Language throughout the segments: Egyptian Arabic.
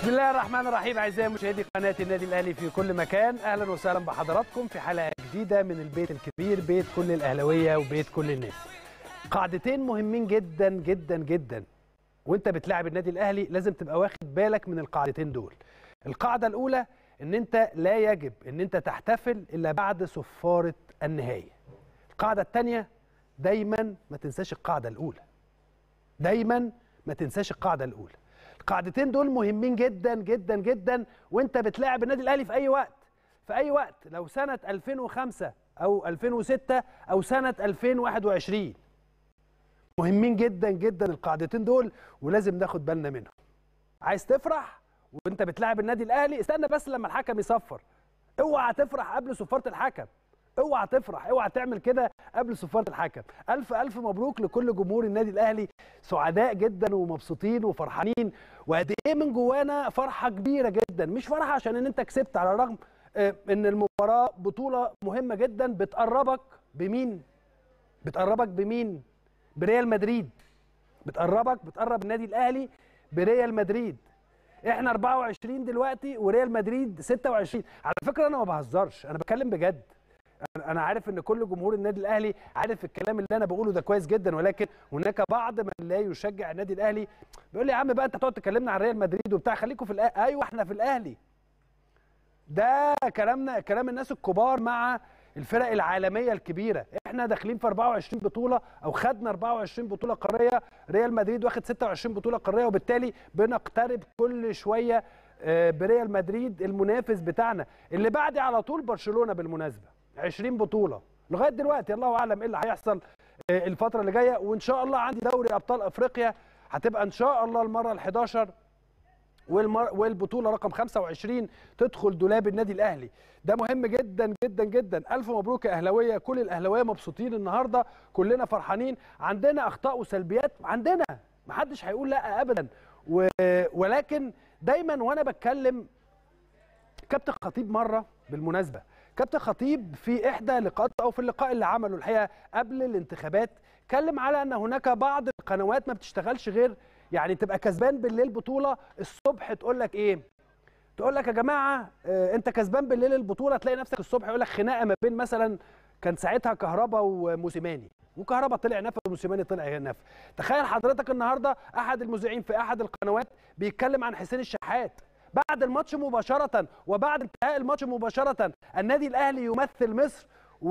بسم الله الرحمن الرحيم اعزائي مشاهدي قناه النادي الاهلي في كل مكان اهلا وسهلا بحضراتكم في حلقه جديده من البيت الكبير بيت كل الاهلاويه وبيت كل الناس قاعدتين مهمين جدا جدا جدا وانت بتلاعب النادي الاهلي لازم تبقى واخد بالك من القاعدتين دول القاعده الاولى ان انت لا يجب ان انت تحتفل الا بعد صفاره النهايه القاعده الثانيه دايما ما تنساش القاعده الاولى دايما ما تنساش القاعده الاولى القاعدتين دول مهمين جدا جدا جدا وانت بتلاعب النادي الاهلي في اي وقت في اي وقت لو سنه 2005 او 2006 او سنه 2021 مهمين جدا جدا القاعدتين دول ولازم ناخد بالنا منهم عايز تفرح وانت بتلاعب النادي الاهلي استنى بس لما الحكم يصفر اوعى تفرح قبل صفاره الحكم اوعى تفرح اوعى تعمل كده قبل صفاره الحكم الف الف مبروك لكل جمهور النادي الاهلي سعداء جدا ومبسوطين وفرحانين وقد ايه من جوانا فرحه كبيره جدا مش فرحه عشان ان انت كسبت على الرغم آه، ان المباراه بطوله مهمه جدا بتقربك بمين بتقربك بمين بريال مدريد بتقربك بتقرب النادي الاهلي بريال مدريد احنا 24 دلوقتي وريال مدريد 26 على فكره انا ما بهزرش انا بتكلم بجد أنا- انا عارف ان كل جمهور النادي الاهلي عارف الكلام اللي انا بقوله ده كويس جدا ولكن هناك بعض من لا يشجع النادي الاهلي بيقول لي يا عم بقى انت تقعد تكلمنا عن ريال مدريد وبتاع خليكم في الأهلي. ايوه احنا في الاهلي ده كلامنا كلام الناس الكبار مع الفرق العالميه الكبيره احنا داخلين في 24 بطوله او خدنا 24 بطوله قاريه ريال مدريد واخد 26 بطوله قاريه وبالتالي بنقترب كل شويه آه، بريال مدريد المنافس بتاعنا اللي بعدي على طول برشلونه بالمناسبه 20 بطوله لغايه دلوقتي الله اعلم ايه اللي هيحصل آه، الفتره اللي جايه وان شاء الله عندي دوري ابطال افريقيا هتبقى ان شاء الله المره ال11 والمر... والبطوله رقم 25 تدخل دولاب النادي الاهلي ده مهم جدا جدا جدا الف مبروك يا اهلاويه كل الاهلاويه مبسوطين النهارده كلنا فرحانين عندنا اخطاء وسلبيات عندنا محدش هيقول لا ابدا و... ولكن دايما وانا بتكلم كابتن خطيب مره بالمناسبه كابتن خطيب في احدى لقاءات او في اللقاء اللي عمله الحقيقه قبل الانتخابات اتكلم على ان هناك بعض القنوات ما بتشتغلش غير يعني تبقى كسبان بالليل بطوله الصبح تقول لك ايه تقول لك يا جماعه آه، انت كسبان بالليل البطوله تلاقي نفسك الصبح يقول لك خناقه ما بين مثلا كان ساعتها كهربا وموسيماني وكهربا طلع نفى وموسيماني طلع نفى تخيل حضرتك النهارده احد المذيعين في احد القنوات بيتكلم عن حسين الشحات بعد الماتش مباشره وبعد انتهاء الماتش مباشره النادي الاهلي يمثل مصر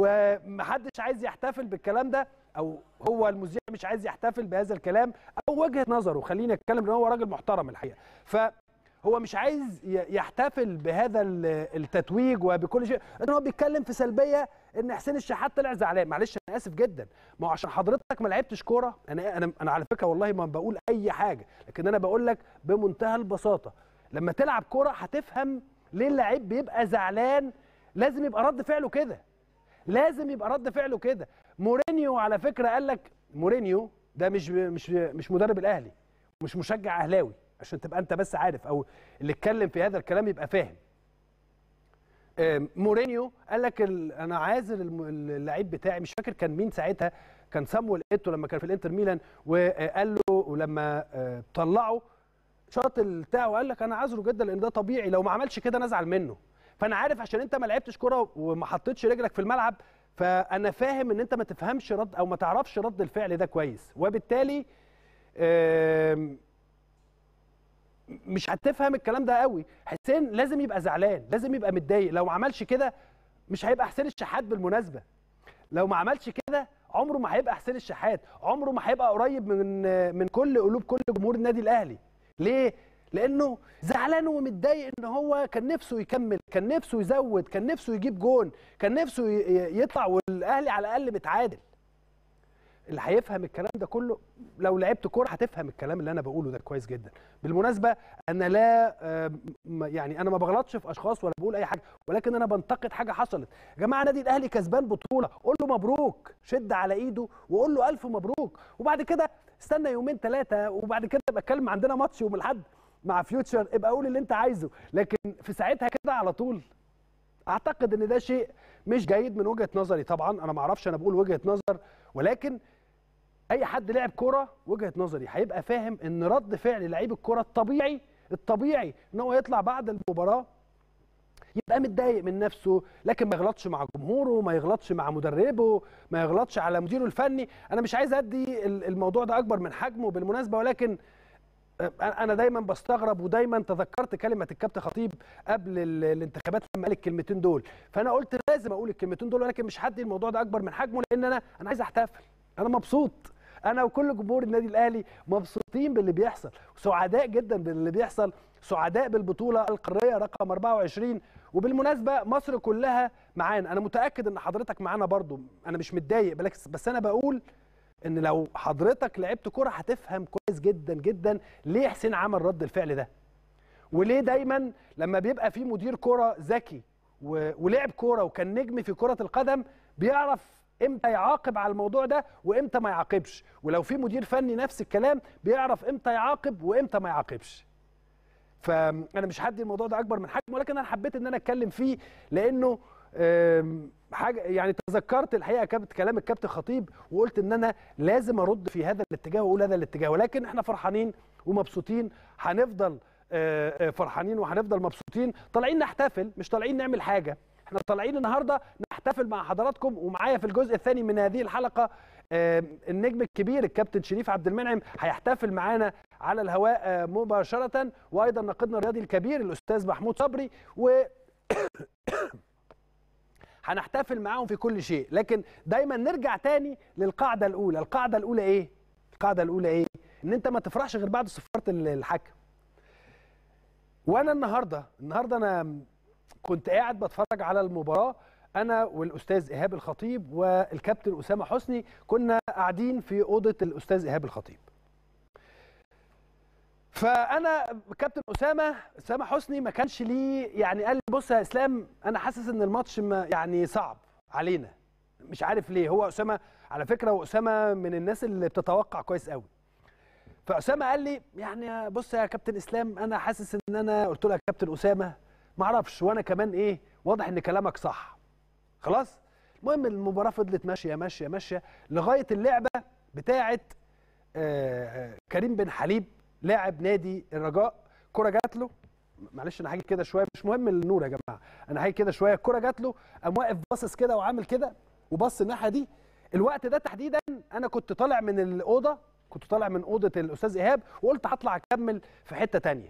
ومحدش عايز يحتفل بالكلام ده او هو المذيع مش عايز يحتفل بهذا الكلام او وجهه نظره خليني اتكلم ان هو راجل محترم الحقيقه فهو مش عايز ي- يحتفل بهذا ال- التتويج وبكل شيء ان هو بيتكلم في سلبيه ان حسين الشحات طلع زعلان معلش انا اسف جدا ما هو عشان حضرتك ما لعبتش كوره انا انا انا على فكره والله ما بقول اي حاجه لكن انا بقول لك بمنتهى البساطه لما تلعب كوره هتفهم ليه اللعيب بيبقى زعلان لازم يبقى رد فعله كده لازم يبقى رد فعله كده مورينيو على فكره قال لك مورينيو ده مش مش مش مدرب الاهلي مش مشجع اهلاوي عشان تبقى انت بس عارف او اللي اتكلم في هذا الكلام يبقى فاهم آم، مورينيو قال لك ال- انا عازل الم- اللعيب بتاعي مش فاكر كان مين ساعتها كان سامويل ايتو لما كان في الانتر ميلان وقال له ولما آه، طلعه شاط بتاعه وقال لك انا عذره جدا لان ده طبيعي لو ما عملش كده انا ازعل منه فانا عارف عشان انت ما لعبتش كوره وما حطيتش رجلك في الملعب فانا فاهم ان انت ما تفهمش رد او ما تعرفش رد الفعل ده كويس وبالتالي آم، مش هتفهم الكلام ده قوي حسين لازم يبقى زعلان لازم يبقى متضايق لو ما عملش كده مش هيبقى حسين الشحات بالمناسبه لو ما عملش كده عمره ما هيبقى حسين الشحات عمره ما هيبقى قريب من من كل قلوب كل جمهور النادي الاهلي ليه لانه زعلان ومتضايق ان هو كان نفسه يكمل كان نفسه يزود كان نفسه يجيب جون كان نفسه ي- ي- يطلع والاهلي على الاقل متعادل اللي هيفهم الكلام ده كله لو لعبت كوره هتفهم الكلام اللي انا بقوله ده كويس جدا بالمناسبه انا لا آه، م- يعني انا ما بغلطش في اشخاص ولا بقول اي حاجه ولكن انا بنتقد حاجه حصلت يا جماعه نادي الاهلي كسبان بطوله قول له مبروك شد على ايده وقول له الف مبروك وبعد كده استنى يومين ثلاثه وبعد كده ابقى اتكلم عندنا ماتش يوم الاحد مع فيوتشر ابقى قول اللي انت عايزه لكن في ساعتها كده على طول اعتقد ان ده شيء مش جيد من وجهه نظري طبعا انا ما اعرفش انا بقول وجهه نظر ولكن اي حد لعب كوره وجهه نظري هيبقى فاهم ان رد فعل لعيب الكوره الطبيعي الطبيعي ان هو يطلع بعد المباراه يبقى متضايق من نفسه لكن ما يغلطش مع جمهوره ما يغلطش مع مدربه ما يغلطش على مديره الفني انا مش عايز ادي الموضوع ده اكبر من حجمه بالمناسبه ولكن انا دايما بستغرب ودايما تذكرت كلمه الكابتن خطيب قبل الانتخابات لما قال الكلمتين دول فانا قلت لازم اقول الكلمتين دول ولكن مش هدي الموضوع ده اكبر من حجمه لان انا انا عايز احتفل انا مبسوط انا وكل جمهور النادي الاهلي مبسوطين باللي بيحصل سعداء جدا باللي بيحصل سعداء بالبطوله القاريه رقم 24 وبالمناسبه مصر كلها معانا انا متاكد ان حضرتك معانا برضو انا مش متضايق بالعكس بس انا بقول ان لو حضرتك لعبت كوره هتفهم كويس جدا جدا ليه حسين عمل رد الفعل ده وليه دايما لما بيبقى في مدير كوره ذكي ولعب كوره وكان نجم في كره القدم بيعرف امتى يعاقب على الموضوع ده وامتى ما يعاقبش ولو في مدير فني نفس الكلام بيعرف امتى يعاقب وامتى ما يعاقبش فانا مش هدي الموضوع ده اكبر من حجمه ولكن انا حبيت ان انا اتكلم فيه لانه حاجه يعني تذكرت الحقيقه كابت كلام الكابتن خطيب وقلت ان انا لازم ارد في هذا الاتجاه واقول هذا الاتجاه ولكن احنا فرحانين ومبسوطين هنفضل فرحانين وهنفضل مبسوطين طالعين نحتفل مش طالعين نعمل حاجه احنا طالعين النهارده نحتفل مع حضراتكم ومعايا في الجزء الثاني من هذه الحلقه النجم الكبير الكابتن شريف عبد المنعم هيحتفل معانا على الهواء مباشره وايضا ناقدنا الرياضي الكبير الاستاذ محمود صبري و هنحتفل معاهم في كل شيء لكن دايما نرجع تاني للقاعده الاولى القاعده الاولى ايه القاعده الاولى ايه ان انت ما تفرحش غير بعد صفاره الحكم وانا النهارده النهارده انا كنت قاعد بتفرج على المباراه انا والاستاذ ايهاب الخطيب والكابتن اسامه حسني كنا قاعدين في اوضه الاستاذ ايهاب الخطيب فانا كابتن اسامه اسامه حسني ما كانش ليه يعني قال لي بص يا اسلام انا حاسس ان الماتش يعني صعب علينا مش عارف ليه هو اسامه على فكره واسامه من الناس اللي بتتوقع كويس قوي فاسامه قال لي يعني بص يا كابتن اسلام انا حاسس ان انا قلت له يا كابتن اسامه ما اعرفش وانا كمان ايه واضح ان كلامك صح خلاص المهم المباراه فضلت ماشيه ماشيه ماشيه لغايه اللعبه بتاعه كريم بن حليب لاعب نادي الرجاء كره جات له معلش انا هاجي كده شويه مش مهم النور يا جماعه انا هاجي كده شويه الكره جات له قام واقف باصص كده وعامل كده وبص الناحيه دي الوقت ده تحديدا انا كنت طالع من الاوضه كنت طالع من اوضه الاستاذ ايهاب وقلت هطلع اكمل في حته تانية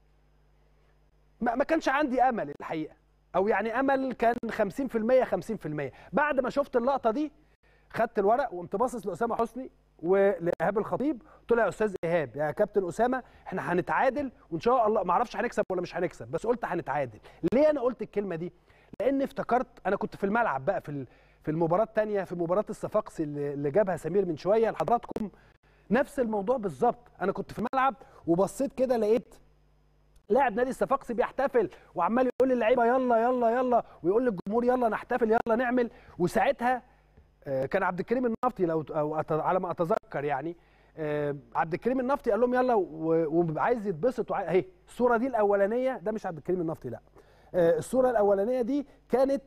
ما كانش عندي امل الحقيقه او يعني امل كان 50% 50% بعد ما شفت اللقطه دي خدت الورق وقمت باصص لاسامه حسني ولايهاب الخطيب قلت له يا استاذ ايهاب يا كابتن اسامه احنا هنتعادل وان شاء الله ما اعرفش هنكسب ولا مش هنكسب بس قلت هنتعادل ليه انا قلت الكلمه دي لان افتكرت انا كنت في الملعب بقى في في المباراه الثانيه في مباراه الصفاقسي اللي جابها سمير من شويه لحضراتكم نفس الموضوع بالظبط انا كنت في الملعب وبصيت كده لقيت لاعب نادي الصفاقسي بيحتفل وعمال يقول للعيبه يلا يلا يلا ويقول للجمهور يلا نحتفل يلا نعمل وساعتها كان عبد الكريم النفطي لو او على ما اتذكر يعني عبد الكريم النفطي قال لهم يلا وعايز يتبسط اهي الصوره دي الاولانيه ده مش عبد الكريم النفطي لا الصوره الاولانيه دي كانت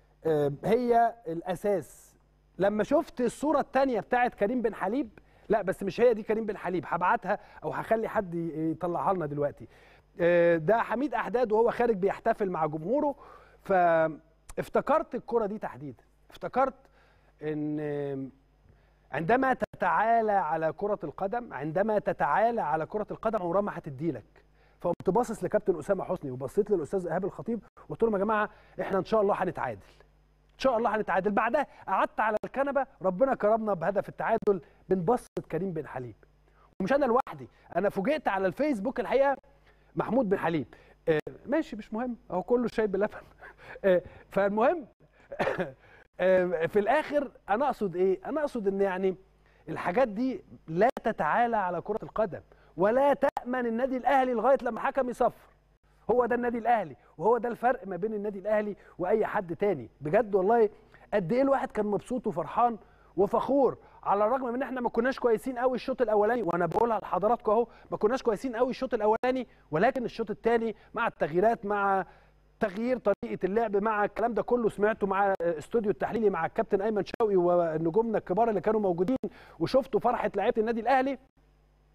هي الاساس لما شفت الصوره الثانيه بتاعت كريم بن حليب لا بس مش هي دي كريم بن حليب هبعتها او هخلي حد يطلعها لنا دلوقتي ده حميد احداد وهو خارج بيحتفل مع جمهوره فافتكرت الكره دي تحديدا افتكرت ان عندما تتعالى على كره القدم عندما تتعالى على كره القدم عمرها ما هتديلك فقمت باصص لكابتن اسامه حسني وبصيت للاستاذ ايهاب الخطيب وقلت لهم يا جماعه احنا ان شاء الله هنتعادل ان شاء الله هنتعادل بعدها قعدت على الكنبه ربنا كرمنا بهدف التعادل بنبسط كريم بن حليب ومش انا لوحدي انا فوجئت على الفيسبوك الحقيقه محمود بن حليب آه ماشي مش مهم هو كله شاي بلبن آه فالمهم آه في الاخر انا اقصد ايه انا اقصد ان يعني الحاجات دي لا تتعالى على كره القدم ولا تامن النادي الاهلي لغايه لما حكم يصفر هو ده النادي الاهلي وهو ده الفرق ما بين النادي الاهلي واي حد تاني بجد والله قد ايه الواحد كان مبسوط وفرحان وفخور على الرغم من ان احنا ما كناش كويسين قوي الشوط الاولاني وانا بقولها لحضراتكم اهو ما كناش كويسين قوي الشوط الاولاني ولكن الشوط الثاني مع التغييرات مع تغيير طريقه اللعب مع الكلام ده كله سمعته مع استوديو التحليلي مع الكابتن ايمن شوقي ونجومنا الكبار اللي كانوا موجودين وشفتوا فرحه لعيبه النادي الاهلي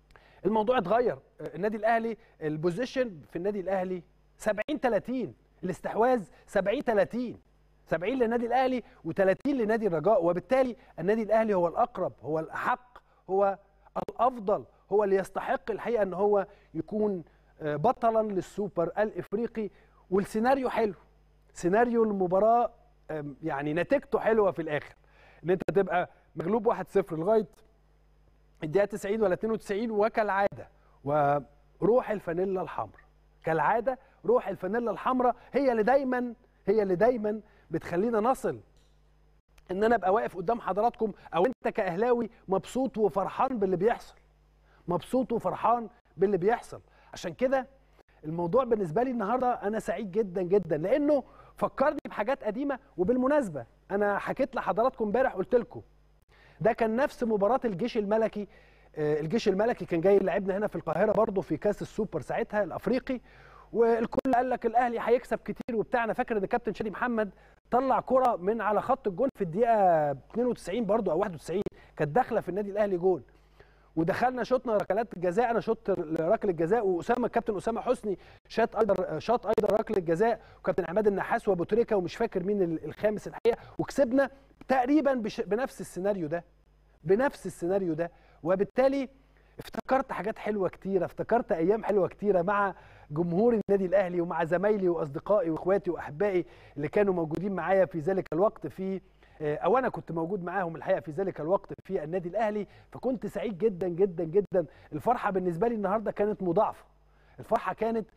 الموضوع اتغير النادي الاهلي البوزيشن في النادي الاهلي 70 30 الاستحواذ 70 30 70 للنادي الاهلي و30 لنادي الرجاء وبالتالي النادي الاهلي هو الاقرب هو الاحق هو الافضل هو اللي يستحق الحقيقه ان هو يكون بطلا للسوبر الافريقي والسيناريو حلو سيناريو المباراه يعني نتيجته حلوه في الاخر ان انت تبقى مغلوب 1-0 لغايه الدقيقه 90 ولا 92 وكالعاده وروح الفانيلا الحمراء كالعاده روح الفانيلا الحمراء هي اللي دايما هي اللي دايما بتخلينا نصل ان انا ابقى واقف قدام حضراتكم او انت كاهلاوي مبسوط وفرحان باللي بيحصل مبسوط وفرحان باللي بيحصل عشان كده الموضوع بالنسبه لي النهارده انا سعيد جدا جدا لانه فكرني بحاجات قديمه وبالمناسبه انا حكيت لحضراتكم امبارح قلت لكم ده كان نفس مباراه الجيش الملكي الجيش الملكي كان جاي لعبنا هنا في القاهره برضه في كاس السوبر ساعتها الافريقي والكل قال لك الاهلي هيكسب كتير وبتاع انا فاكر ان كابتن شادي محمد طلع كره من على خط الجون في الدقيقه 92 برضه او 91 كانت داخله في النادي الاهلي جون ودخلنا شطنا ركلات الجزاء انا شط ركله الجزاء واسامه الكابتن اسامه حسني شاط ايضا شاط ايضا ركله الجزاء وكابتن عماد النحاس وابو تريكه ومش فاكر مين الخامس الحقيقه وكسبنا تقريبا بش بنفس السيناريو ده بنفس السيناريو ده وبالتالي افتكرت حاجات حلوه كتيره افتكرت ايام حلوه كتيره مع جمهور النادي الاهلي ومع زمايلي واصدقائي واخواتي واحبائي اللي كانوا موجودين معايا في ذلك الوقت في او انا كنت موجود معاهم الحقيقه في ذلك الوقت في النادي الاهلي فكنت سعيد جدا جدا جدا الفرحه بالنسبه لي النهارده كانت مضاعفه الفرحه كانت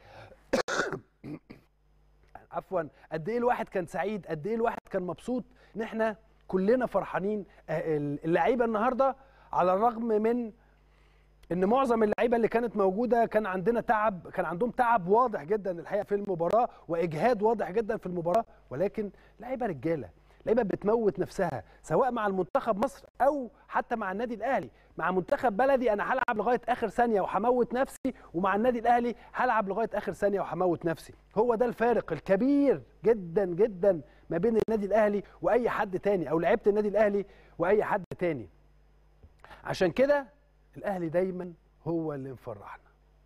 عفوا قد ايه الواحد كان سعيد قد ايه الواحد كان مبسوط ان احنا كلنا فرحانين اللعيبه النهارده على الرغم من ان معظم اللعيبه اللي كانت موجوده كان عندنا تعب كان عندهم تعب واضح جدا الحقيقه في المباراه واجهاد واضح جدا في المباراه ولكن لعيبه رجاله لعيبه بتموت نفسها سواء مع المنتخب مصر او حتى مع النادي الاهلي مع منتخب بلدي انا هلعب لغايه اخر ثانيه وهموت نفسي ومع النادي الاهلي هلعب لغايه اخر ثانيه وهموت نفسي هو ده الفارق الكبير جدا جدا ما بين النادي الاهلي واي حد تاني او لعيبه النادي الاهلي واي حد تاني عشان كده الاهلي دايما هو اللي مفرحنا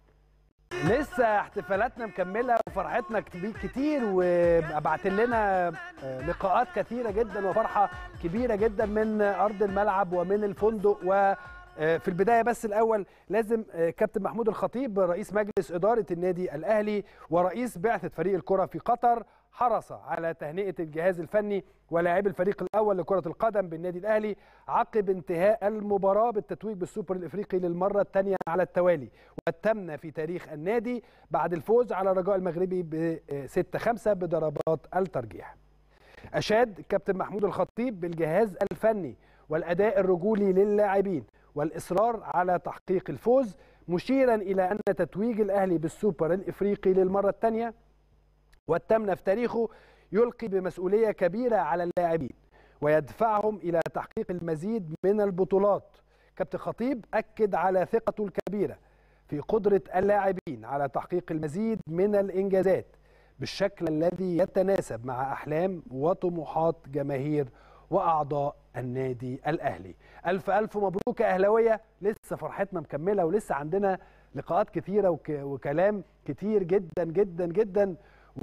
لسه احتفالاتنا مكمله وفرحتنا كتير وبعت لنا لقاءات كثيره جدا وفرحه كبيره جدا من ارض الملعب ومن الفندق و في البدايه بس الاول لازم كابتن محمود الخطيب رئيس مجلس اداره النادي الاهلي ورئيس بعثه فريق الكره في قطر حرص على تهنئه الجهاز الفني ولاعبي الفريق الاول لكره القدم بالنادي الاهلي عقب انتهاء المباراه بالتتويج بالسوبر الافريقي للمره الثانيه على التوالي والتمنى في تاريخ النادي بعد الفوز على الرجاء المغربي ب 6 5 بضربات الترجيح. اشاد كابتن محمود الخطيب بالجهاز الفني والاداء الرجولي للاعبين والاصرار على تحقيق الفوز مشيرا الى ان تتويج الاهلي بالسوبر الافريقي للمره الثانيه والتامنه في تاريخه يلقي بمسؤوليه كبيره على اللاعبين ويدفعهم الى تحقيق المزيد من البطولات كابتن خطيب اكد على ثقته الكبيره في قدره اللاعبين على تحقيق المزيد من الانجازات بالشكل الذي يتناسب مع احلام وطموحات جماهير واعضاء النادي الاهلي الف الف مبروك يا اهلاويه لسه فرحتنا مكمله ولسه عندنا لقاءات كثيره وك... وكلام كتير جدا جدا جدا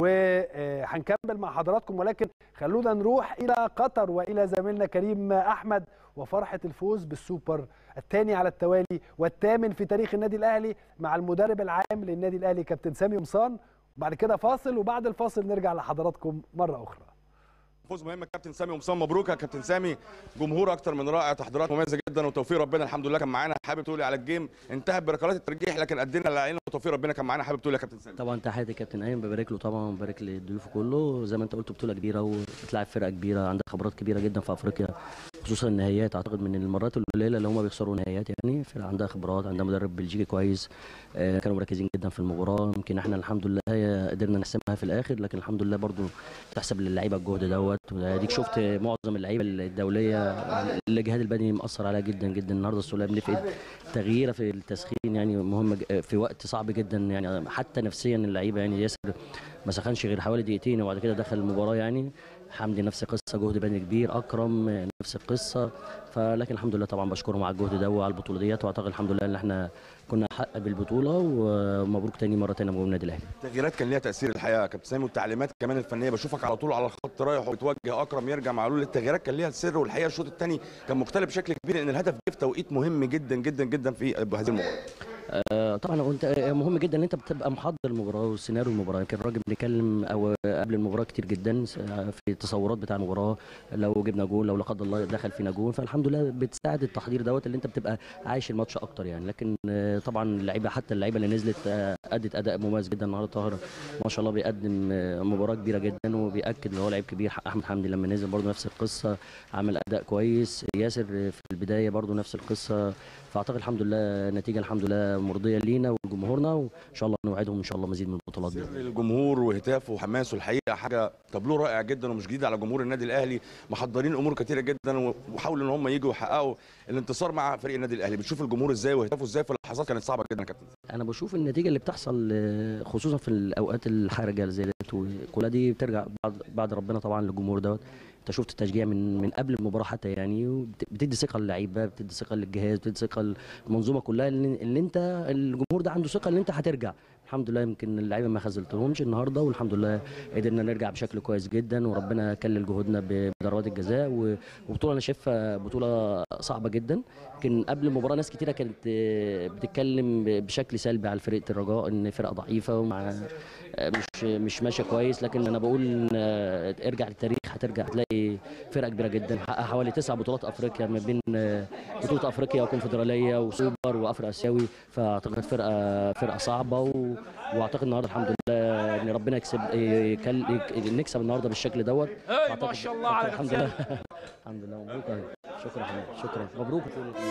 وهنكمل مع حضراتكم ولكن خلونا نروح الى قطر والى زميلنا كريم احمد وفرحه الفوز بالسوبر الثاني على التوالي والثامن في تاريخ النادي الاهلي مع المدرب العام للنادي الاهلي كابتن سامي قمصان وبعد كده فاصل وبعد الفاصل نرجع لحضراتكم مره اخرى فوز مهم كابتن سامي قمصان مبروك يا كابتن سامي جمهور اكتر من رائع تحضيرات مميزه جدا وتوفيق ربنا الحمد لله كان معانا حابب تقولي على الجيم انتهت بركلات الترجيح لكن ادينا اللي علينا وتوفيق ربنا كان معانا حابب تقولي يا كابتن سامي طبعا تحياتي كابتن ايمن ببارك له طبعا وببارك لضيوفه كله زي ما انت قلت بطوله كبيره وبتلعب فرقه كبيره عندها خبرات كبيره جدا في افريقيا خصوصا النهائيات اعتقد من المرات القليله اللي هم بيخسروا نهائيات يعني فرقه عندها خبرات عندها مدرب بلجيكي كويس آه كانوا مركزين جدا في المباراه يمكن احنا الحمد لله قدرنا نحسمها في الاخر لكن الحمد لله برضو تحسب للعيبه الجهد دوت وديك شفت معظم اللعيبه الدوليه الاجهاد البدني مأثر عليها جدا جدا النهارده السوليه بنفقد تغييره في التسخين يعني مهم في وقت صعب جدا يعني حتى نفسيا اللعيبه يعني ياسر ما سخنش غير حوالي دقيقتين وبعد كده دخل المباراه يعني حمدي نفس القصه جهد بدني كبير اكرم نفس القصه فلكن الحمد لله طبعا بشكرهم على الجهد ده وعلى البطوله ديت واعتقد الحمد لله ان احنا كنا حق بالبطوله ومبروك تاني مره تانيه مبروك النادي الاهلي التغييرات كان ليها تاثير الحقيقه يا كابتن سامي والتعليمات كمان الفنيه بشوفك على طول على الخط رايح وبتوجه اكرم يرجع معلول التغييرات كان ليها السر والحقيقه الشوط الثاني كان مختلف بشكل كبير لان الهدف جه في توقيت مهم جدا جدا جدا في هذه المباراه آه، طبعا هو انت آه، مهم جدا ان انت بتبقى محضر المباراه وسيناريو المباراه يمكن الراجل بنتكلم او قبل المباراه كتير جدا س- في التصورات بتاع المباراه لو جبنا جول لو لا قدر الله دخل فينا جول فالحمد لله بتساعد التحضير دوت اللي انت بتبقى عايش الماتش اكتر يعني لكن آه، طبعا اللعيبه حتى اللعيبه اللي نزلت آه، ادت اداء مميز جدا النهارده طاهر ما شاء الله بيقدم آه، مباراه كبيره جدا وبياكد ان هو لعيب كبير احمد حمدي لما نزل برضه نفس القصه عمل اداء كويس ياسر في البدايه برضه نفس القصه فاعتقد الحمد لله نتيجه الحمد لله مرضيه لينا ولجمهورنا وان شاء الله نوعدهم ان شاء الله مزيد من البطولات سر دي الجمهور وهتافه وحماسه الحقيقه حاجه تابلوه رائع جدا ومش جديد على جمهور النادي الاهلي محضرين امور كتيره جدا وحاولوا ان هم يجوا يحققوا الانتصار مع فريق النادي الاهلي بتشوف الجمهور ازاي وهتافه ازاي في لحظات كانت صعبه جدا يا كابتن انا بشوف النتيجه اللي بتحصل آه، خصوصا في الاوقات الحرجه اللي زي ديت وكلها دي بترجع بعد, بعد ربنا طبعا للجمهور دوت انت شفت التشجيع من من قبل المباراه حتى يعني وبت- بتدي ثقه للعيبه بتدي ثقه للجهاز بتدي ثقه للمنظومه كلها اللي, اللي انت الجمهور ده عنده ثقه ان انت هترجع الحمد لله يمكن اللعيبه ما خذلتهمش النهارده والحمد لله قدرنا نرجع بشكل كويس جدا وربنا كلل جهودنا ب- بضربات الجزاء و- وبطوله انا شايفها بطوله صعبه جدا يمكن قبل المباراه ناس كتيره كانت آه، بتتكلم ب- بشكل سلبي على فرقه الرجاء ان فرقه ضعيفه ومع آه، مش مش ماشيه كويس لكن انا بقول إن، آه، ارجع للتاريخ هترجع هتلاقي فرقه كبيره جدا حقق حوالي تسع بطولات افريقيا ما بين آه، بطوله افريقيا وكونفدراليه وسوبر وافريقيا اسيوي فاعتقد فرقه فرقه صعبه و... واعتقد النهارده الحمد لله ان ربنا يكسب يكل... يك- نكسب النهارده بالشكل دوت اي فأعتقد- ما شاء الله على الحمد لله الحمد لله مبروك أهي. شكرا يا حبيبي شكرا مبروك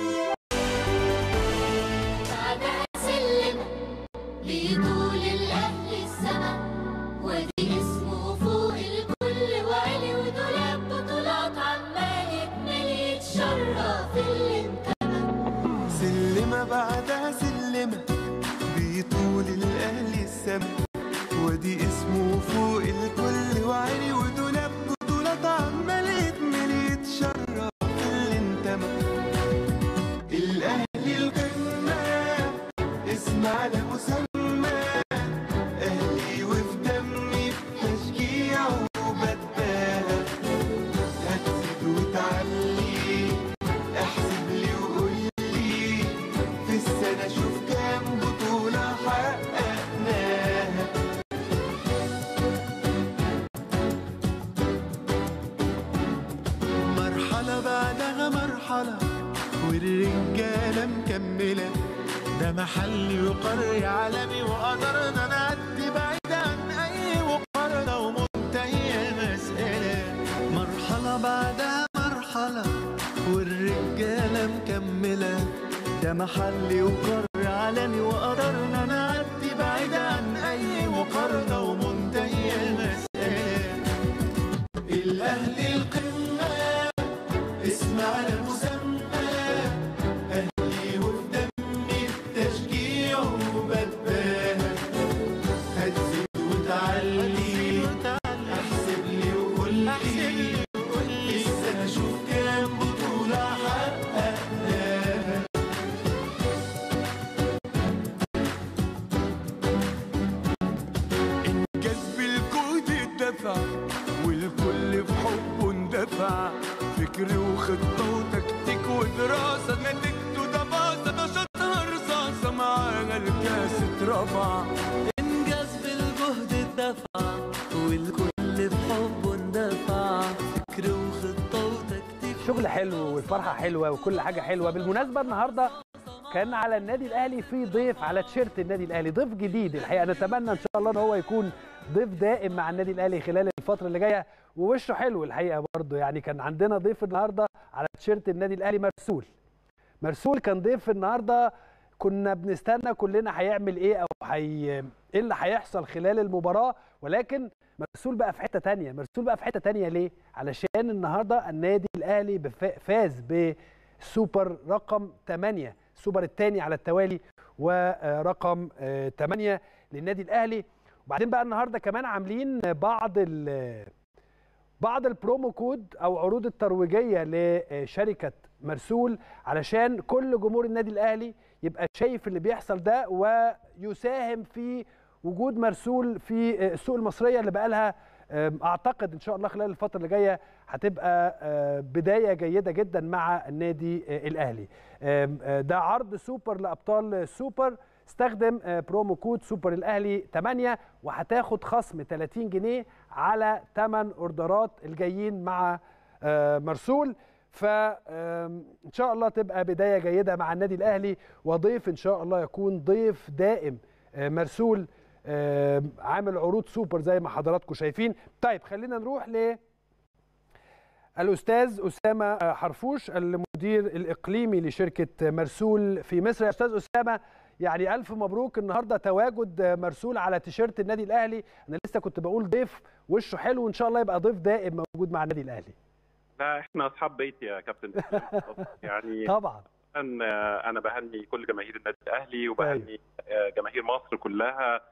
بعدها سلم بيطول الأهل السما ودي اسمه فوق الكل وعلي ودولاب بطولات عمال يكمل يتشرف اللي انتمى سلمة بعدها سلمة بيطول الأهل السما ودي اسمه فوق الكل وعلي ودولاب بطولات عمال يكمل يتشرف اللي انتمى الأهلي القمة اسم على مسمى أهلي وفي دمي بتشجيع وبتباهى هتزيد وتعلي احسب لي وقول لي في السنة شوف كام بطولة حققناها مرحلة بعدها مرحلة والرجالة مكملة ده محلي وقرية عالمي وقدرنا نعدي بعيد عن أي مقارنة ومنتهية مسألة مرحلة بعدها مرحلة والرجالة مكملة ده محلي وقرية عالمي وقدرنا نعدي بعيد عن أي مقارنة ومنتهية مسألة الأهلي القمة اسم على مسمى أهلي وفي دمي التشجيع وبتباهى هتزيد وتعلي احسب لي وقول لي لسه اشوف كام بطولة حققناها انجاز بالجهد الدفع والكل في حبه اندفع فكر وخطة وتكتيك ودراسة نتيجته ده باظة نشاطها رصاصة معانا الكاس اترفع انجاز بالجهد الدفع والكل في حبه اندفع فكر وخطة وتكتيك شغل حلو والفرحه حلوه وكل حاجه حلوه بالمناسبه النهارده كان على النادي الاهلي في ضيف على تيشيرت النادي الاهلي ضيف جديد الحقيقه نتمنى ان شاء الله ان هو يكون ضيف دائم مع النادي الاهلي خلال الفتره اللي جايه ووشه حلو الحقيقه برضه يعني كان عندنا ضيف النهارده على تيشيرت النادي الاهلي مرسول مرسول كان ضيف النهارده كنا بنستنى كلنا هيعمل ايه او حي... ايه اللي هيحصل خلال المباراه ولكن مرسول بقى في حته تانية مرسول بقى في حته تانية ليه علشان النهارده النادي الاهلي بف- فاز بسوبر رقم 8 السوبر الثاني على التوالي ورقم 8 للنادي الاهلي وبعدين بقى النهارده كمان عاملين بعض ال- بعض البرومو كود او عروض الترويجيه لشركه مرسول علشان كل جمهور النادي الاهلي يبقى شايف اللي بيحصل ده ويساهم في وجود مرسول في السوق المصريه اللي بقى لها اعتقد ان شاء الله خلال الفتره اللي جايه هتبقى آه، بدايه جيده جدا مع النادي آه، الاهلي آم، آه، ده عرض سوبر لابطال السوبر استخدم آه، برومو كود سوبر الاهلي 8 وهتاخد خصم 30 جنيه على 8 اوردرات الجايين مع آه، مرسول فان شاء الله تبقى بدايه جيده مع النادي الاهلي وضيف ان شاء الله يكون ضيف دائم آه، مرسول آه، عامل عروض سوبر زي ما حضراتكم شايفين طيب خلينا نروح ل الاستاذ اسامه حرفوش المدير الاقليمي لشركه مرسول في مصر يا استاذ اسامه يعني الف مبروك النهارده تواجد مرسول على تيشيرت النادي الاهلي انا لسه كنت بقول ضيف وشه حلو وان شاء الله يبقى ضيف دائم موجود مع النادي الاهلي لا احنا اصحاب بيت يا كابتن يعني طبعا انا انا بهني كل جماهير النادي الاهلي وبهني آه، جماهير مصر كلها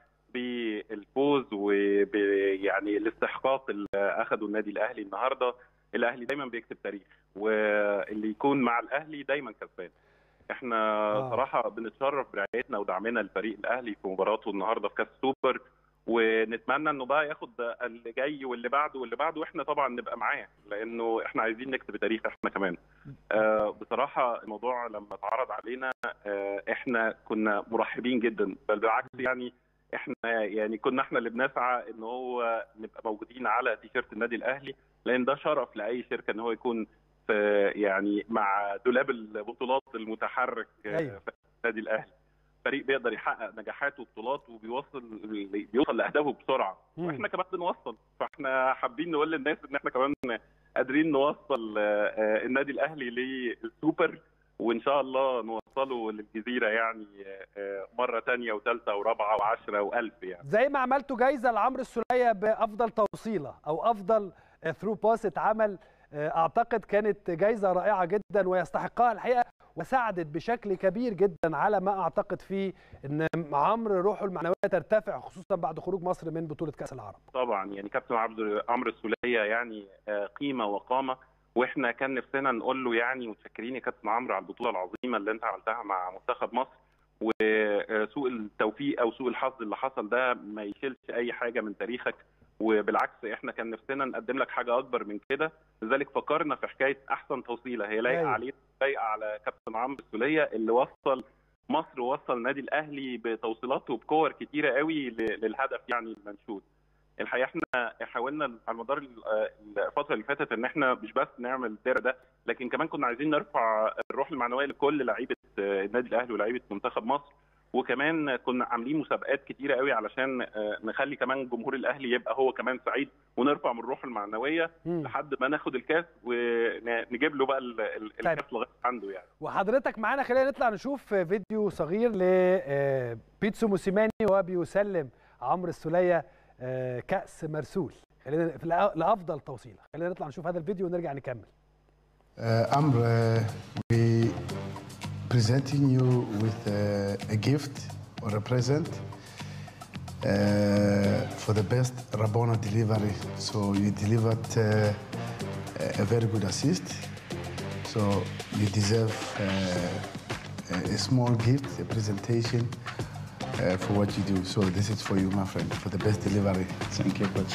بالفوز ويعني الاستحقاق اللي اخده النادي الاهلي النهارده الاهلي دايما بيكتب تاريخ واللي يكون مع الاهلي دايما كسبان احنا آه. صراحه بنتشرف برعايتنا ودعمنا للفريق الاهلي في مباراته النهارده في كاس السوبر ونتمنى انه بقى ياخد اللي جاي واللي بعده واللي بعده واحنا طبعا نبقى معاه لانه احنا عايزين نكتب تاريخ احنا كمان آه بصراحه الموضوع لما اتعرض علينا آه احنا كنا مرحبين جدا بل بالعكس يعني احنا يعني كنا احنا اللي بنسعى ان هو نبقى موجودين على تيشيرت النادي الاهلي لان ده شرف لاي شركه ان هو يكون في يعني مع دولاب البطولات المتحرك آه، أيوة. في النادي الاهلي فريق بيقدر يحقق نجاحات وبطولات وبيوصل بيوصل لاهدافه بسرعه مم. واحنا كمان بنوصل فاحنا حابين نقول للناس ان احنا كمان قادرين نوصل آه، آه، النادي الاهلي للسوبر وان شاء الله نوصله للجزيره يعني آه، آه، مره ثانيه وثالثه ورابعه وعشره والف يعني زي ما عملتوا جايزه لعمرو السوليه بافضل توصيله او افضل ثرو باس اتعمل آه، اعتقد كانت جايزه رائعه جدا ويستحقها الحقيقه وساعدت بشكل كبير جدا على ما اعتقد فيه ان عمرو روحه المعنويه ترتفع خصوصا بعد خروج مصر من بطوله كاس العرب طبعا يعني كابتن عبد عمرو السوليه يعني آه، قيمه وقامه واحنا كان نفسنا نقول له يعني متشكرين يا كابتن عمرو على البطوله العظيمه اللي انت عملتها مع منتخب مصر وسوء التوفيق او سوء الحظ اللي حصل ده ما يشيلش اي حاجه من تاريخك وبالعكس احنا كان نفسنا نقدم لك حاجه اكبر من كده لذلك فكرنا في حكايه احسن توصيله هي لايقه أيوة. عليه لايقه على كابتن عمرو السوليه اللي وصل مصر ووصل النادي الاهلي بتوصيلات وبكور كتيره قوي ل- للهدف يعني المنشود الحقيقه احنا حاولنا على مدار ال- الفتره اللي فاتت ان احنا مش بس نعمل الدير ده لكن كمان كنا عايزين نرفع الروح المعنويه لكل لعيبه النادي الاهلي ولاعيبه منتخب مصر وكمان كنا عاملين مسابقات كتيره قوي علشان آه، نخلي كمان جمهور الاهلي يبقى هو كمان سعيد ونرفع من الروح المعنويه مم. لحد ما ناخد الكاس ونجيب له بقى ال- ال- الكاس لغايه عنده يعني وحضرتك معانا خلينا نطلع نشوف فيديو صغير لبيتسو موسيماني وهو بيسلم عمرو السوليه آه، كاس مرسول خلينا في الأ- لافضل توصيله خلينا نطلع نشوف هذا الفيديو ونرجع نكمل Uh, Amr, uh, we presenting you with uh, a gift or a present uh, for the best Rabona delivery. So you delivered uh, a very good assist. So you deserve uh, a a small gift, a presentation uh, for what you do. So this is for you, my friend, for the best delivery. Thank you, coach.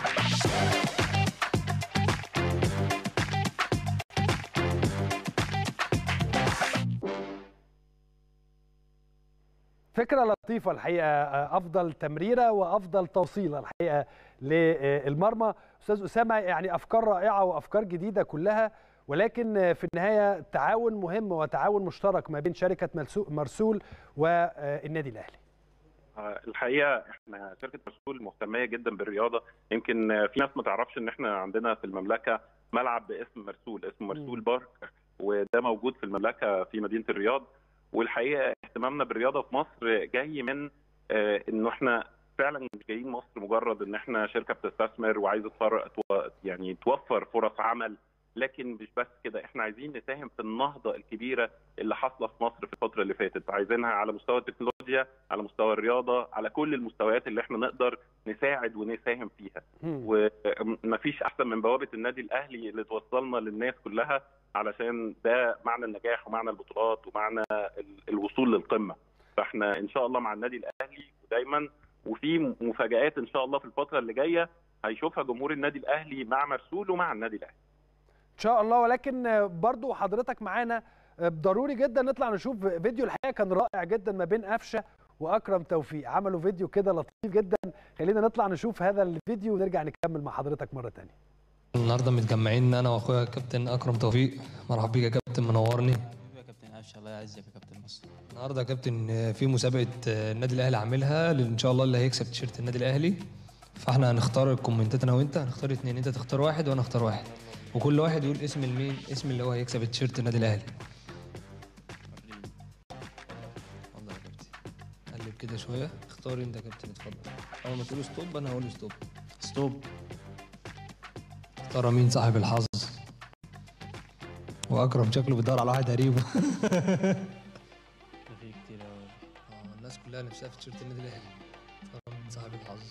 فكره لطيفه الحقيقه آه، افضل تمريره وافضل توصيله الحقيقه للمرمى استاذ اسامه يعني افكار رائعه وافكار جديده كلها ولكن آه، في النهايه تعاون مهم وتعاون مشترك ما بين شركه ملسو- مرسول والنادي الاهلي آه، الحقيقه احنا شركه مرسول مهتميه جدا بالرياضه يمكن آه، في ناس ما تعرفش ان احنا عندنا في المملكه ملعب باسم مرسول اسمه مرسول بارك وده موجود في المملكه في مدينه الرياض والحقيقه اهتمامنا بالرياضه في مصر جاي من آه، انه احنا فعلا مش جايين مصر مجرد ان احنا شركه بتستثمر وعايزه تفر... تو- يعني توفر فرص عمل لكن مش بس كده احنا عايزين نساهم في النهضه الكبيره اللي حاصله في مصر في الفتره اللي فاتت عايزينها على مستوى التكنولوجيا على مستوى الرياضه على كل المستويات اللي احنا نقدر نساعد ونساهم فيها مم. ومفيش احسن من بوابه النادي الاهلي اللي توصلنا للناس كلها علشان ده معنى النجاح ومعنى البطولات ومعنى ال- الوصول للقمه فاحنا ان شاء الله مع النادي الاهلي ودايما وفي مفاجات ان شاء الله في الفتره اللي جايه هيشوفها جمهور النادي الاهلي مع مرسول ومع النادي الاهلي ان شاء الله ولكن آه، برضو حضرتك معانا آه، ضروري جدا نطلع نشوف فيديو الحقيقه كان رائع جدا ما بين قفشه واكرم توفيق عملوا فيديو كده لطيف جدا خلينا نطلع نشوف هذا الفيديو ونرجع نكمل مع حضرتك مره تانية النهارده متجمعين انا واخويا كابتن اكرم توفيق مرحبا بيك يا كابتن منورني حبيبي يا كابتن قفشه الله يعزك يا كابتن مصر النهارده يا كابتن في مسابقه النادي الاهلي عاملها اللي ان شاء الله اللي هيكسب تيشيرت النادي الاهلي فاحنا هنختار الكومنتات انا وانت هنختار اتنين انت تختار واحد وانا اختار واحد وكل واحد يقول اسم المين اسم اللي هو هيكسب التيشيرت النادي الاهلي اتفضل يا كابتن قلب كده شويه اختار انت يا كابتن اتفضل اول ما تقول ستوب انا هقول ستوب ستوب ترى مين صاحب الحظ واكرم شكله بيدور على واحد قريبه في كتير أوي. آه، الناس كلها نفسها في تيشيرت النادي الاهلي ترى مين صاحب الحظ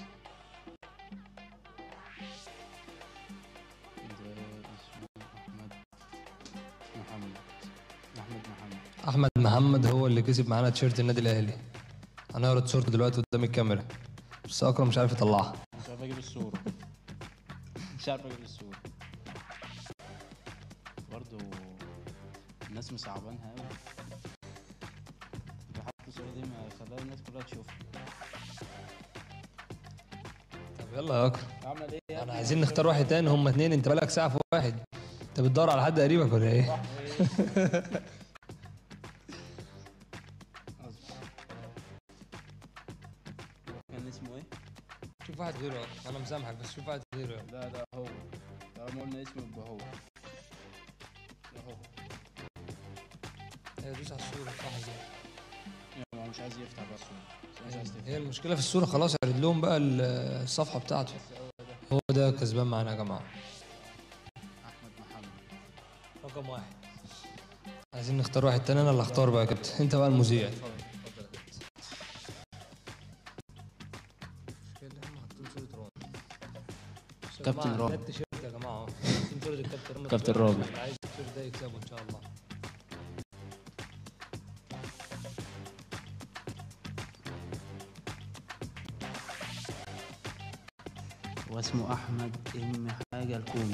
ده اسمه احمد محمد احمد محمد احمد محمد هو اللي كسب معانا تيشيرت النادي الاهلي هنعرض صورته دلوقتي قدام الكاميرا بس اكرم مش عارف يطلعها مش عارف اجيب الصورة مش عارف اجيب الصورة برضو الناس مصعبانها قوي حتى الصورة دي ما خلاها الناس كلها تشوفها طب يلا يا اكرم عمل ايه يا انا ابني؟ عايزين نختار واحد تاني هم اتنين انت بقالك ساعه في واحد انت بتدور على حد قريبك ولا ايه أصبر. كان اسمه ايه؟ شوف واحد غيره يا أكرم. انا مسامحك بس شوف واحد غيره يلا. لا ده هو طالما قلنا اسمه يبقى هو ده هو ايه دوس على الصوره صح كده يعني هو مش عايز يفتح بس هو مش عايز تفتح هي المشكله في الصوره خلاص عرض لهم بقى ال- الصفحه بتاعته هو ده كسبان معانا يا جماعه احمد محمد رقم واحد عايزين نختار واحد تاني انا اللي اختار بقى يا كابتن انت بقى المذيع كابتن رامي. ده التيشيرت يا جماعه اهو حاطين صورة الكابتن رامي كابتن صغير. رامي. اللي عايز التيشيرت ده يكسبه ان شاء الله واسمه احمد ام حاجه الكومي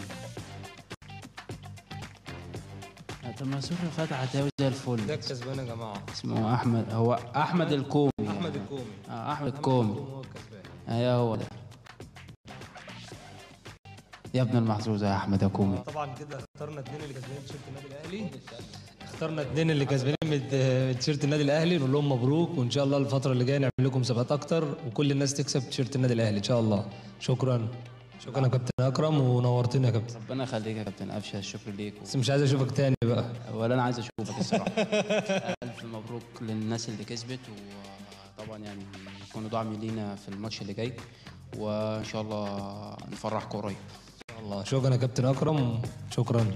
آه، طب ما سوري فتحت أوي زي الفل ده الكسبان يا جماعه اسمه احمد هو احمد الكومي احمد الكومي آه احمد أحمد الكومي هو الكسبان ايوه هو ده يا ابن المحظوظ يا احمد يا كومي طبعا كده اخترنا اتنين اللي كسبانين تيشيرت النادي الاهلي اخترنا اتنين اللي كسبانين من من تيشيرت النادي الاهلي نقول لهم مبروك وان شاء الله الفتره اللي جايه نعمل لكم مسابقات اكتر وكل الناس تكسب تيشيرت النادي الاهلي ان شاء الله شكرا شكرا يا كابتن اكرم ونورتنا يا كابتن ربنا يخليك يا كابتن قفشه الشكر ليك بس مش عايز اشوفك تاني بقى ولا انا عايز اشوفك الصراحه الف مبروك للناس اللي كسبت وطبعا يعني يكونوا دعم لينا في الماتش اللي جاي وان شاء الله نفرحكم قريب ان شاء الله شكرا يا كابتن اكرم شكرا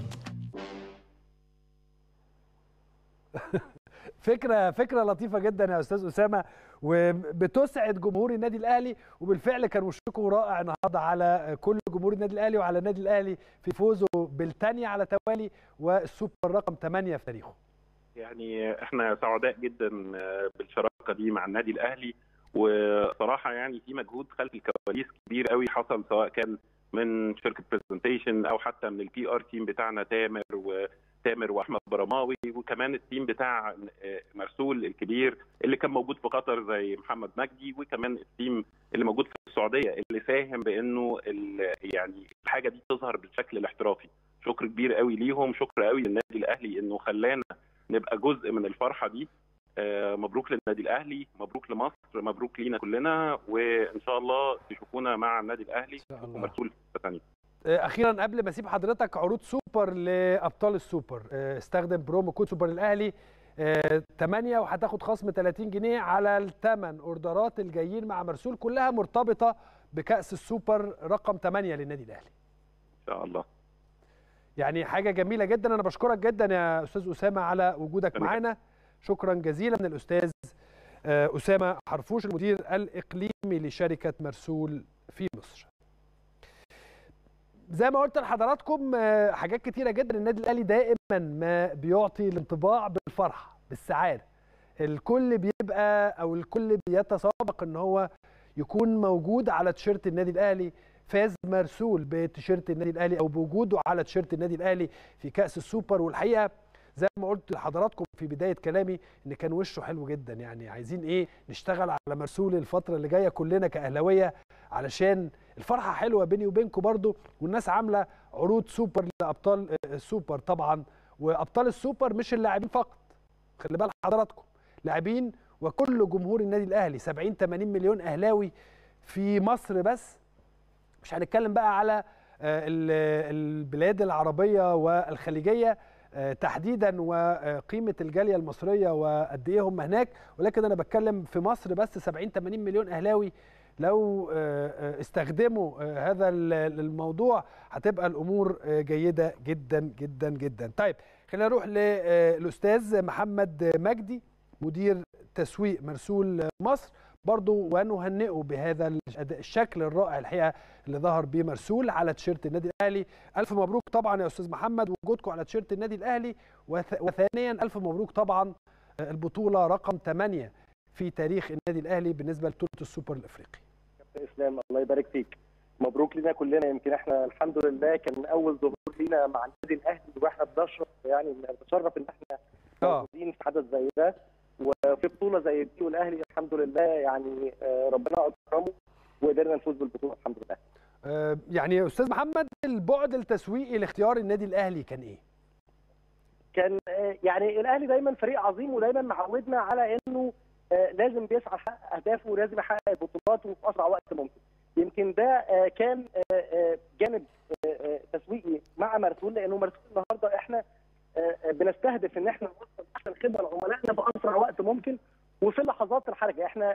فكره فكره لطيفه جدا يا استاذ اسامه وبتسعد جمهور النادي الاهلي وبالفعل كان وشكم رائع النهارده على كل جمهور النادي الاهلي وعلى النادي الاهلي في فوزه بالثانيه على توالي والسوبر رقم 8 في تاريخه يعني احنا سعداء جدا بالشراكه دي مع النادي الاهلي وصراحه يعني في مجهود خلف الكواليس كبير قوي حصل سواء كان من شركه برزنتيشن او حتى من البي ار تيم بتاعنا تامر وتامر واحمد برماوي وكمان التيم بتاع مرسول الكبير اللي كان موجود في قطر زي محمد مجدي وكمان التيم اللي موجود في السعوديه اللي ساهم بانه ال- يعني الحاجه دي تظهر بالشكل الاحترافي شكر كبير قوي ليهم شكر قوي للنادي الاهلي انه خلانا نبقى جزء من الفرحه دي آه، مبروك للنادي الاهلي مبروك لمصر مبروك لينا كلنا وان شاء الله تشوفونا مع النادي الاهلي شاء الله. ومرسول في ثانيه اخيرا قبل ما اسيب حضرتك عروض سوبر لابطال السوبر آه، استخدم برومو كود سوبر الاهلي 8 وهتاخد خصم 30 جنيه على الثمان اوردرات الجايين مع مرسول كلها مرتبطه بكاس السوبر رقم 8 للنادي الاهلي ان شاء الله يعني حاجه جميله جدا انا بشكرك جدا يا استاذ اسامه على وجودك شكراً. معانا شكرا جزيلا من الاستاذ آه، اسامه حرفوش المدير الاقليمي لشركه مرسول في مصر زي ما قلت لحضراتكم آه، حاجات كتيره جدا النادي الاهلي دائما ما بيعطي الانطباع بالفرحه بالسعاده الكل بيبقى او الكل بيتسابق ان هو يكون موجود على تيشيرت النادي الاهلي فاز مرسول بتيشيرت النادي الاهلي او بوجوده على تيشيرت النادي الاهلي في كاس السوبر والحقيقه زي ما قلت لحضراتكم في بدايه كلامي ان كان وشه حلو جدا يعني عايزين ايه نشتغل على مرسول الفتره اللي جايه كلنا كاهلاويه علشان الفرحه حلوه بيني وبينكم برضو والناس عامله عروض سوبر لابطال آه، السوبر طبعا وابطال السوبر مش اللاعبين فقط خلي بال حضراتكم لاعبين وكل جمهور النادي الاهلي 70 80 مليون اهلاوي في مصر بس مش هنتكلم بقى على آه، ال- البلاد العربيه والخليجيه آه، تحديدا وقيمه الجاليه المصريه وقد ايه هم هناك ولكن انا بتكلم في مصر بس 70 80 مليون اهلاوي لو آه، آه، استخدموا آه، هذا ال- الموضوع هتبقى الامور آه، جيده جدا جدا جدا طيب خلينا نروح للاستاذ محمد مجدي مدير تسويق مرسول مصر برضو ونهنئه بهذا الأداء- الشكل الرائع الحقيقه اللي ظهر بيه مرسول على تيشيرت النادي الاهلي الف مبروك طبعا يا استاذ محمد وجودكم على تيشيرت النادي الاهلي وث- وثانيا الف مبروك طبعا البطوله رقم 8 في تاريخ النادي الاهلي بالنسبه لبطوله السوبر الافريقي اسلام الله يبارك فيك مبروك لنا كلنا يمكن احنا الحمد لله كان اول ظهور لينا مع النادي الاهلي واحنا بنشرف يعني بنتشرف ان احنا اه موجودين في حدث زي ده وفي بطوله زي دي والاهلي الحمد لله يعني آه، ربنا اكرمه وقدرنا نفوز بالبطوله الحمد لله آه، يعني يا استاذ محمد البعد التسويقي لاختيار النادي الاهلي كان ايه كان آه، يعني الاهلي دايما فريق عظيم ودايما معودنا على انه آه، لازم بيسعى لحقق اهدافه ولازم يحقق بطولاته في اسرع وقت ممكن يمكن ده آه، كان آه، آه، جانب آه، آه، تسويقي مع مرسول لانه مرسول النهارده احنا آه، آه، بنستهدف ان احنا نوصل احسن خدمه لعملائنا في اسرع وقت ممكن وفي اللحظات الحرجه احنا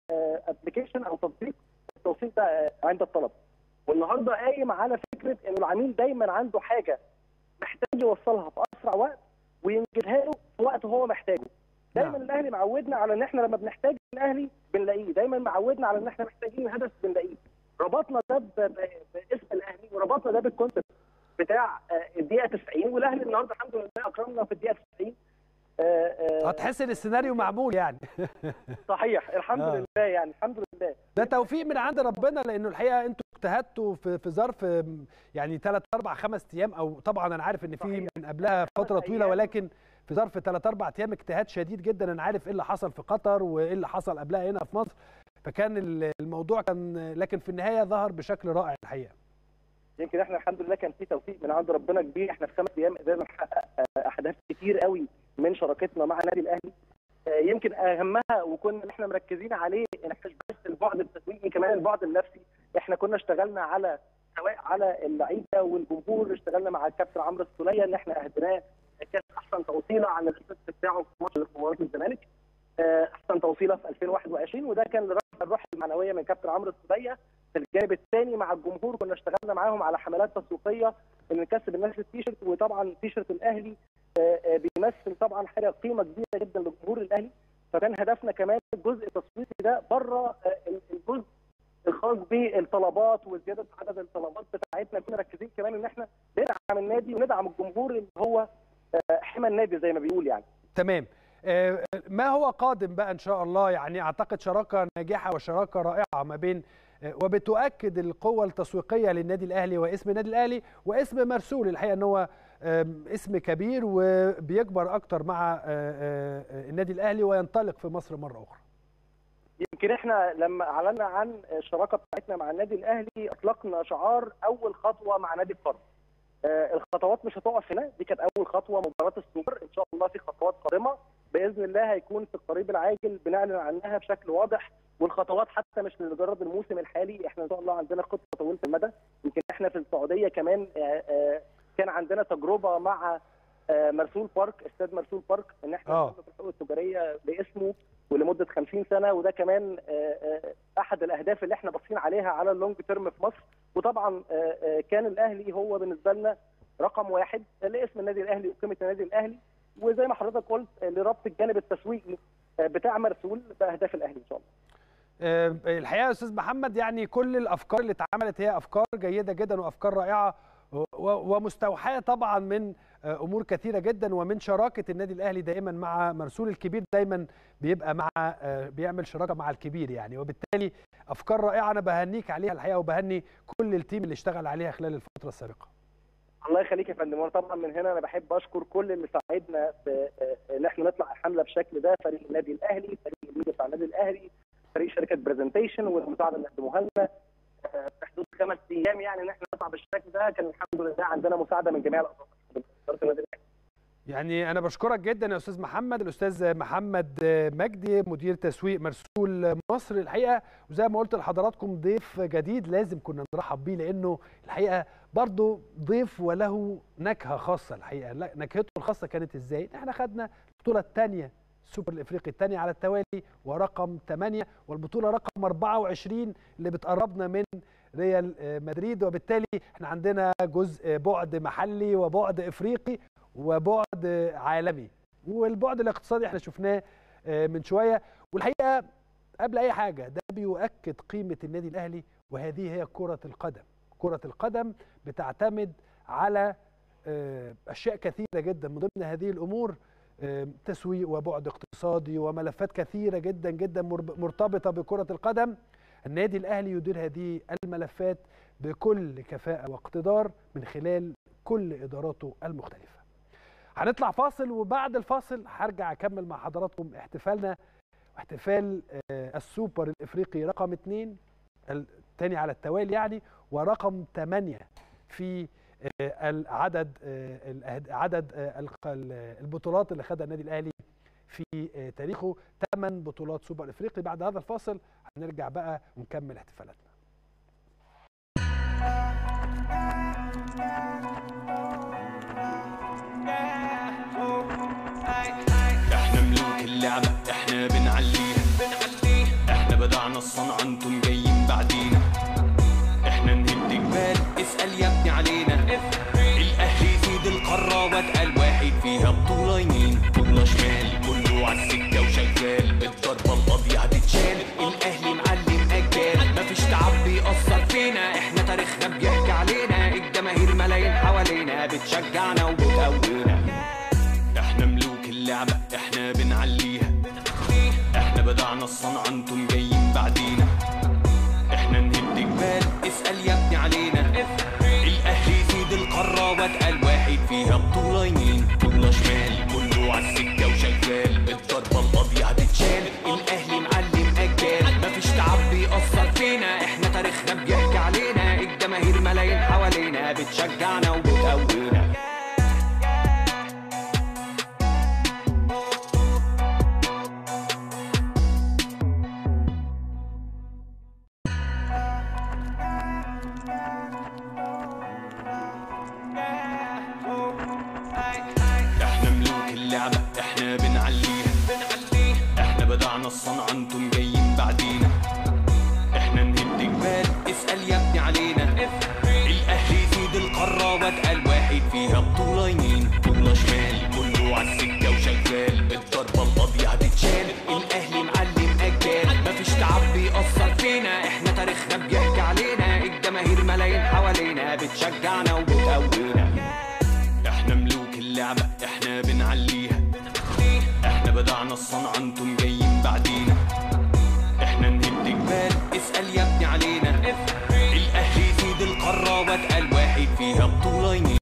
ابلكيشن او تطبيق التوصيل ده آه، عند الطلب والنهارده قايم على فكره ان العميل دايما عنده حاجه محتاج يوصلها في اسرع وقت وينجزها له في وقت هو محتاجه دايما نعم. الاهلي معودنا على ان احنا لما بنحتاج الاهلي بنلاقيه دايما معودنا على ان احنا محتاجين هدف بنلاقيه ربطنا ده ب- ب- باسم الاهلي وربطنا ده بالكونسيبت بتاع آه، الدقيقه 90 والاهلي النهارده الحمد لله اكرمنا في الدقيقه 90 آه، آه، هتحس ان السيناريو معمول يعني صحيح الحمد آه. لله يعني الحمد لله ده توفيق من عند ربنا لانه الحقيقه انتوا اجتهدتوا في في ظرف م، يعني 3 4 5 ايام او طبعا انا عارف ان في صحيح. من قبلها فتره خمس طويله أيام. ولكن في ظرف 3 4 ايام اجتهاد شديد جدا انا عارف ايه اللي حصل في قطر وايه اللي حصل قبلها هنا في مصر فكان ال- الموضوع كان لكن في النهايه ظهر بشكل رائع الحقيقه يمكن احنا الحمد لله كان في توفيق من عند ربنا كبير احنا في خمس ايام قدرنا نحقق آه، اهداف كتير قوي من شراكتنا مع النادي الاهلي آه، يمكن اهمها وكنا احنا مركزين عليه ان احنا مش بس البعد التسويقي كمان البعد النفسي احنا كنا اشتغلنا على سواء على اللعيبه والجمهور اشتغلنا مع الكابتن عمرو السوليه ان احنا اهدناه كاس احسن توصيله عن الاسيست بتاعه في ماتش مباراه الزمالك آه، احسن توصيله في 2021 وده كان لرفع الروح المعنويه من كابتن عمرو السوليه في الجانب الثاني مع الجمهور كنا اشتغلنا معاهم على حملات تسويقيه ان نكسب الناس التيشيرت وطبعا تيشيرت الاهلي آه، آه، بيمثل طبعا حاجه قيمه كبيره جدا لجمهور الاهلي فكان هدفنا كمان الجزء التسويقي ده بره آه، الجزء الخاص بالطلبات وزياده عدد الطلبات بتاعتنا كنا مركزين كمان ان احنا ندعم النادي وندعم الجمهور اللي هو آه، حمى النادي زي ما بيقول يعني تمام آه، ما هو قادم بقى ان شاء الله يعني اعتقد شراكه ناجحه وشراكه رائعه ما بين آه، وبتؤكد القوه التسويقيه للنادي الاهلي واسم النادي الاهلي واسم مرسول الحقيقه ان هو آم، اسم كبير وبيكبر اكتر مع آه، آه، آه، النادي الاهلي وينطلق في مصر مره اخرى يمكن احنا لما اعلنا عن الشراكه بتاعتنا مع النادي الاهلي اطلقنا شعار اول خطوه مع نادي القرن. آه، الخطوات مش هتقف هنا دي كانت اول خطوه مباراه السوبر ان شاء الله في خطوات قادمه باذن الله هيكون في القريب العاجل بنعلن عنها بشكل واضح والخطوات حتى مش لمجرد الموسم الحالي احنا ان شاء الله عندنا خطه طويله المدى يمكن احنا في السعوديه كمان آه، آه، كان عندنا تجربه مع آه، مرسول بارك استاد مرسول بارك ان احنا آه. نعمل الحقوق التجاريه باسمه ولمده 50 سنه وده كمان آه، آه، احد الاهداف اللي احنا باصين عليها على اللونج تيرم في مصر وطبعا آه، آه، كان الاهلي هو بالنسبه لنا رقم واحد لاسم النادي الاهلي وقيمه النادي الاهلي وزي ما حضرتك قلت لربط الجانب التسويقي بتاع مرسول باهداف الاهلي ان شاء الله آه، الحقيقه يا استاذ محمد يعني كل الافكار اللي اتعملت هي افكار جيده جدا وافكار رائعه و- و- ومستوحاه طبعا من آه، امور كثيره جدا ومن شراكه النادي الاهلي دائما مع مرسول الكبير دايما بيبقى مع آه، بيعمل شراكه مع الكبير يعني وبالتالي افكار رائعه انا بهنيك عليها الحقيقه وبهني كل التيم اللي اشتغل عليها خلال الفتره السابقه الله يخليك يا فندم وانا طبعا من هنا انا بحب اشكر كل اللي ساعدنا في آه، ان احنا نطلع الحمله بالشكل ده فريق النادي الاهلي فريق الميديا بتاع النادي الاهلي فريق شركه برزنتيشن والمساعده اللي قدموها لنا آه، في حدود خمس ايام يعني ان احنا نطلع بالشكل ده كان الحمد لله عندنا مساعده من جميع الاطراف إدارة النادي الأهلي. يعني انا بشكرك جدا يا استاذ محمد الاستاذ محمد مجدي مدير تسويق مرسول مصر الحقيقه وزي ما قلت لحضراتكم ضيف جديد لازم كنا نرحب بيه لانه الحقيقه برضه ضيف وله نكهه خاصه الحقيقه لا، نكهته الخاصه كانت ازاي احنا خدنا البطوله الثانيه السوبر الافريقي الثاني على التوالي ورقم 8 والبطوله رقم 24 اللي بتقربنا من ريال مدريد وبالتالي احنا عندنا جزء بعد محلي وبعد افريقي وبعد عالمي والبعد الاقتصادي احنا شفناه آه، من شويه والحقيقه قبل اي حاجه ده بيؤكد قيمه النادي الاهلي وهذه هي كره القدم كره القدم بتعتمد على آه، اشياء كثيره جدا من ضمن هذه الامور آه، تسويق وبعد اقتصادي وملفات كثيره جدا جدا مرب- مرتبطه بكره القدم النادي الاهلي يدير هذه الملفات بكل كفاءه واقتدار من خلال كل اداراته المختلفه هنطلع فاصل وبعد الفاصل هرجع اكمل مع حضراتكم احتفالنا احتفال آه، السوبر الافريقي رقم اثنين الثاني على التوالي يعني ورقم ثمانية في آه، العدد آه، الأهد- عدد آه، الق- ال- البطولات اللي خدها النادي الاهلي في آه، تاريخه ثمان بطولات سوبر افريقي بعد هذا الفاصل هنرجع بقى ونكمل احتفالاتنا احنا ملوك اللعبة احنا بنعليها احنا بدعنا الصنعة انتم جايين بعدينا احنا نهد جبال اسأل يا ابني علينا الاهلي يزيد القارة واتقل واحد فيها بطولة يمين بطولة شمال كله عالسكة وشغال الضربة القاضية هتتشال الاهلي معلم اجيال مفيش تعب بيأثر فينا احنا تاريخنا بيحكي علينا الجماهير ملايين حوالينا بتشجعنا وبتقوينا احنا ملوك اللعبة احنا بنعليها احنا بدعنا الصنعة انتم جايين بعدينا احنا نهد جبال اسأل يا ابني علينا الاهلي يزيد القارة واتقل واحد فيها بطولة يمين بطولة شمال كله عالسكة وشغال الضربة القاضية هتتشال الاهلي معلم اجيال مفيش تعب بيأثر فينا احنا تاريخنا بيحكي علينا الجماهير ملايين حوالينا بتشجعنا وبتقوينا احنا ملوك اللعبة احنا بنعليها احنا بدعنا الصنعة انتم جايين بعدينا احنا نهد جبال اسأل يا ابني علينا الاهلي يزيد القارة واتقل واحد فيها بطولة يمين بطولة شمال كله عالسكة وشغال الضربة القاضية هتتشال الاهلي معلم اجيال مفيش تعب بيأثر فينا احنا تاريخنا بيحكي علينا الجماهير ملايين حوالينا بتشجعنا وبتقوينا احنا ملوك اللعبة احنا بنعليها احنا بدعنا الصنعة انتم جايين بعدينا احنا نهد جبال اسأل يا ابني علينا الاهلي يزيد القارة واتقل واحد فيها بطولة يمين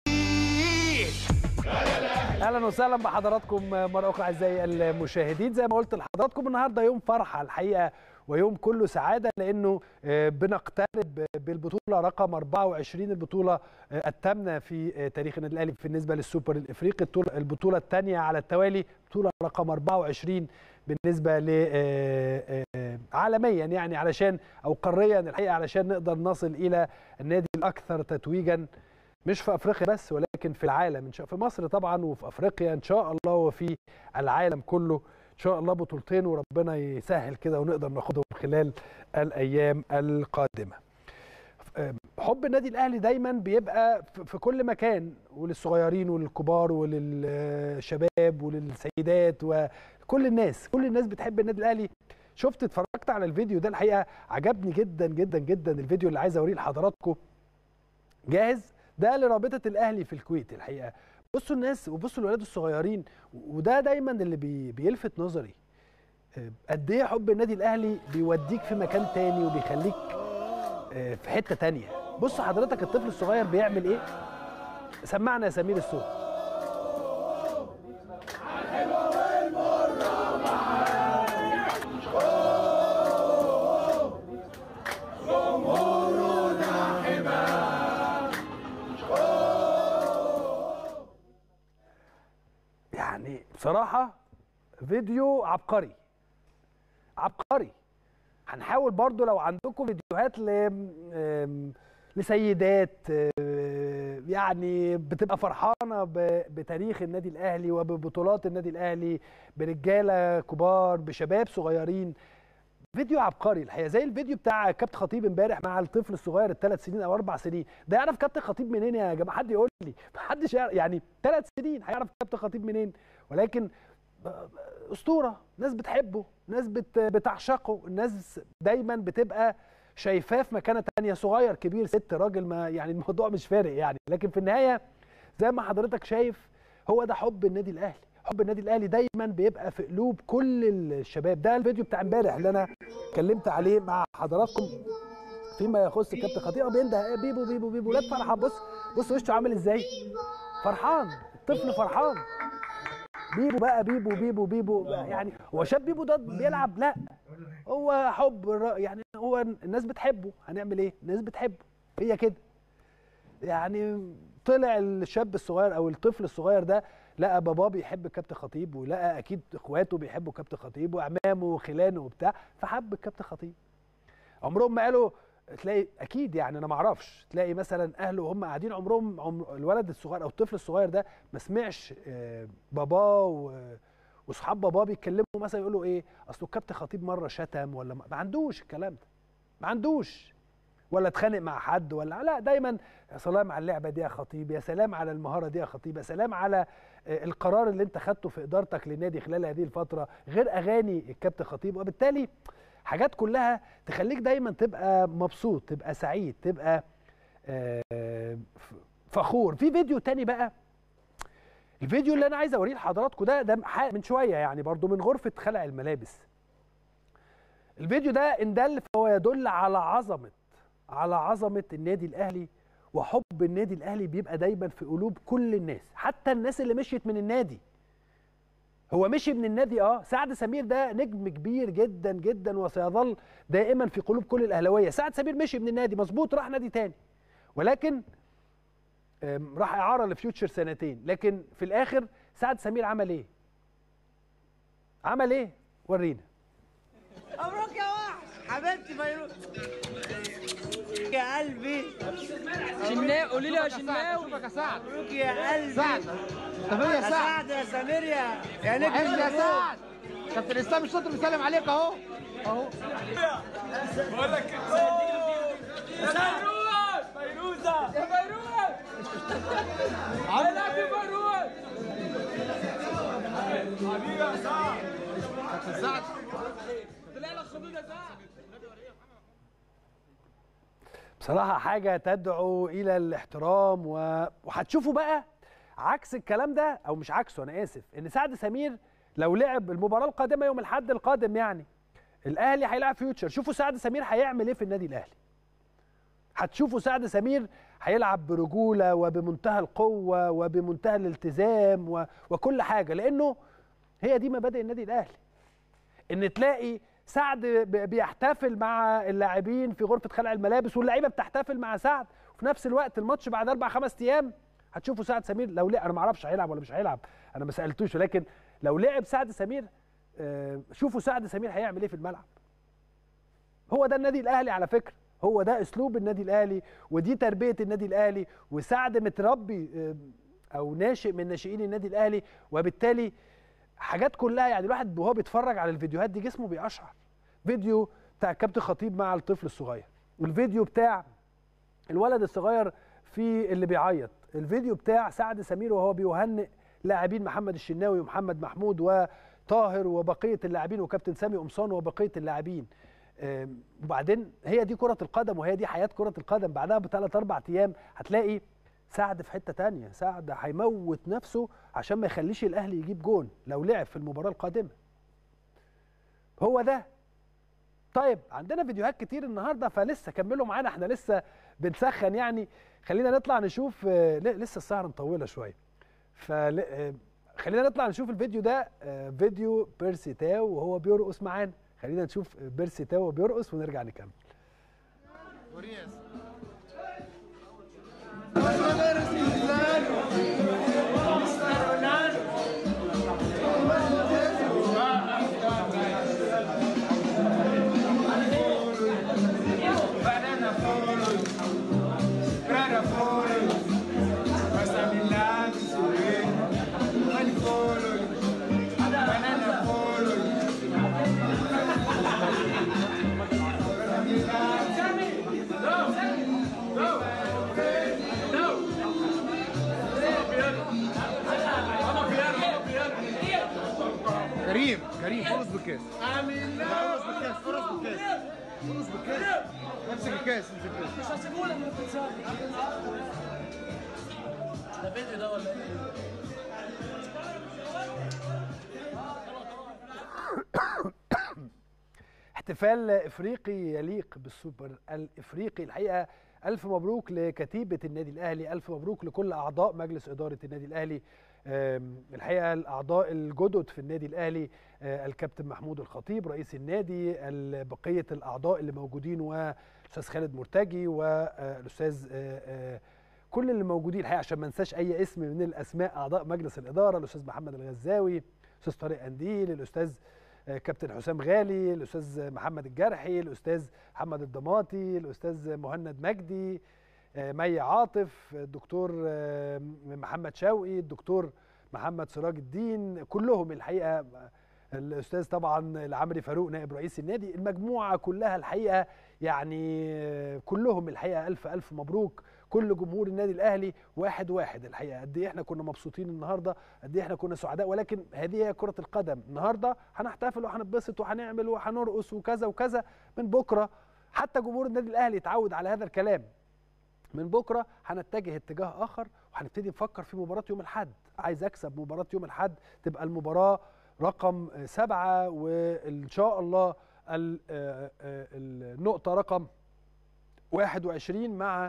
اهلا وسهلا بحضراتكم مره اخرى اعزائي المشاهدين زي ما قلت لحضراتكم النهارده يوم فرحه الحقيقه ويوم كله سعاده لانه آه، بنقترب بالبطوله رقم 24 البطوله آه، الثامنه في آه، تاريخ النادي الاهلي بالنسبه للسوبر الافريقي البطولة- البطوله الثانيه على التوالي بطوله رقم 24 بالنسبه ل آه، آه، عالميا يعني علشان او قاريا الحقيقه علشان نقدر نصل الى النادي الاكثر تتويجا مش في افريقيا بس ولكن في العالم ان شاء في مصر طبعا وفي افريقيا ان شاء الله وفي العالم كله ان شاء الله بطولتين وربنا يسهل كده ونقدر ناخدهم خلال الايام القادمه حب النادي الاهلي دايما بيبقى في- في كل مكان وللصغيرين وللكبار وللشباب وللسيدات وكل الناس كل الناس بتحب النادي الاهلي شفت اتفرجت على الفيديو ده الحقيقه عجبني جدا جدا جدا الفيديو اللي عايز اوريه لحضراتكم جاهز ده لرابطه الاهلي في الكويت الحقيقه بصوا الناس وبصوا الولاد الصغيرين وده دايما اللي بي بيلفت نظري آه، قد ايه حب النادي الاهلي بيوديك في مكان تاني وبيخليك آه، في حته تانية بص حضرتك الطفل الصغير بيعمل ايه سمعنا يا سمير الصوت يعني بصراحه فيديو عبقري عبقري هنحاول برضو لو عندكم فيديوهات ل آم، لسيدات آه، يعني بتبقى فرحانه ب- بتاريخ النادي الاهلي وببطولات النادي الاهلي برجاله كبار بشباب صغيرين فيديو عبقري الحقيقه زي الفيديو بتاع كابتن خطيب امبارح مع الطفل الصغير الثلاث سنين او اربع سنين ده يعرف كابتن خطيب منين يا جماعه حد يقول لي محدش يعرف يعني ثلاث سنين هيعرف كابتن خطيب منين ولكن اسطوره ناس بتحبه ناس بت بتعشقه الناس دايما بتبقى شايفاه في مكانه تانية صغير كبير ست راجل ما يعني الموضوع مش فارق يعني لكن في النهايه زي ما حضرتك شايف هو ده حب النادي الاهلي حب النادي الاهلي دايما بيبقى في قلوب كل الشباب ده الفيديو بتاع امبارح اللي انا اتكلمت عليه مع حضراتكم فيما يخص كابتن خطيب بينده بيبو بيبو بيبو ولاد فرحان بص بص وشه عامل ازاي فرحان الطفل فرحان بيبو بقى بيبو بيبو بيبو يعني هو شاب بيبو ده بيلعب لا هو حب الر- يعني هو الناس بتحبه هنعمل ايه الناس بتحبه هي كده يعني طلع الشاب الصغير او الطفل الصغير ده لقى باباه بيحب كابتن خطيب ولقى اكيد اخواته بيحبوا كابتن خطيب واعمامه وخلانه وبتاع فحب الكابتن خطيب عمرهم ما قالوا تلاقي اكيد يعني انا ما اعرفش تلاقي مثلا اهله وهم قاعدين عمرهم عمر الولد الصغير او الطفل الصغير ده ما سمعش آه، باباه و- واصحاب باباه بيتكلموا مثلا يقولوا ايه اصل الكابتن خطيب مره شتم ولا ما ما عندوش الكلام ده ما عندوش ولا اتخانق مع حد ولا لا دايما يا سلام على اللعبه دي يا خطيب يا سلام على المهاره دي يا خطيب يا سلام على آه، القرار اللي انت خدته في ادارتك للنادي خلال هذه الفتره غير اغاني الكابتن خطيب وبالتالي حاجات كلها تخليك دايما تبقى مبسوط تبقى سعيد تبقى آه، ف- فخور في فيديو تاني بقى الفيديو اللي انا عايز اوريه لحضراتكم ده ده ح- من شويه يعني برضو من غرفه خلع الملابس الفيديو ده ان دل فهو يدل على عظمه على عظمه النادي الاهلي وحب النادي الاهلي بيبقى دايما في قلوب كل الناس حتى الناس اللي مشيت من النادي هو مشي من النادي اه سعد سمير ده نجم كبير جدا جدا وسيظل دائما في قلوب كل الاهلاويه سعد سمير مشي من النادي مظبوط راح نادي تاني ولكن آم، راح اعاره لفيوتشر سنتين لكن في الاخر سعد سمير عمل ايه عمل ايه ورينا مبروك يا واحد حبيبتي فيروز يا قلبي شناوي قولي لي يا شناوي مبروك يا قلبي سعد. طب إيه يا يا سعد؟ سعد يا سمير يا يا نجم وحشني يا النجوم. سعد كابتن اسلام الشاطر بيسلم عليك اهو اهو بقول لك فيروز فيروزة يا فيروز علاء فيروز حبيبي يا سعد كابتن سعد طلع لك خدود يا سعد بصراحة حاجة تدعو إلى الاحترام و... وهتشوفوا بقى عكس الكلام ده أو مش عكسه أنا آسف إن سعد سمير لو لعب المباراة القادمة يوم الأحد القادم يعني الأهلي هيلعب فيوتشر شوفوا سعد سمير هيعمل إيه في النادي الأهلي هتشوفوا سعد سمير هيلعب برجولة وبمنتهى القوة وبمنتهى الالتزام و... وكل حاجة لأنه هي دي مبادئ النادي الأهلي ان تلاقي سعد ب- بيحتفل مع اللاعبين في غرفه خلع الملابس واللعيبه بتحتفل مع سعد وفي نفس الوقت الماتش بعد اربع خمس ايام هتشوفوا سعد سمير لو لعب انا ما اعرفش هيلعب ولا مش هيلعب انا ما سالتوش ولكن لو لعب سعد سمير آه، شوفوا سعد سمير هيعمل ايه في الملعب هو ده النادي الاهلي على فكره هو ده اسلوب النادي الاهلي ودي تربيه النادي الاهلي وسعد متربي آه، او ناشئ من ناشئين النادي الاهلي وبالتالي حاجات كلها يعني الواحد وهو بيتفرج على الفيديوهات دي جسمه بيقشعر فيديو بتاع كابتن خطيب مع الطفل الصغير والفيديو بتاع الولد الصغير في اللي بيعيط الفيديو بتاع سعد سمير وهو بيهنئ لاعبين محمد الشناوي ومحمد محمود وطاهر وبقيه اللاعبين وكابتن سامي قمصان وبقيه اللاعبين آم، وبعدين هي دي كره القدم وهي دي حياه كره القدم بعدها بثلاث اربع ايام هتلاقي سعد في حته تانية سعد هيموت نفسه عشان ما يخليش الاهلي يجيب جون لو لعب في المباراه القادمه هو ده طيب عندنا فيديوهات كتير النهارده فلسه كملوا معانا احنا لسه بنسخن يعني خلينا نطلع نشوف آه، ل- لسه السهره مطوله شويه فل... آه، خلينا نطلع نشوف الفيديو ده آه، فيديو بيرسي تاو وهو بيرقص معانا خلينا نشوف بيرسي تاو وهو بيرقص ونرجع نكمل كريم كريم فرص بالكاس امين لا فرص بالكاس فرص بالكاس فرص بالكاس امسك الكاس امسك الكاس مش هسيبهولك ده فيديو ده ولا ايه؟ احتفال افريقي يليق بالسوبر الافريقي الحقيقه الف مبروك لكتيبه النادي الاهلي الف مبروك لكل اعضاء مجلس اداره النادي الاهلي آم، الحقيقه الاعضاء الجدد في النادي الاهلي آه، الكابتن محمود الخطيب رئيس النادي ال- بقيه الاعضاء اللي موجودين والاستاذ خالد مرتجي والاستاذ آه، آه، كل اللي موجودين الحقيقه عشان ما انساش اي اسم من الاسماء اعضاء مجلس الاداره الاستاذ محمد الغزاوي الاستاذ طارق انديل الاستاذ آه، كابتن حسام غالي الاستاذ محمد الجرحي الاستاذ محمد الضماطي الاستاذ مهند مجدي آه، مي عاطف الدكتور آه، محمد شوقي الدكتور محمد سراج الدين كلهم الحقيقه الاستاذ طبعا العمري فاروق نائب رئيس النادي المجموعه كلها الحقيقه يعني آه، كلهم الحقيقه الف الف مبروك كل جمهور النادي الاهلي واحد واحد الحقيقه قد ايه احنا كنا مبسوطين النهارده قد ايه احنا كنا سعداء ولكن هذه هي كره القدم النهارده هنحتفل وهنتبسط وهنعمل وهنرقص وكذا وكذا من بكره حتى جمهور النادي الاهلي اتعود على هذا الكلام من بكره هنتجه اتجاه اخر وهنبتدي نفكر في مباراه يوم الاحد عايز اكسب مباراه يوم الاحد تبقى المباراه رقم سبعة وان شاء الله ال- آه، آه، النقطه رقم 21 مع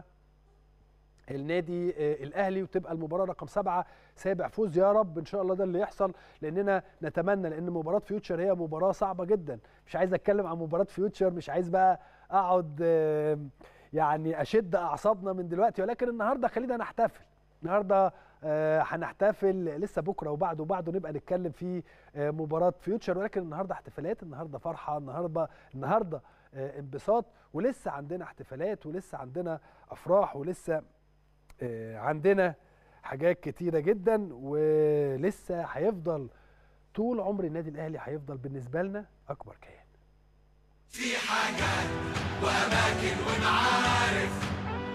النادي آه، الاهلي وتبقى المباراه رقم سبعة سابع فوز يا رب ان شاء الله ده اللي يحصل لاننا نتمنى لان مباراه فيوتشر هي مباراه صعبه جدا مش عايز اتكلم عن مباراه فيوتشر مش عايز بقى اقعد آه، يعني اشد اعصابنا من دلوقتي ولكن النهارده خلينا نحتفل النهارده آه، هنحتفل لسه بكره وبعده وبعده نبقى نتكلم في آه، مباراه فيوتشر ولكن النهارده احتفالات النهارده فرحه النهارده النهارده آه، انبساط ولسه عندنا احتفالات ولسه عندنا افراح ولسه آه، عندنا حاجات كتيره جدا ولسه هيفضل طول عمر النادي الاهلي هيفضل بالنسبه لنا اكبر كيان في حاجات وأماكن ومعارف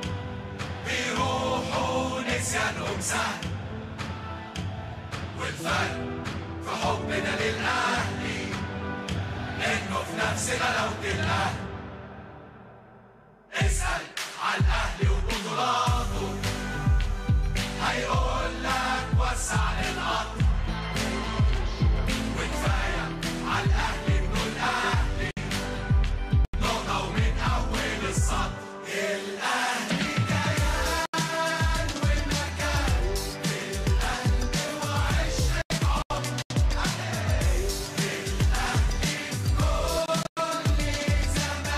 بيروحوا نسيانهم سهل والفرق في حبنا للأهلي إنه في نفس غلاوة الأهل اسأل عن الأهلي وبطولاته هيقول لك وسع للقطر وكفاية على الأهلي إنه الأهلي نقطة ومن أول السطر الأهلي كيان والمكان في القلب وعشق عمر الأهلي في كل زمان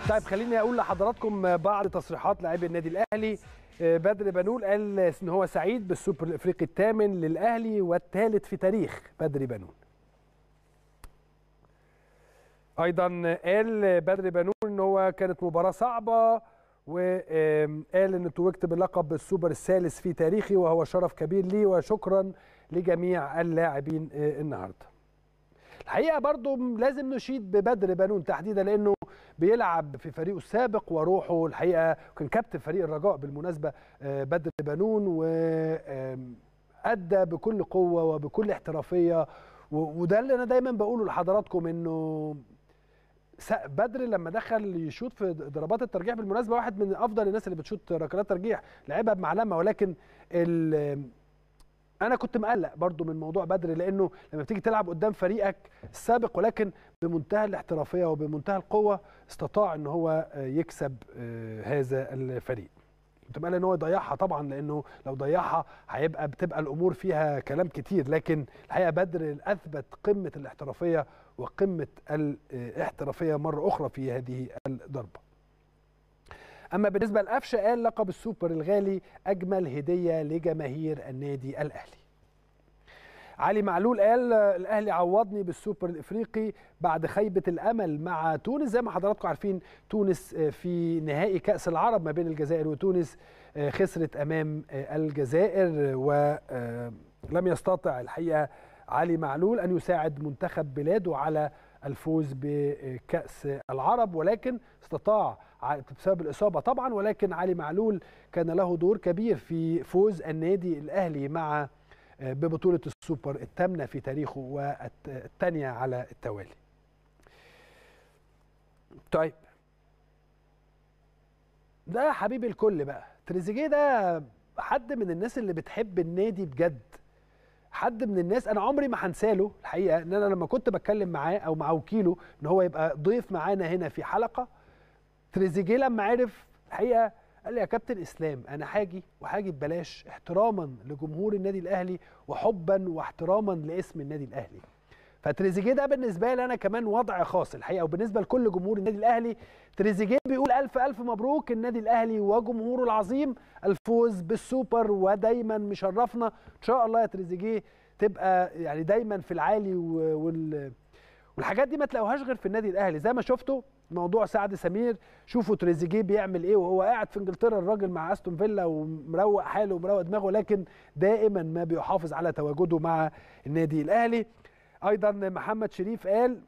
طيب خليني اقول لحضراتكم بعض تصريحات لاعبي النادي الاهلي آه، بدر بنون قال ان هو سعيد بالسوبر الافريقي الثامن للاهلي والثالث في تاريخ بدر بنون ايضا قال بدر بنون ان هو كانت مباراه صعبه وقال ان توجت باللقب السوبر الثالث في تاريخي وهو شرف كبير لي وشكرا لجميع اللاعبين آه، النهارده الحقيقه برضو لازم نشيد ببدر بنون تحديدا لانه بيلعب في فريقه السابق وروحه الحقيقه كان كابتن فريق الرجاء بالمناسبه آه، بدر بنون وادى بكل قوه وبكل احترافيه و- وده اللي انا دايما بقوله لحضراتكم انه س- بدر لما دخل يشوط في ضربات الترجيح بالمناسبه واحد من افضل الناس اللي بتشوط ركلات ترجيح لعبها بمعلمه ولكن ال- انا كنت مقلق برضو من موضوع بدر لانه لما بتيجي تلعب قدام فريقك السابق ولكن بمنتهى الاحترافيه وبمنتهى القوه استطاع ان هو آه، يكسب آه، هذا الفريق كنت مقلق ان هو يضيعها طبعا لانه لو ضيعها هيبقى بتبقى الامور فيها كلام كتير لكن الحقيقه بدر اثبت قمه الاحترافيه وقمه الاحترافيه مره اخرى في هذه الضربه اما بالنسبه لقفشه قال لقب السوبر الغالي اجمل هديه لجماهير النادي الاهلي علي معلول قال الاهلي عوضني بالسوبر الافريقي بعد خيبه الامل مع تونس زي ما حضراتكم عارفين تونس في نهائي كاس العرب ما بين الجزائر وتونس خسرت امام الجزائر ولم يستطع الحقيقه علي معلول ان يساعد منتخب بلاده على الفوز بكاس العرب ولكن استطاع بسبب الاصابه طبعا ولكن علي معلول كان له دور كبير في فوز النادي الاهلي مع ببطوله السوبر الثامنه في تاريخه والثانيه على التوالي. طيب ده حبيب الكل بقى تريزيجيه ده حد من الناس اللي بتحب النادي بجد حد من الناس انا عمري ما هنساله الحقيقه ان انا لما كنت بتكلم معاه او مع وكيله ان هو يبقى ضيف معانا هنا في حلقه تريزيجيه لما عرف الحقيقه قال لي يا كابتن اسلام انا هاجي وهاجي ببلاش احتراما لجمهور النادي الاهلي وحبا واحتراما لاسم النادي الاهلي فتريزيجيه ده بالنسبه لي انا كمان وضع خاص الحقيقه وبالنسبه لكل جمهور النادي الاهلي تريزيجيه بيقول الف الف مبروك النادي الاهلي وجمهوره العظيم الفوز بالسوبر ودايما مشرفنا ان شاء الله يا تريزيجيه تبقى يعني دايما في العالي وال والحاجات دي ما تلاقوهاش غير في النادي الاهلي زي ما شفتوا موضوع سعد سمير شوفوا تريزيجيه بيعمل ايه وهو قاعد في انجلترا الراجل مع استون فيلا ومروق حاله ومروق دماغه لكن دائما ما بيحافظ على تواجده مع النادي الاهلي ايضا محمد شريف قال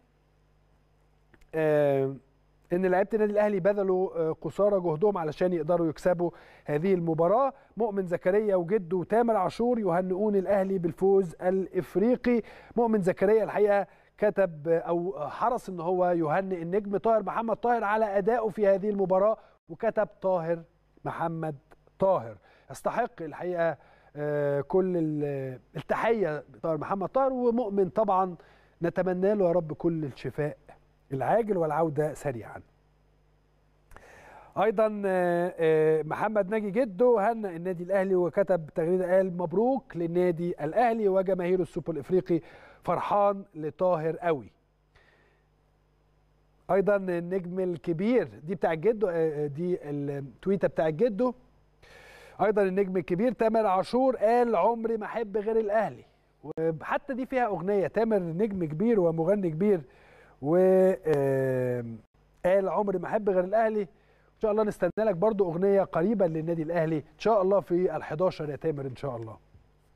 آه ان لعيبه النادي الاهلي بذلوا آه قصارى جهدهم علشان يقدروا يكسبوا هذه المباراه مؤمن زكريا وجده تامر عاشور يهنئون الاهلي بالفوز الافريقي مؤمن زكريا الحقيقه كتب او حرص ان هو يهنئ النجم طاهر محمد طاهر على ادائه في هذه المباراه وكتب طاهر محمد طاهر يستحق الحقيقه كل التحيه طاهر محمد طاهر ومؤمن طبعا نتمنى له يا رب كل الشفاء العاجل والعوده سريعا ايضا محمد ناجي جده هنأ النادي الاهلي وكتب تغريده قال مبروك للنادي الاهلي وجماهير السوبر الافريقي فرحان لطاهر قوي ايضا النجم الكبير دي بتاع جده دي التويته بتاع جده ايضا النجم الكبير تامر عاشور قال عمري ما احب غير الاهلي وحتى دي فيها اغنيه تامر نجم كبير ومغني كبير و قال عمري ما احب غير الاهلي ان شاء الله نستنى لك برضو اغنيه قريبه للنادي الاهلي ان شاء الله في ال11 يا تامر ان شاء الله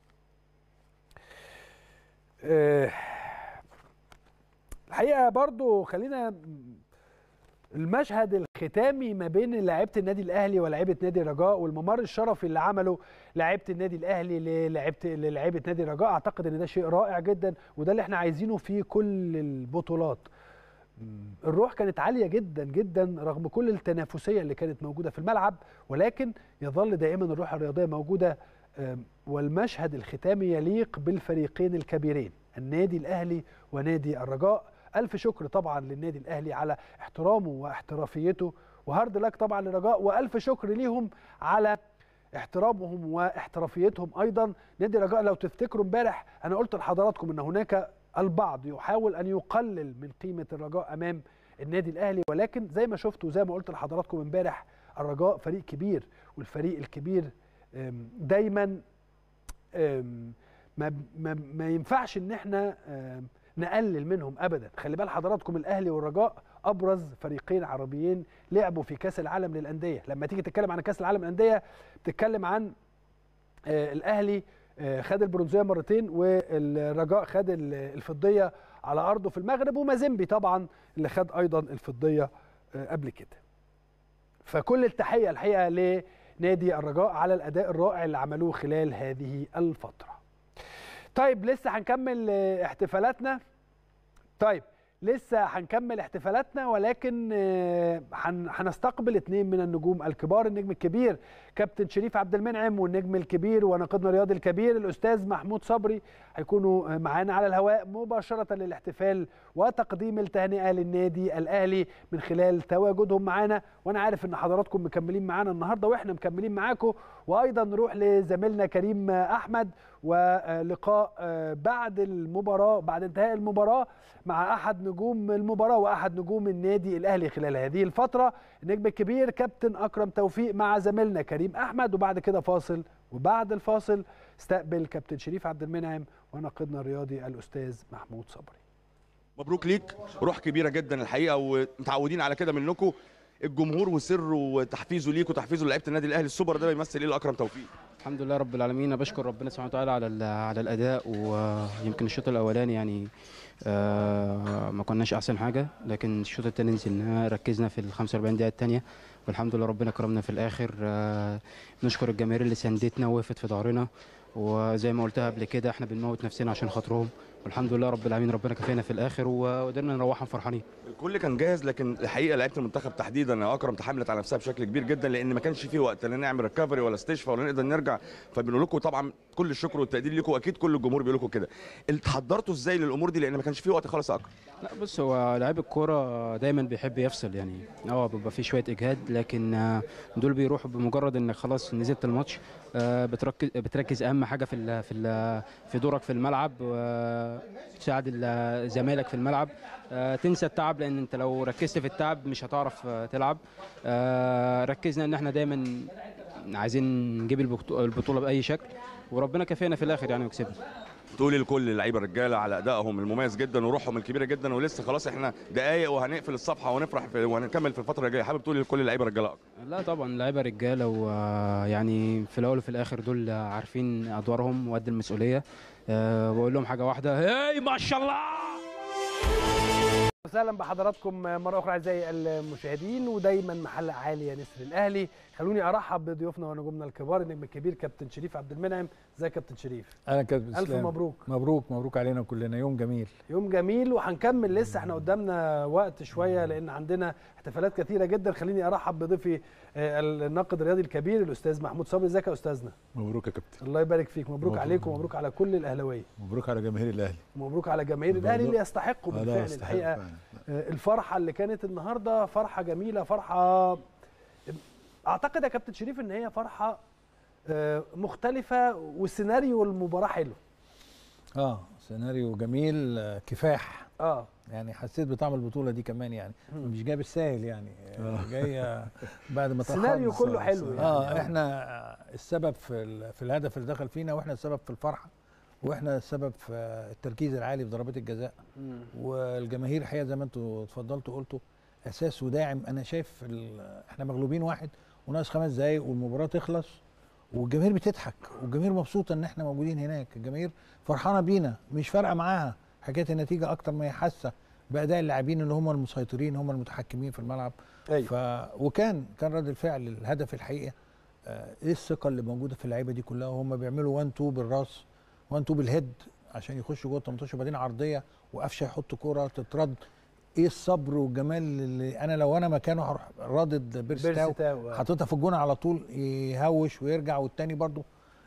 الحقيقه برضو خلينا المشهد الختامي ما بين لعيبه النادي الاهلي ولاعيبه نادي الرجاء والممر الشرفي اللي عمله لعيبه النادي الاهلي للاعيبه للاعيبه نادي الرجاء اعتقد ان ده شيء رائع جدا وده اللي احنا عايزينه في كل البطولات الروح كانت عاليه جدا جدا رغم كل التنافسيه اللي كانت موجوده في الملعب ولكن يظل دائما الروح الرياضيه موجوده والمشهد الختامي يليق بالفريقين الكبيرين النادي الاهلي ونادي الرجاء الف شكر طبعا للنادي الاهلي على احترامه واحترافيته وهارد لك طبعا للرجاء والف شكر ليهم على احترامهم واحترافيتهم ايضا نادي الرجاء لو تفتكروا امبارح انا قلت لحضراتكم ان هناك البعض يحاول ان يقلل من قيمه الرجاء امام النادي الاهلي ولكن زي ما شفتوا وزي ما قلت لحضراتكم امبارح الرجاء فريق كبير والفريق الكبير آم، دايما آم، ما ما ما ينفعش ان احنا آم، نقلل منهم ابدا خلي بال حضراتكم الاهلي والرجاء ابرز فريقين عربيين لعبوا في كاس العالم للانديه لما تيجي تتكلم عن كاس العالم للانديه بتتكلم عن آه، الاهلي آه، خد البرونزيه مرتين والرجاء خد ال- الفضيه على ارضه في المغرب ومازيمبي طبعا اللي خد ايضا الفضيه آه، قبل كده فكل التحيه الحقيقه لنادي الرجاء على الاداء الرائع اللي عملوه خلال هذه الفتره طيب لسه هنكمل آه، احتفالاتنا طيب لسه هنكمل احتفالاتنا ولكن آه، هن- هنستقبل اثنين من النجوم الكبار النجم الكبير كابتن شريف عبد المنعم والنجم الكبير وناقدنا الرياضي الكبير الاستاذ محمود صبري هيكونوا آه، معانا على الهواء مباشره للاحتفال وتقديم التهنئه للنادي الاهلي من خلال تواجدهم معانا وانا عارف ان حضراتكم مكملين معانا النهارده واحنا مكملين معاكم وايضا نروح لزميلنا كريم احمد ولقاء آه، بعد المباراه بعد انتهاء المباراه مع احد نجوم المباراه واحد نجوم النادي الاهلي خلال هذه الفتره النجم الكبير كابتن اكرم توفيق مع زميلنا كريم احمد وبعد كده فاصل وبعد الفاصل استقبل كابتن شريف عبد المنعم وناقدنا الرياضي الاستاذ محمود صبري مبروك ليك روح كبيره جدا الحقيقه ومتعودين على كده منكم الجمهور وسره وتحفيزه ليك وتحفيزه لعيبه النادي الاهلي السوبر ده بيمثل ايه لاكرم توفيق الحمد لله رب العالمين انا بشكر ربنا سبحانه وتعالى على ال- على الاداء ويمكن الشوط الاولاني يعني آه، ما كناش احسن حاجه لكن الشوط الثاني نزلنا ركزنا في ال 45 دقيقه الثانيه والحمد لله ربنا كرمنا في الاخر آه، نشكر الجماهير اللي ساندتنا ووقفت في ظهرنا وزي ما قلتها قبل كده احنا بنموت نفسنا عشان خاطرهم والحمد لله رب العالمين ربنا كفينا في الاخر وقدرنا نروحهم فرحانين الكل كان جاهز لكن الحقيقه لعيبه المنتخب تحديدا يا اكرم تحملت على نفسها بشكل كبير جدا لان ما كانش فيه وقت لا نعمل ريكفري ولا استشفاء ولا نقدر نرجع فبنقول لكم طبعا كل الشكر والتقدير لكم واكيد كل الجمهور بيقول لكم كده اتحضرتوا ازاي للامور دي لان ما كانش فيه وقت خالص يا اكرم لا بص هو لعيب الكوره دايما بيحب يفصل يعني اه بيبقى فيه شويه اجهاد لكن آه، دول بيروحوا بمجرد انك خلاص نزلت الماتش آه، بتركز بتركز اهم حاجه في ال في ال في دورك في الملعب آه، تساعد ال- زمايلك في الملعب آه، تنسى التعب لان انت لو ركزت في التعب مش هتعرف آه، تلعب آه، ركزنا ان احنا دايما عايزين نجيب البطو- البطوله باي شكل وربنا كفينا في الاخر يعني وكسبنا تقولي لكل اللعيبه الرجاله على ادائهم المميز جدا وروحهم الكبيره جدا ولسه خلاص احنا دقايق وهنقفل الصفحه ونفرح في وهنكمل في الفتره الجايه حابب تقولي لكل اللعيبه الرجاله أكتر. لا طبعا لعيبه رجاله ويعني في الاول وفي الاخر دول عارفين ادوارهم وقد المسؤوليه أه بقول لهم حاجه واحده هاي ما شاء الله وسهلا بحضراتكم مره اخرى اعزائي المشاهدين ودايما محل عالي يا نسر الاهلي خلوني ارحب بضيوفنا ونجومنا الكبار النجم الكبير كابتن شريف عبد المنعم ازيك يا كابتن شريف اهلا كابتن الف اسلام مبروك مبروك مبروك علينا كلنا يوم جميل يوم جميل وهنكمل لسه احنا قدامنا وقت شويه لان عندنا احتفالات كثيره جدا خليني ارحب بضيفي آه، الناقد الرياضي الكبير الاستاذ محمود صبري ازيك يا استاذنا مبروك يا كابتن الله يبارك فيك مبروك مبروك. عليكم ومبروك على كل الاهلاويه مبروك على جماهير الاهلي ومبروك على جماهير الموضوع- الاهلي اللي يستحقوا آه، لا، بالفعل يستحق الحقيقه فعلا. آه، الفرحه اللي كانت النهارده فرحه جميله فرحه اعتقد يا كابتن شريف ان هي فرحه آه، مختلفه وسيناريو المباراه حلو اه سيناريو جميل آه، كفاح اه يعني حسيت بطعم البطوله دي كمان يعني مش جايه بالسهل يعني آه، جايه بعد ما السيناريو تأخرنا. كله حلو يعني. اه آه. احنا السبب في ال- في الهدف اللي دخل فينا واحنا السبب في الفرحه واحنا السبب في التركيز العالي في ضربات الجزاء مم. والجماهير الحقيقه زي ما انتوا اتفضلتوا قلتوا اساس وداعم انا شايف ال- احنا مغلوبين واحد وناقص خمس دقايق والمباراه تخلص والجماهير بتضحك والجماهير مبسوطه ان احنا موجودين هناك الجماهير فرحانه بينا مش فارقه معاها حكايه النتيجه اكتر ما هي حاسه باداء اللاعبين اللي هم المسيطرين هم المتحكمين في الملعب أيوة. ف... وكان كان رد الفعل الهدف الحقيقه آه، ايه الثقه اللي موجوده في اللعيبه دي كلها وهم بيعملوا 1 2 بالراس 1 2 بالهيد عشان يخشوا جوه ال 18 وبعدين عرضيه وقفشه يحط كوره تترد ايه الصبر والجمال اللي انا لو انا مكانه هروح رادد بيرستاو بيرستاو، آه. حاططها في الجون على طول يهوش ويرجع والتاني برضو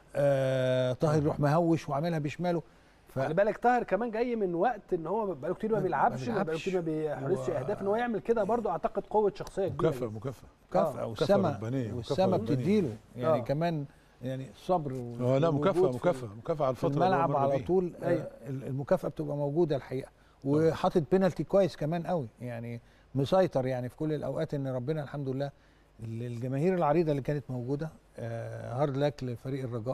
آه طاهر يروح مهوش وعاملها بشماله ف... خلي بالك طاهر كمان جاي من وقت ان هو بقاله كتير ما ما بيلعبش بقاله بيلعبش. كتير ما بيحرزش و- اهداف ان هو يعمل كده برضو اعتقد قوه شخصيه كبيره مكافأة جدا. مكافأة مكافأة آه. والسما ربانية، والسما مكافأة ربانية. بتديله يعني آه. كمان يعني الصبر اه لا مكافأة والوجود في- مكافأة مكافأة على في الفترة اللي هو الملعب مر على بيها. طول أيوة. آه، المكافأة بتبقى موجودة الحقيقة وحاطط بينالتي كويس كمان قوي يعني مسيطر يعني في كل الاوقات ان ربنا الحمد لله الجماهير العريضه اللي كانت موجوده آه هارد لك لفريق الرجاء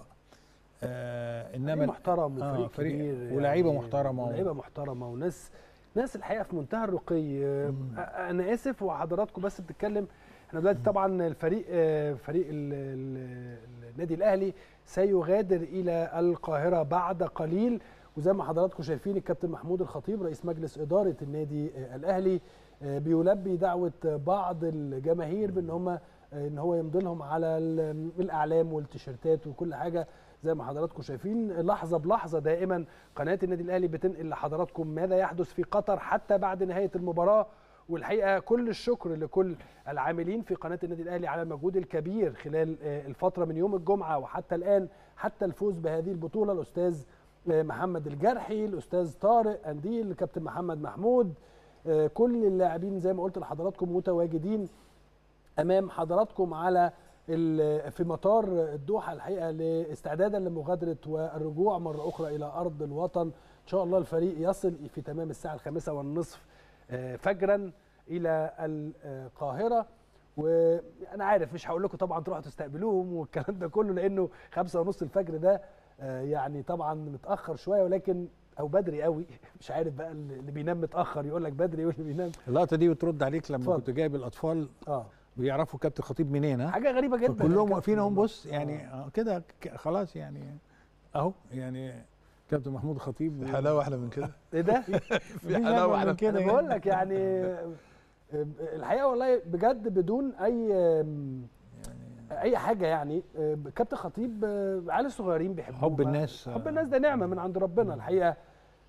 آه انما فريق محترم آه وفريق فريق كبير ولاعيبه يعني محترمه و- ولاعيبه محترمه وناس ناس الحقيقه في منتهى الرقي آه، انا اسف وحضراتكم بس بتتكلم احنا دلوقتي طبعا الفريق آه، فريق ال- ال- النادي الاهلي سيغادر الى القاهره بعد قليل وزي ما حضراتكم شايفين الكابتن محمود الخطيب رئيس مجلس اداره النادي آه، الاهلي آه، بيلبي دعوه بعض الجماهير بان هم آه، ان هو يمضي لهم على ال- الاعلام والتيشيرتات وكل حاجه زي ما حضراتكم شايفين لحظه بلحظه دائما قناه النادي الاهلي بتنقل لحضراتكم ماذا يحدث في قطر حتى بعد نهايه المباراه والحقيقه كل الشكر لكل العاملين في قناه النادي الاهلي على المجهود الكبير خلال آه، الفتره من يوم الجمعه وحتى الان حتى الفوز بهذه البطوله الاستاذ آه، محمد الجرحي الاستاذ طارق انديل الكابتن محمد محمود آه، كل اللاعبين زي ما قلت لحضراتكم متواجدين امام حضراتكم على ال- في مطار الدوحه الحقيقه لاستعدادا لمغادره والرجوع مره اخرى الى ارض الوطن ان شاء الله الفريق يصل في تمام الساعه الخامسه والنصف آه، فجرا الى القاهره وانا عارف مش هقول لكم طبعا تروحوا تستقبلوهم والكلام ده كله لانه خمسة ونص الفجر ده آه، يعني طبعا متاخر شويه ولكن او بدري قوي مش عارف بقى اللي بينام متاخر يقول لك بدري واللي بينام اللقطه دي بترد عليك لما اتفضل. كنت جايب الاطفال اه بيعرفوا كابتن خطيب منين ها حاجه غريبه جدا كلهم كابتن واقفين اهم والله. بص يعني آه. كده ك- خلاص يعني اهو يعني كابتن محمود خطيب في حلاوه احلى من كده ايه ده؟ في حلاوه احلى من كده انا يعني. بقول لك يعني الحقيقه والله بجد بدون اي اي حاجه يعني كابتن خطيب عيال الصغيرين بيحبوه حب الناس. حب الناس ده نعمه من عند ربنا الحقيقه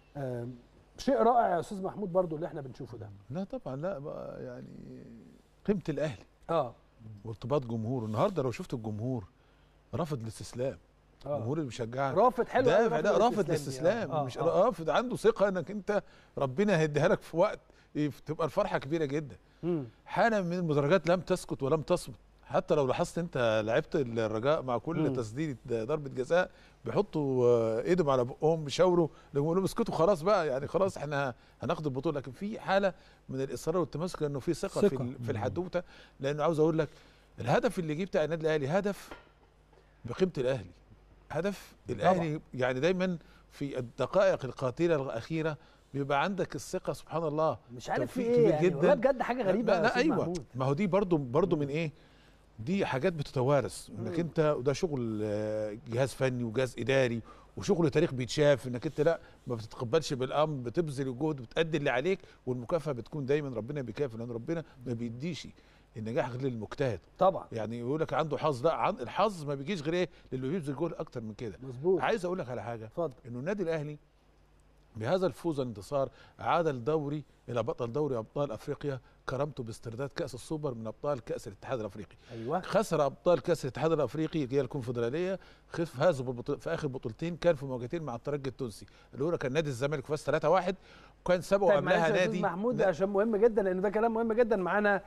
شيء رائع يا استاذ محمود برضو اللي احنا بنشوفه ده لا طبعا لا بقى يعني قيمه الاهلي اه وارتباط جمهور النهارده لو شفت الجمهور رافض الاستسلام آه. الجمهور اللي بيشجعك رافض حلو أوي دافع لا رافض الاستسلام دي. الاستسلام آه. مش آه. رافض عنده ثقه انك انت ربنا هيديها لك في وقت تبقى الفرحه كبيره جدا مم. حاله من المدرجات لم تسكت ولم تصمت حتى لو لاحظت انت لعبت الرجاء مع كل مم. تسديده ضربه جزاء بيحطوا آه، ايدهم على بقهم بيشاوروا يقولوا لهم اسكتوا خلاص بقى يعني خلاص احنا هناخد البطوله لكن في حاله من الاصرار والتمسك لانه في ثقه في ثقة. ال- في الحدوته لانه عاوز اقول لك الهدف اللي جه بتاع النادي الاهلي هدف بقيمه الاهلي هدف الاهلي يعني دايما في الدقائق القاتله الاخيره بيبقى عندك الثقه سبحان الله مش عارف في توفيق ايه كبير يعني والله بجد حاجه غريبه لا, يا لا أستاذ ايوه محمود. ما هو دي برضو برضو من ايه دي حاجات بتتوارث انك انت وده شغل آه، جهاز فني وجهاز اداري وشغل تاريخ بيتشاف انك انت لا ما بتتقبلش بالامر بتبذل الجهد بتأدي اللي عليك والمكافاه بتكون دايما ربنا بيكافئ لان ربنا ما بيديش النجاح غير للمجتهد طبعا يعني يقول لك عنده حظ لا عن الحظ ما بيجيش غير ايه للي بيبذل جهد اكتر من كده مظبوط عايز اقول لك على حاجه اتفضل انه النادي الاهلي بهذا الفوز والانتصار عاد الدوري الى بطل دوري ابطال افريقيا كرمته باسترداد كاس السوبر من ابطال كاس الاتحاد الافريقي ايوه خسر ابطال كاس الاتحاد الافريقي اللي هي الكونفدراليه خف فازوا بالبطول في اخر بطولتين كان في مواجهتين مع الترجي التونسي الاولى كان نادي الزمالك فاز 3-1 وكان سبقه طيب معلش قبلها يا أستاذ نادي محمود عشان مهم جدا لان ده كلام مهم جدا معانا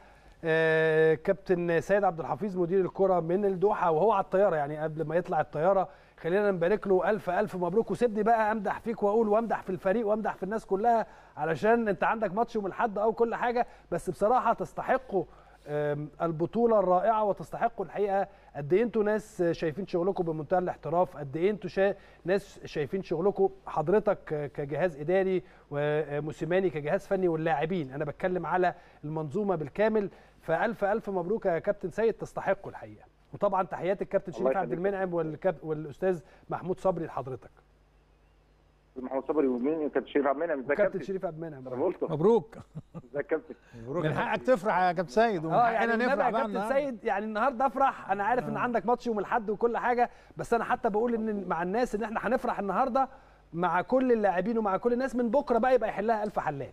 آه، كابتن سيد عبد الحفيظ مدير الكره من الدوحه وهو على الطياره يعني قبل ما يطلع الطياره خلينا نبارك له الف الف مبروك وسيبني بقى امدح فيك واقول وامدح في الفريق وامدح في الناس كلها علشان انت عندك ماتش يوم الاحد او كل حاجه بس بصراحه تستحقوا آم، البطوله الرائعه وتستحقوا الحقيقه قد ايه انتوا ناس شايفين شغلكم بمنتهى الاحتراف قد ايه انتوا شا... ناس شايفين شغلكم حضرتك كجهاز اداري وموسيماني كجهاز فني واللاعبين انا بتكلم على المنظومه بالكامل فالف الف مبروك يا كابتن سيد تستحقوا الحقيقه وطبعا تحيات الكابتن الله شريف عبد يخليك. المنعم والكاب... والاستاذ محمود صبري لحضرتك محمود صبري ومين كابتن شريف عبد المنعم ازيك يا كابتن كابتن شريف عبد المنعم انا قلت مبروك ازيك يا كابتن من حقك تفرح يا كابتن سيد ومن اه حقنا يعني نفرح نفرح يا بقى كابتن النهاردة. سيد يعني النهارده افرح انا عارف ان عندك ماتش يوم الاحد وكل حاجه بس انا حتى بقول ان مع الناس ان احنا هنفرح النهارده مع كل اللاعبين ومع كل الناس من بكره بقى يبقى يحلها الف حلات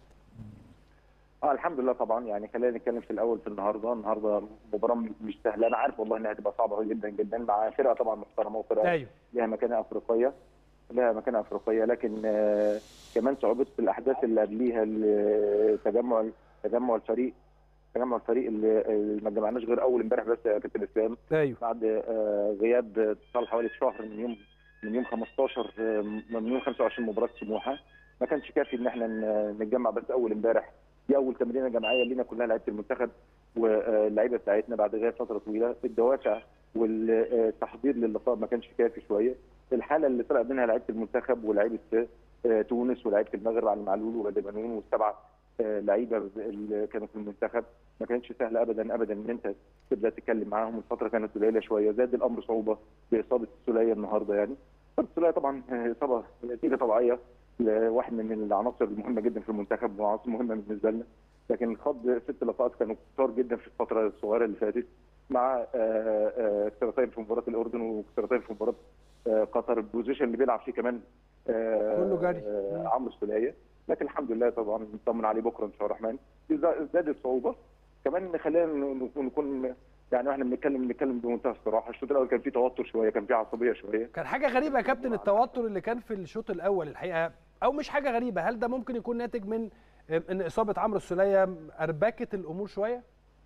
اه الحمد لله طبعا يعني خلينا نتكلم في الاول في النهارده النهارده مباراه مش سهله انا عارف والله انها هتبقى صعبه جدا جدا مع فرقه طبعا محترمه وفرقه ايوه لها مكانه افريقيه لها مكانه افريقيه لكن آه كمان صعوبه الاحداث اللي قبليها ال- تجمع تجمع الفريق تجمع الفريق اللي اللي ما جمعناش غير اول امبارح بس يا كابتن اسلام ايوه بعد آه غياب طال حوالي شهر من يوم من يوم 15 آه، من يوم 25 مباراه سموحه ما كانش كافي ان احنا ن- نتجمع بس اول امبارح دي اول تمرينه جماعيه لينا كلها لعيبه المنتخب واللعيبه بتاعتنا بعد غياب فتره طويله الدوافع والتحضير للقاء ما كانش كافي شويه الحاله اللي طلع منها لعيبه المنتخب ولاعيبه آه، تونس ولاعيبه المغرب علي معلول وغادي بنون والسبعه آه، لعيبه اللي كانوا في المنتخب ما كانش سهل ابدا ابدا ان انت تبدا تتكلم معاهم الفتره كانت قليله شويه زاد الامر صعوبه باصابه السوليه النهارده يعني اصابه السوليه طبعا آه، اصابه نتيجه طبيعيه لواحد من العناصر المهمه جدا في المنتخب وعناصر مهمه بالنسبه لنا لكن خض ست لقاءات كانوا كتار جدا في الفتره الصغيره اللي فاتت مع آه، آه، اختيارتين في مباراه الاردن واختيارتين في مباراه آه، قطر البوزيشن اللي بيلعب فيه كمان آه، كله جري. آه، عمرو السوليه لكن الحمد لله طبعا نطمن عليه بكره ان شاء الله الرحمن زا- زادت صعوبه كمان خلينا نكون نكون يعني واحنا بنتكلم بنتكلم بمنتهى الصراحه الشوط الاول كان فيه توتر شويه كان فيه عصبيه شويه كان حاجه غريبه يا كابتن التوتر اللي كان في الشوط الاول الحقيقه او مش حاجه غريبه هل ده ممكن يكون ناتج من ان اصابه عمرو السوليه اربكت الامور شويه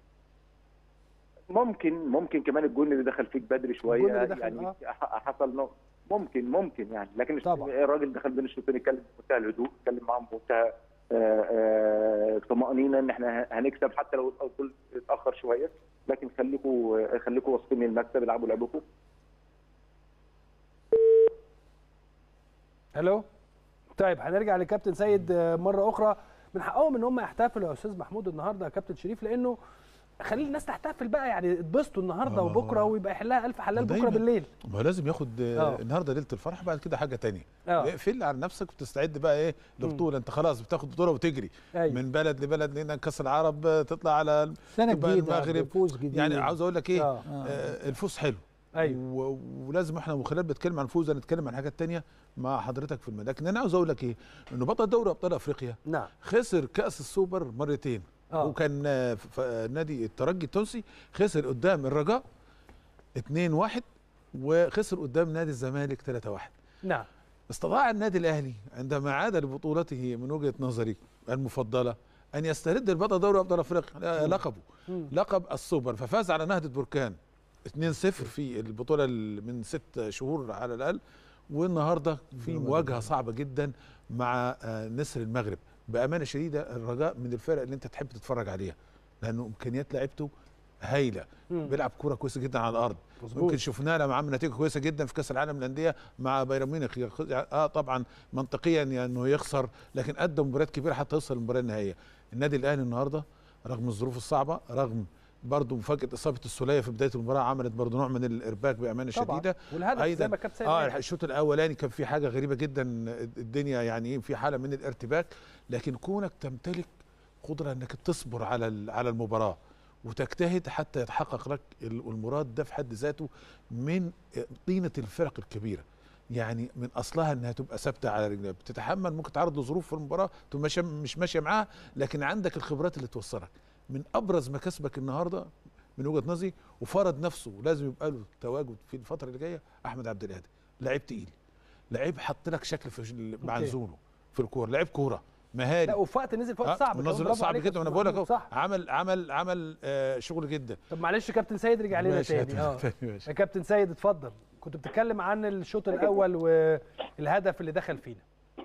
ممكن ممكن كمان الجون اللي دخل فيك بدري شويه الجون اللي دخل، يعني آه. ح- حصل نوع ممكن ممكن يعني لكن طبعا. الراجل دخل بين الشوطين اتكلم بمنتهى الهدوء اتكلم معاهم بمنتهى آه، آه، طمأنينة ان احنا هنكسب حتى لو الجول اتأخر شويه لكن خليكم خليكم واثقين من المكسب العبوا لعبكم الو طيب هنرجع لكابتن سيد آه، مره اخرى من حقهم ان هم يحتفلوا يا استاذ محمود النهارده يا كابتن شريف لانه خلي الناس تحتفل بقى يعني اتبسطوا النهارده آه. وبكره ويبقى يحلها الف حلال بكره ودايماً بالليل ما هو لازم ياخد آه. آه. النهارده ليله الفرح بعد كده حاجه تانية آه. اقفل على نفسك وتستعد بقى ايه لبطوله انت خلاص بتاخد بطوله وتجري أيوة. من بلد لبلد لان كاس العرب آه، تطلع على سنة تبقى جديدة، المغرب فوز جديد. يعني عاوز اقول لك ايه آه. آه. آه الفوز حلو ايوه و- ولازم احنا وخلال بنتكلم عن الفوز هنتكلم عن حاجات تانية مع حضرتك في المدى لكن انا عاوز اقول لك ايه انه بطل دوري ابطال افريقيا نعم خسر كاس السوبر مرتين آه. وكان آه، ف- ف- نادي الترجي التونسي خسر قدام الرجاء 2-1 وخسر قدام نادي الزمالك 3-1 نعم استطاع النادي الاهلي عندما عاد لبطولته من وجهه نظري المفضله ان يسترد البطل دوري ابطال افريقيا لقبه مم. لقب السوبر ففاز على نهضه بركان 2-0 في البطوله ال- من ست شهور على الاقل والنهارده في مواجهه صعبه جدا مع آه، نسر المغرب بامانه شديده الرجاء من الفرق اللي انت تحب تتفرج عليها لانه امكانيات لعيبته هايله مم. بيلعب كوره كويسه جدا على الارض مظبوط. ممكن شفناه لما عمل نتيجه كويسه جدا في كاس العالم للانديه مع بايرن ميونخ يخ- اه طبعا منطقيا يعني انه يخسر لكن ادى مباريات كبيره حتى يوصل للمباراه النهائيه النادي الاهلي النهارده رغم الظروف الصعبه رغم برضه مفاجاه اصابه السوليه في بدايه المباراه عملت برضه نوع من الارباك بامانه طبعاً. شديده والهدف زي ما كابتن سيد اه قال. الشوط الاولاني كان في حاجه غريبه جدا الدنيا يعني ايه في حاله من الارتباك لكن كونك تمتلك قدره انك تصبر على ال- على المباراه وتجتهد حتى يتحقق لك ال- المراد ده في حد ذاته من طينه الفرق الكبيره يعني من اصلها انها تبقى ثابته على رجلها بتتحمل ممكن تعرض لظروف في المباراه تبقى ماشية- مش ماشيه معاها لكن عندك الخبرات اللي توصلك من ابرز مكاسبك النهارده من وجهه نظري وفرض نفسه لازم يبقى له تواجد في الفتره اللي جايه احمد عبد القادر لعيب تقيل لعيب حط لك شكل في مع أوكي. نزوله في الكوره لعيب كوره مهاري لا وفي وقت نزل في وقت آه، صعب كمان، منظم برافو صعب عليك يا جدا وانا أستاذ بقول لك محمود، أهو، صح عمل عمل عمل آه شغل جدا طب معلش كابتن سيد رجع لنا ماشي، تاني هات- اه تاني، ماشي. يا كابتن سيد اتفضل كنت بتتكلم عن الشوط الاول والهدف اللي دخل فينا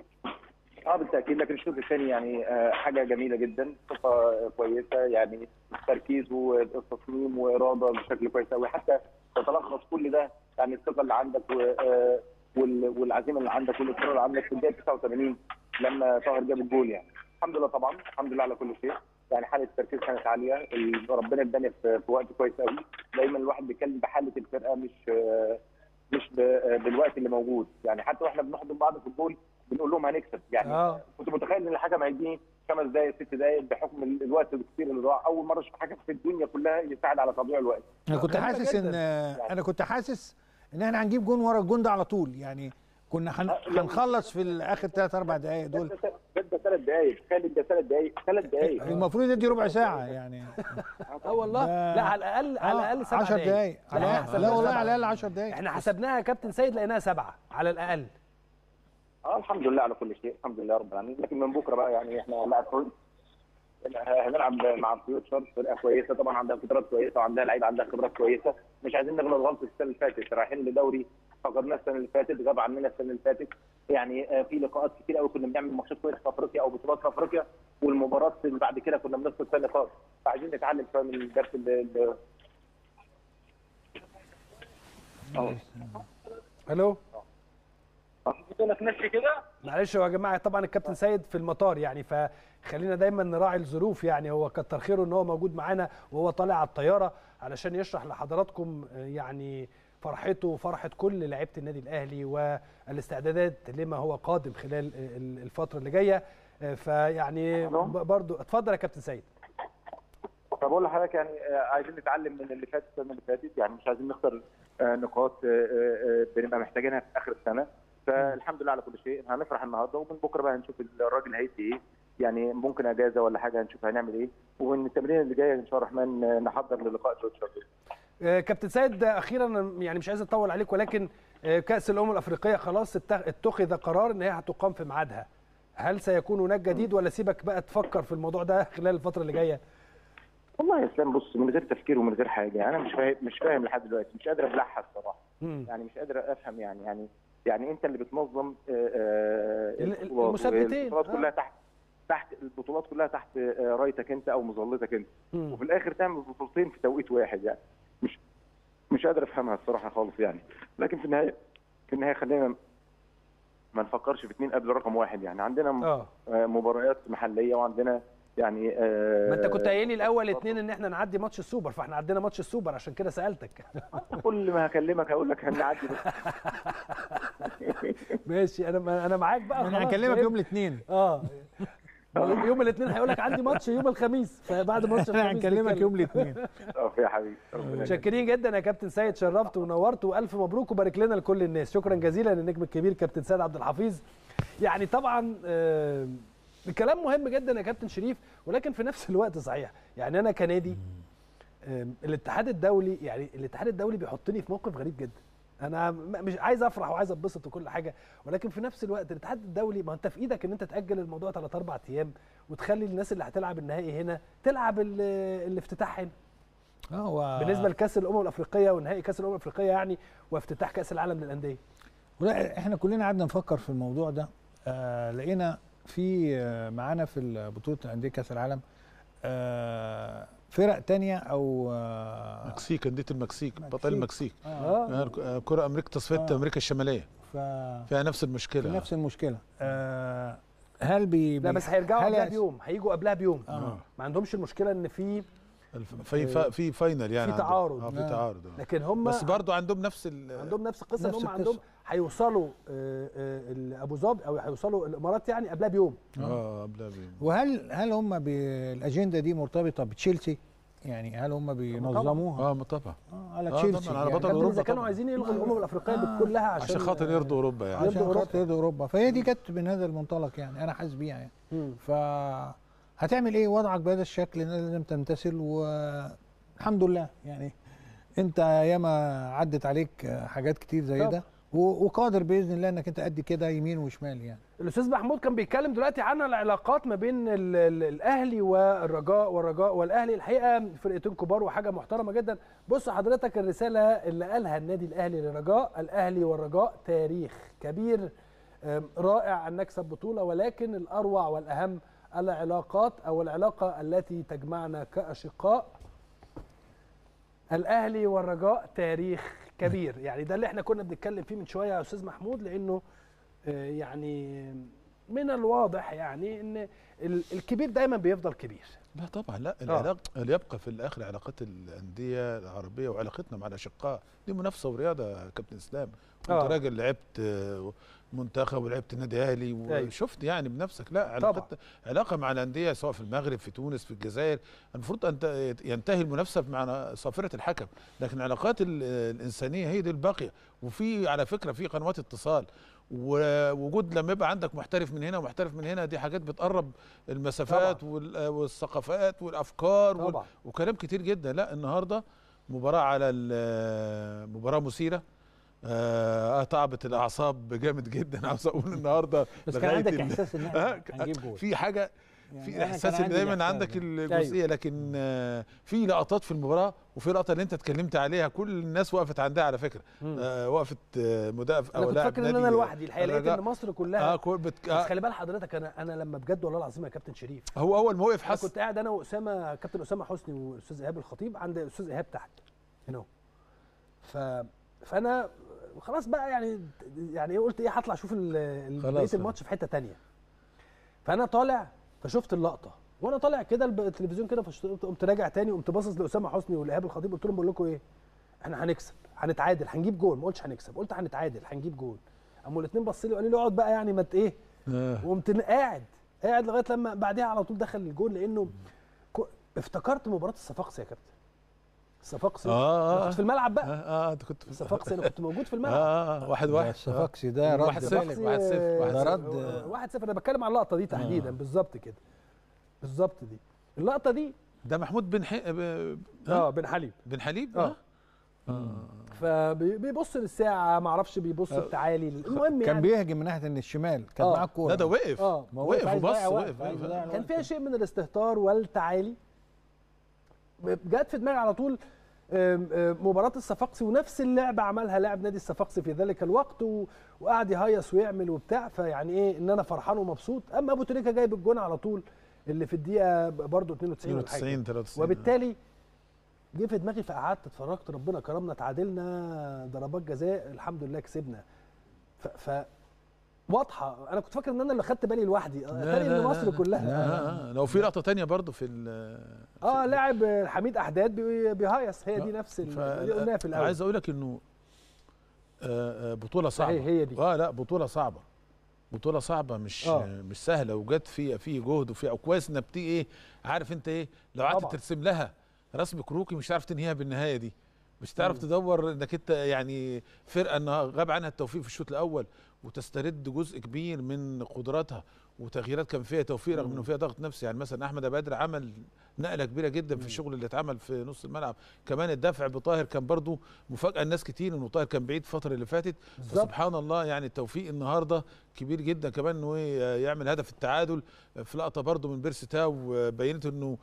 اه بالتاكيد لكن الشوط الثاني يعني آه، حاجه جميله جدا ثقه كويسه يعني تركيز وتصميم واراده بشكل كويس قوي حتى تتلخص كل ده يعني الثقه اللي عندك و آه، وال- والعزيمه اللي عندك والاصرار اللي عندك في الدقيقه 89 لما طاهر جاب الجول يعني الحمد لله طبعا الحمد لله على كل شيء يعني حاله التركيز كانت عاليه ال- ربنا اداني في في وقت كويس قوي دايما الواحد بيتكلم بحاله الفرقه مش آه، مش ب- بالوقت اللي موجود يعني حتى واحنا بنحضن بعض في الجول بنقول لهم هنكسب يعني آه. كنت متخيل ان الحكم هيديني خمس دقائق ست دقائق بحكم ال- الوقت الكتير اللي ضاع اول مره اشوف حكم في الدنيا كلها يساعد على تضييع الوقت انا كنت غريبة حاسس ان جداً. انا كنت حاسس ان احنا هنجيب جون ورا الجون ده على طول يعني كنا هن- هنخلص في اخر ثلاث اربع دقائق دول ده ثلاث دقائق تخيل ده ثلاث دقائق ثلاث دقائق المفروض يدي ربع ساعه يعني اه والله ده- لا على الاقل على آه، الاقل سبع 10 دقايق. لا, على- إحنا لا والله حسبناها على سبعة. الأقل 10 دقايق. احنا حسبناها يا كابتن سيد لقيناها سبعه على الاقل اه الحمد لله على كل شيء الحمد لله رب العالمين لكن من بكره بقى يعني احنا لاعب كويس هنلعب مع فيوتشر فرقه كويسه طبعا عندها فترات كويسه وعندها لعيبه عندها خبرات كويسه مش عايزين نغلط غلطه السنه اللي فاتت رايحين لدوري فقدناه السنه اللي فاتت غاب عننا السنه اللي فاتت يعني آه، في لقاءات كتير قوي كنا بنعمل ماتشات كويسه في افريقيا او بطولات في افريقيا والمباراه اللي بعد كده كنا بنخسر فيها نقاط فعايزين نتعلم شويه من الدرس اللي اللي- الو كنا في نفسي كده معلش يا جماعه طبعا الكابتن سيد في المطار يعني فخلينا دايما نراعي الظروف يعني هو كتر خيره ان هو موجود معانا وهو طالع على الطياره علشان يشرح لحضراتكم آه، يعني فرحته وفرحه كل لعيبه النادي الاهلي والاستعدادات لما هو قادم خلال آه، ال- الفتره اللي جايه آه، فيعني ب- برضو اتفضل يا كابتن سيد فبقول لحضرتك يعني آه، عايزين نتعلم من اللي فات السنه اللي فاتت يعني مش عايزين نخسر آه، نقاط آه، آه، آه، بنبقى محتاجينها في اخر السنه فالحمد لله على كل شيء هنفرح النهارده ومن بكره بقى هنشوف الراجل هيدي ايه يعني ممكن اجازه ولا حاجه هنشوف هنعمل ايه ومن التمرين اللي جايه ان شاء الله الرحمن آه، نحضر للقاء جورج شارلوت آه، كابتن سيد آه، اخيرا أنا يعني مش عايز اطول عليك ولكن آه، كاس الامم الافريقيه خلاص اتخ- اتخذ قرار ان هي هتقام في ميعادها هل سيكون هناك جديد ولا سيبك بقى تفكر في الموضوع ده خلال الفتره اللي جايه والله يا اسلام بص من غير تفكير ومن غير حاجه انا مش فاهم مش فاهم لحد دلوقتي مش قادر ابلعها الصراحه مم. يعني مش قادر افهم يعني يعني يعني انت اللي بتنظم آه، آه، ال- البطولات المثبتين، البطولات آه. كلها تحت تحت البطولات كلها تحت آه، رايتك انت او مظلتك انت مم. وفي الاخر تعمل بطولتين في توقيت واحد يعني مش مش قادر افهمها الصراحه خالص يعني لكن في النهايه في النهايه خلينا ما نفكرش في اثنين قبل رقم واحد يعني عندنا م- اه آه، مباريات محليه وعندنا يعني آه، ما انت كنت قايل لي الاول اتنين ان احنا نعدي ماتش السوبر فاحنا عدينا ماتش السوبر عشان كده سالتك كل ما هكلمك هقول لك هنعدي بس ماشي انا انا معاك بقى انا خلاص، هكلمك فاهم؟ يوم الاثنين اه يوم الاثنين هيقول لك عندي ماتش يوم الخميس فبعد ماتش احنا الخميس هنكلمك نتكلم. يوم الاثنين اه يا حبيبي ربنا يخليك. متشكرين جدا يا كابتن سيد شرفت ونورت والف مبروك وبارك لنا لكل الناس شكرا جزيلا للنجم الكبير كابتن سيد عبد الحفيظ يعني طبعا آه، الكلام مهم جدا يا كابتن شريف ولكن في نفس الوقت صحيح يعني انا كنادي آم، الاتحاد الدولي يعني الاتحاد الدولي بيحطني في موقف غريب جدا انا م- مش عايز افرح وعايز اتبسط وكل حاجه ولكن في نفس الوقت الاتحاد الدولي ما انت في ايدك ان انت تاجل الموضوع 3 4 ايام وتخلي الناس اللي هتلعب النهائي هنا تلعب ال- الافتتاح هنا اه هو بالنسبه لكاس الامم الافريقيه ونهائي كاس الامم الافريقيه يعني وافتتاح كاس العالم للانديه ولا احنا كلنا قعدنا نفكر في الموضوع ده آه لقينا في آه معانا في بطوله انديه كاس العالم آه فرق تانية او آه المكسيك انديه المكسيك بطل المكسيك آه. آه. كره امريكا تصفيه آه. امريكا الشماليه ف فيها نفس المشكله في نفس المشكله آه هل بي لا بي- بس هيرجعوا هل قبلها يس- بيوم هيجوا قبلها بيوم آه. ما عندهمش المشكله ان في في في, في فاينل يعني في عندهم. تعارض. اه في آه. تعارض آه. لكن هم بس برضو عندهم نفس ال عندهم نفس القصه ان نفس هم عندهم القصة. هيوصلوا آه، آه، ال- ابو ظبي او هيوصلوا الامارات يعني قبلها بيوم اه قبلها بيوم وهل هل هم بالاجنده دي مرتبطه بتشيلسي يعني هل هم بينظموها اه طبعا آه على آه تشيلسي طبعاً، على يعني بطل كابتن أوروبا اذا كانوا طبعاً. عايزين يلغوا الامم الافريقيه كلها عشان عشان خاطر يرضوا اوروبا يعني عشان أوروبا. خاطر يرضي اوروبا فهي دي جت من هذا المنطلق يعني انا حاسس بيها يعني مم. ف هتعمل ايه وضعك بهذا الشكل إن لازم تمتثل والحمد لله يعني انت ياما عدت عليك حاجات كتير زي طبعا. ده و- وقادر باذن الله انك انت قد كده يمين وشمال يعني الاستاذ محمود كان بيتكلم دلوقتي عن العلاقات ما بين ال- ال- الاهلي والرجاء والرجاء والاهلي الحقيقه فرقتين كبار وحاجه محترمه جدا بص حضرتك الرساله اللي قالها النادي الاهلي للرجاء الاهلي والرجاء تاريخ كبير أم، رائع ان نكسب بطوله ولكن الاروع والاهم العلاقات او العلاقه التي تجمعنا كاشقاء الاهلي والرجاء تاريخ كبير يعني ده اللي احنا كنا بنتكلم فيه من شويه يا استاذ محمود لانه آه، يعني من الواضح يعني ان ال- الكبير دايما بيفضل كبير لا طبعا لا العلاقه اللي يبقى في الاخر علاقات الانديه العربيه وعلاقتنا مع الاشقاء دي منافسه ورياضه يا كابتن اسلام وانت آه. راجل لعبت آه، منتخب ولعبت النادي الاهلي أيوة. وشفت يعني بنفسك لا علاقتنا علاقه مع الانديه سواء في المغرب في تونس في الجزائر المفروض ان ت- ينتهي المنافسه مع صافره الحكم لكن العلاقات ال- الانسانيه هي دي الباقيه وفي على فكره في قنوات اتصال ووجود لما يبقى عندك محترف من هنا ومحترف من هنا دي حاجات بتقرب المسافات وال- والثقافات والافكار وال- طبعا. وكلام كتير جدا لا النهارده مباراه على ال- مباراه مثيره آه تعبت الاعصاب جامد جدا عاوز اقول النهارده بس كان لغاية عندك ال- إحساس إن إحنا آه، هنجيب جول. في حاجه يعني في أنا كان احساس ان عندي دايما الإحساس عندك ده. الجزئيه لكن آه، في لقطات في المباراه وفي لقطه اللي انت اتكلمت عليها كل الناس وقفت عندها على فكره آه وقفت آه مدافع انا او كنت لاعب فاكر ان نادي انا لوحدي الحقيقه لقيت الرجاء. ان مصر كلها اه كل بت... بس آه خلي بال حضرتك انا انا لما بجد والله العظيم يا كابتن شريف هو اول ما وقف انا حس كنت قاعد انا واسامه كابتن اسامه حسني واستاذ ايهاب الخطيب عند استاذ ايهاب تحت هنا ف فانا خلاص بقى يعني يعني ايه قلت ايه هطلع اشوف ال- ال- خلاص. بقيه الماتش في حته تانية فانا طالع فشفت اللقطه وانا طالع كده الب- التلفزيون كده فشت- قمت راجع تاني قمت باصص لاسامه حسني والايهاب الخطيب قلت لهم بقول لكم ايه احنا هنكسب هنتعادل هنجيب جول ما قلتش هنكسب قلت هنتعادل هنجيب جول قاموا الاثنين بصوا لي وقالوا لي اقعد بقى يعني ما ت- ايه آه. وقمت قاعد قاعد لغايه لما بعدها على طول دخل الجول لانه كو- افتكرت مباراه الصفاقسي يا كابتن الصفاقسي اه أنا اه كنت في الملعب بقى اه, آه انت كنت الصفاقسي انا كنت موجود في الملعب اه اه واحد واحد الصفاقسي ده رد واحد صفر الصفاقسي، واحد صفر واحد ده صفر. رد واحد صفر انا بتكلم عن اللقطه دي تحديدا بالظبط كده بالظبط دي اللقطه دي ده محمود بن حي... ب- اه بن حليب بن حليب اه فبيبص للساعه ما اعرفش بيبص آه. بتعالي المهم كان يعني بيهجم من ناحيه ان الشمال كان آه. معاه الكوره لا ده وقف اه ما هو وقف عايز وبص يضيع وقت، وقف عايز يضيع كان الوقت. فيها شيء من الاستهتار والتعالي جت في دماغي على طول آم، آم، مباراة الصفاقسي ونفس اللعبة عملها لاعب نادي الصفاقسي في ذلك الوقت و... وقعد يهيص ويعمل وبتاع فيعني ايه ان انا فرحان ومبسوط اما ابو تريكة جايب الجون على طول اللي في الدقيقة برضه 92 ولا حاجة 92 93 وبالتالي جه في دماغي فقعدت اتفرجت ربنا كرمنا تعادلنا ضربات جزاء الحمد لله كسبنا ف, ف... واضحه انا كنت فاكر ان انا اللي خدت بالي لوحدي اتاري ان مصر كلها لا لو في لقطه تانية برضو في ال اه لاعب حميد احداد بي- بيهيص هي دي نفس ال- ف- اللي قلناها في الاول عايز اقول لك انه آه، آه، بطوله صعبه صحيح، هي دي. اه لا بطوله صعبه بطوله صعبه مش آه. آه. مش سهله وجت في في جهد وفي وكويس انك بتيجي ايه عارف انت ايه لو قعدت طبعاً. ترسم لها رسم كروكي مش هتعرف تنهيها بالنهايه دي مش هتعرف تدور انك انت يعني فرقه انها غاب عنها التوفيق في الشوط الاول وتسترد جزء كبير من قدراتها وتغييرات كان فيها توفيق رغم انه فيها ضغط نفسي يعني مثلا احمد بدر عمل نقله كبيره جدا في الشغل اللي اتعمل في نص الملعب كمان الدفع بطاهر كان برضو مفاجاه الناس كتير انه طاهر كان بعيد الفتره اللي فاتت بالظبط. فسبحان الله يعني التوفيق النهارده كبير جدا كمان انه إيه يعمل هدف التعادل في لقطه برضو من بيرسي تاو بينت انه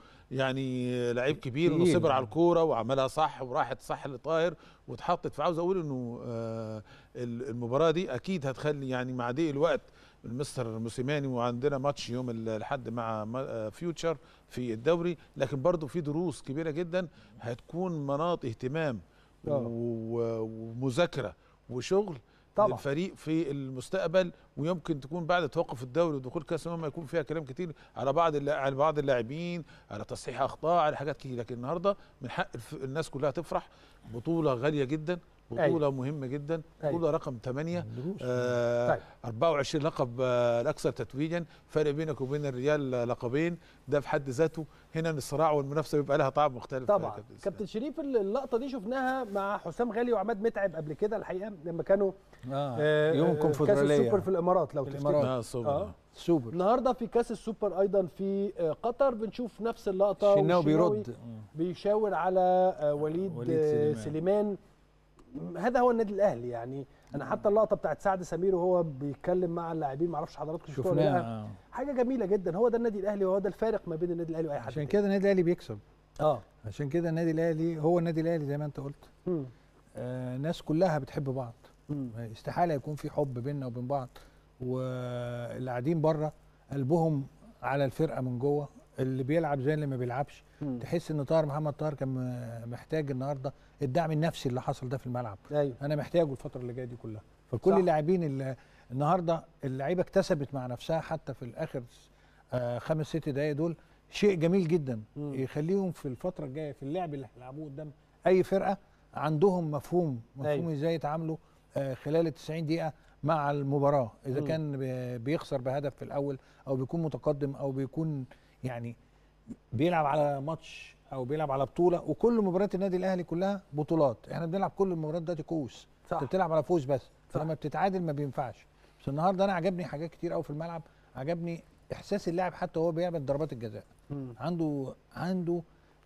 يعني لعيب كبير انه تقيل. صبر على الكوره وعملها صح وراحت صح لطاهر واتحطت فعاوز اقول انه آه ال- المباراه دي اكيد هتخلي يعني مع ضيق الوقت المستر موسيماني وعندنا ماتش يوم الحد مع ما- آه، فيوتشر في الدوري لكن برضو في دروس كبيره جدا هتكون مناط اهتمام آه. و- ومذاكره وشغل طبعا. للفريق في المستقبل ويمكن تكون بعد توقف الدوري ودخول كاس الامم يكون فيها كلام كتير على بعض اللا- على بعض اللاعبين على تصحيح اخطاء على حاجات كتير لكن النهارده من حق الف- الناس كلها تفرح بطوله غاليه جدا بطوله أيوة. مهمه جدا أيوة. بطوله رقم 8 دروس. آه طيب. 24 لقب آه الاكثر تتويجا فرق بينك وبين الريال آه، لقبين ده في حد ذاته هنا الصراع والمنافسه بيبقى لها طعم مختلف يا طبعا كابتن إسلام. كابتن شريف اللقطه دي شفناها مع حسام غالي وعماد متعب قبل كده الحقيقه لما كانوا آه. آه، يوم آه، كاس الكونفدراليه السوبر في الامارات لو في تفتكر الإمارات. اه الصبر اه سوبر النهارده في كاس السوبر ايضا في آه، قطر بنشوف نفس اللقطه الشناوي والشناوي بيرد بيشاور على آه، وليد, وليد آه، سليمان. سليمان هذا هو النادي الاهلي يعني انا حتى اللقطه بتاعت سعد سمير وهو بيتكلم مع اللاعبين ما اعرفش حضراتكم شفتوها ولا لا شفناها آه. حاجه جميله جدا هو ده النادي الاهلي وهو ده الفارق ما بين النادي الاهلي واي حد عشان تاني. كده النادي الاهلي بيكسب اه عشان كده النادي الاهلي هو النادي الاهلي زي ما انت قلت مم. آه الناس كلها بتحب بعض مم. استحاله يكون في حب بيننا وبين بعض واللي قاعدين بره قلبهم على الفرقه من جوه اللي بيلعب زي اللي ما بيلعبش مم. تحس ان طاهر محمد طاهر كان م- محتاج النهارده الدعم النفسي اللي حصل ده في الملعب ايوه انا محتاجه الفتره اللي جايه دي كلها فكل صح. اللاعبين اللي النهارده اللعيبه اكتسبت مع نفسها حتى في الاخر آه خمس ست دقايق دول شيء جميل جدا مم. يخليهم في الفتره الجايه في اللعب اللي هيلعبوه قدام اي فرقه عندهم مفهوم مفهوم أيوة. ازاي يتعاملوا آه خلال ال 90 دقيقه مع المباراه اذا مم. كان بي- بيخسر بهدف في الاول او بيكون متقدم او بيكون يعني بيلعب على ماتش او بيلعب على بطوله وكل مباريات النادي الاهلي كلها بطولات احنا بنلعب كل المباريات دلوقتي كؤوس صح. انت بتلعب على فوز بس صح. فلما بتتعادل ما بينفعش بس النهارده انا عجبني حاجات كتير قوي في الملعب عجبني احساس اللاعب حتى وهو بيعمل ضربات الجزاء مم. عنده عنده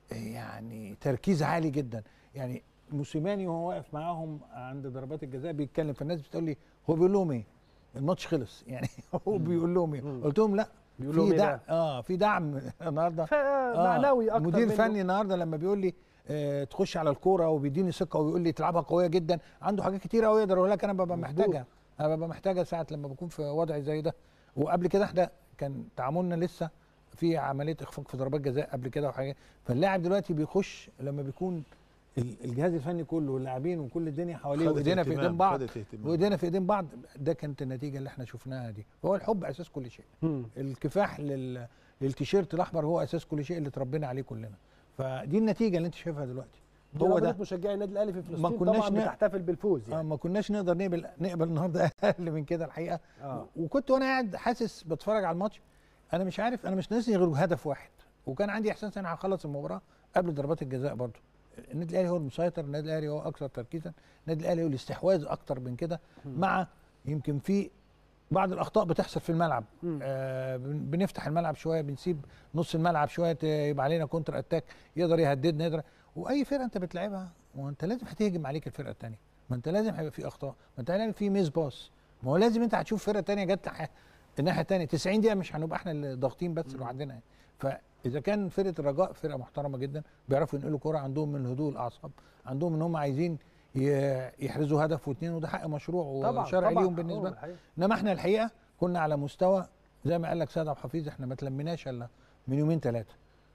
يعني تركيز عالي جدا يعني موسيماني وهو واقف معاهم عند ضربات الجزاء بيتكلم فالناس بتقول لي هو بيقول لهم ايه الماتش خلص يعني هو بيقول لهم ايه مم. قلت لهم لا بيقول لهم في إيه دعم بقى؟ اه في دعم النهارده معنوي أكتر مدير منه. فني النهارده لما بيقول لي آه تخش على الكوره وبيديني ثقه ويقول لي تلعبها قويه جدا عنده حاجات كتير قوي يقدر يقول لك انا ببقى محتاجها انا ببقى محتاجها ساعه لما بكون في وضع زي ده وقبل كده احنا كان تعاملنا لسه في عمليه اخفاق في ضربات جزاء قبل كده وحاجات فاللاعب دلوقتي بيخش لما بيكون ال- الجهاز الفني كله واللاعبين وكل الدنيا حواليه خدت وايدينا في اهتمام، ايدين بعض خدت اهتمام. وايدينا في ايدين بعض ده كانت النتيجه اللي احنا شفناها دي فهو الحب اساس كل شيء الكفاح لل... للتيشيرت الاحمر هو اساس كل شيء اللي اتربينا عليه كلنا فدي النتيجه اللي انت شايفها دلوقتي هو ده مشجعي النادي الاهلي في فلسطين طبعا ن- بتحتفل بالفوز يعني. آه ما كناش نقدر نقبل نقبل النهارده اقل من كده الحقيقه آه. وكنت وانا قاعد حاسس بتفرج على الماتش انا مش عارف انا مش ناسي غير هدف واحد وكان عندي احساس ان انا هخلص المباراه قبل ضربات الجزاء برضه النادي الاهلي هو المسيطر النادي الاهلي هو اكثر تركيزا النادي الاهلي هو الاستحواذ اكتر من كده مع يمكن في بعض الاخطاء بتحصل في الملعب آه بن- بنفتح الملعب شويه بنسيب نص الملعب شويه ت- يبقى علينا كونتر اتاك يقدر يهددنا يقدر واي فرقه انت بتلعبها وانت لازم هتهجم عليك الفرقه الثانيه ما انت لازم هيبقى في اخطاء ما انت هيبقى في ميس باص ما هو لازم انت هتشوف فرقه ثانيه جت ناحية- الناحيه الثانيه 90 دقيقه مش هنبقى احنا اللي ضاغطين بس لوحدنا يعني فاذا كان فرقه الرجاء فرقه محترمه جدا بيعرفوا ينقلوا كوره عندهم من هدوء الاعصاب عندهم ان هم عايزين ي- يحرزوا هدف واثنين وده حق مشروع طبعا وشرعي طبعا ليهم بالنسبه أه، لهم الحقيقة. انما احنا الحقيقه كنا على مستوى زي ما قال لك سيد عبد الحفيظ احنا ما تلميناش الا من يومين ثلاثه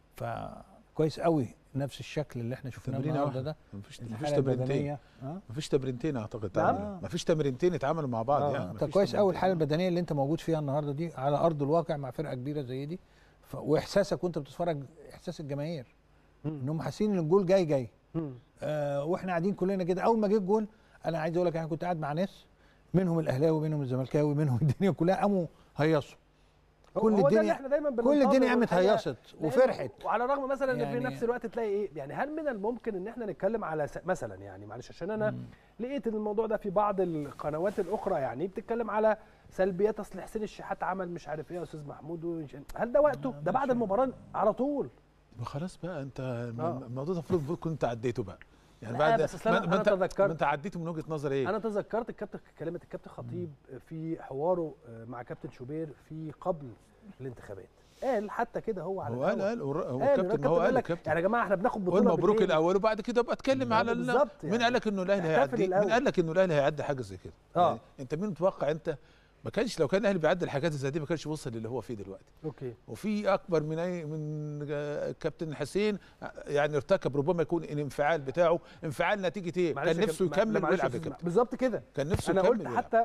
فكويس قوي نفس الشكل اللي احنا شفناه تمرينه النهارده واحده ده مفيش مفيش الحالة تمرينتين البدنية. اه مفيش تمرينتين اعتقد نعم. تعملوا مفيش تمرينتين اتعملوا مع بعض آه. يعني انت مفيش كويس قوي تمرينتين. الحاله البدنيه اللي انت موجود فيها النهارده دي على ارض الواقع مع فرقه كبيره زي دي ف... واحساسك وانت بتتفرج احساس الجماهير انهم حاسين ان الجول جاي جاي آه واحنا قاعدين كلنا كده اول ما جه الجول انا عايز اقول لك انا كنت قاعد مع ناس منهم الاهلاوي منهم الزملكاوي منهم الدنيا كلها قاموا هيصوا كل هو ده اللي الدنيا احنا دايما كل بننتظره الدنيا قامت والحقيقة هيصت لأن- وفرحت وعلى الرغم مثلا ان في يعني- نفس الوقت تلاقي ايه يعني هل من الممكن ان احنا نتكلم على س... مثلا يعني معلش عشان انا لقيت ان الموضوع ده في بعض القنوات الاخرى يعني بتتكلم على سلبيات اصل حسين الشحات عمل مش عارف ايه يا استاذ محمود ومش- هل ده وقته ده بعد المباراه على طول ما خلاص بقى انت آه. الموضوع ده المفروض المفروض كنت عديته بقى يعني لا، بعد بس أصل ما, أنا- ما أنا انت تذكرت- ما انت عديته من وجهه نظر ايه انا تذكرت الكابتن كلمه الكابتن خطيب في حواره مع كابتن شوبير في قبل الانتخابات قال حتى كده هو على هو قال الهوا. قال هو هو قال الكابتن ما هو قال قال لك الكابتن يعني يا جماعه احنا بناخد قول بطوله مبروك بالليل. الاول وبعد كده ابقى اتكلم على ال- بالظبط مين يعني. قال لك انه الاهلي احتفل هيعدي الأول. مين قال لك انه الاهلي هيعدي حاجه زي كده اه يعني انت مين متوقع انت ما كانش لو كان الاهلي بيعدي الحاجات زي دي ما كانش وصل للي هو فيه دلوقتي اوكي وفي اكبر من اي من آه، كابتن حسين آه، يعني ارتكب ربما يكون الانفعال بتاعه انفعال نتيجه ايه معلش كان يا نفسه كابتن- لا، يكمل معلش يا ويلعب يا أستاذ كابتن بالظبط كده كان نفسه انا يكمل قلت ويلعب. حتى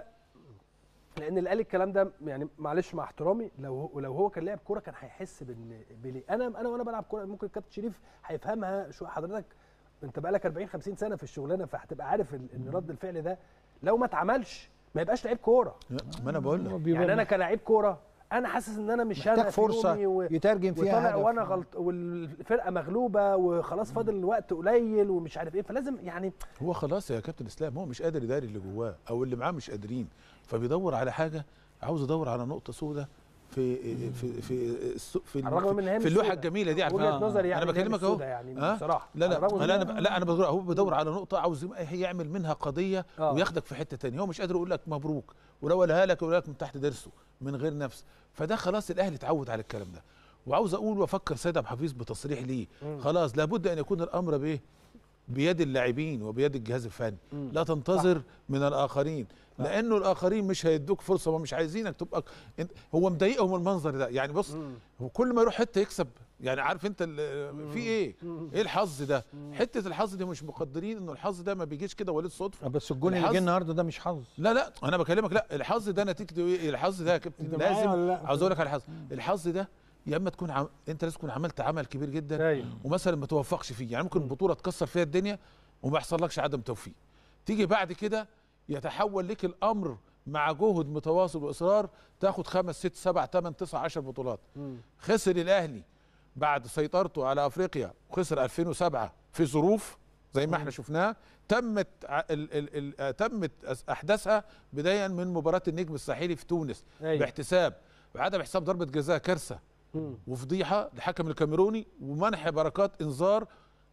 لان اللي قال الكلام ده يعني معلش مع احترامي لو هو لو هو كان لاعب كوره كان هيحس بان بلي انا انا وانا بلعب كوره ممكن الكابتن شريف هيفهمها شو حضرتك انت بقالك 40 50 سنه في الشغلانه فهتبقى عارف ال- ان رد الفعل ده لو ما اتعملش ما يبقاش لعيب كوره لا، ما انا بقول لك يعني انا كلاعب كوره انا حاسس ان انا مش محتاج انا في فرصة يومي و... يترجم فيها وطالع هدف. وانا غلط والفرقه مغلوبه وخلاص فاضل الوقت قليل ومش عارف ايه فلازم يعني هو خلاص يا كابتن اسلام هو مش قادر يداري اللي جواه او اللي معاه مش قادرين فبيدور على حاجه عاوز يدور على نقطه سوداء في في في الس- في على الرغم من إن هي في مش اللوحه سوداء. الجميله دي على وجهة فكرة. نظري يعني انا إن هي مش بكلمك اهو سوداء يعني آه؟ بصراحة. لا على لا الرغم لا إن انا هي- لا انا بدور هو بدور على نقطه عاوز يبقى يعمل منها قضيه آه. وياخدك في حته تانية هو مش قادر يقول لك مبروك ولو قالها لك يقول لك من تحت ضرسه من غير نفس فده خلاص الاهلي اتعود على الكلام ده وعاوز اقول وافكر سيد عبد الحفيظ بتصريح ليه مم. خلاص لابد ان يكون الامر بايه بيد اللاعبين وبيد الجهاز الفني مم. لا تنتظر من الاخرين لانه الاخرين مش هيدوك فرصه ومش عايزينك تبقى انت هو مضايقهم المنظر ده يعني بص هو كل ما يروح حته يكسب يعني عارف انت ال- في ايه ايه الحظ ده حته الحظ دي مش مقدرين انه الحظ ده ما بيجيش كده وليد صدفه بس الجون اللي الحظ- جه النهارده ده مش حظ لا لا انا بكلمك لا الحظ ده نتيجته ايه الحظ ده يا كابتن انت معايا لازم ولا لا؟ عاوز اقول لك على الحظ الحظ ده يا اما تكون عم... انت لازم تكون عملت عمل كبير جدا أيوة. ومثلا ما توفقش فيه يعني ممكن البطوله تكسر فيها الدنيا وما يحصلكش عدم توفيق تيجي بعد كده يتحول لك الامر مع جهد متواصل واصرار تاخد خمس ست سبع ثمان تسع عشر بطولات خسر الاهلي بعد سيطرته على افريقيا وخسر 2007 في ظروف زي ما احنا شفناها تمت ع- ال ال ال تمت أس- احداثها بدايه من مباراه النجم الساحلي في تونس أيوة. باحتساب وعدم حساب ضربه جزاء كارثه وفضيحه لحكم الكاميروني ومنح بركات انذار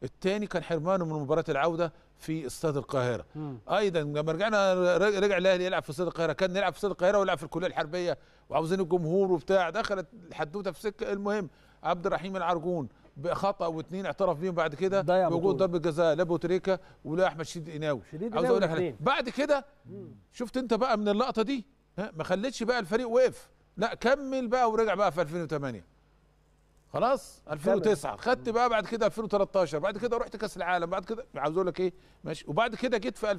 الثاني كان حرمانه من مباراه العوده في استاد القاهره مم. ايضا لما رجعنا رج- رجع الاهلي يلعب في استاد القاهره كان نلعب في استاد القاهره ويلعب في الكليه الحربيه وعاوزين الجمهور وبتاع دخلت الحدوته في سكه المهم عبد الرحيم العرجون بخطا واثنين اعترف بيهم بعد كده ضيع بوجود بطولة. ضربه جزاء لابو تريكه ولا احمد شديد قناوي شديد عاوز قناوي اقول لك على- الاتنين. بعد كده شفت انت بقى من اللقطه دي ها ما خلتش بقى الفريق وقف لا كمل بقى ورجع بقى في 2008 خلاص 2009 خدت بقى بعد كده 2013 بعد كده رحت كاس العالم بعد كده عاوز اقول لك ايه ماشي وبعد كده جيت في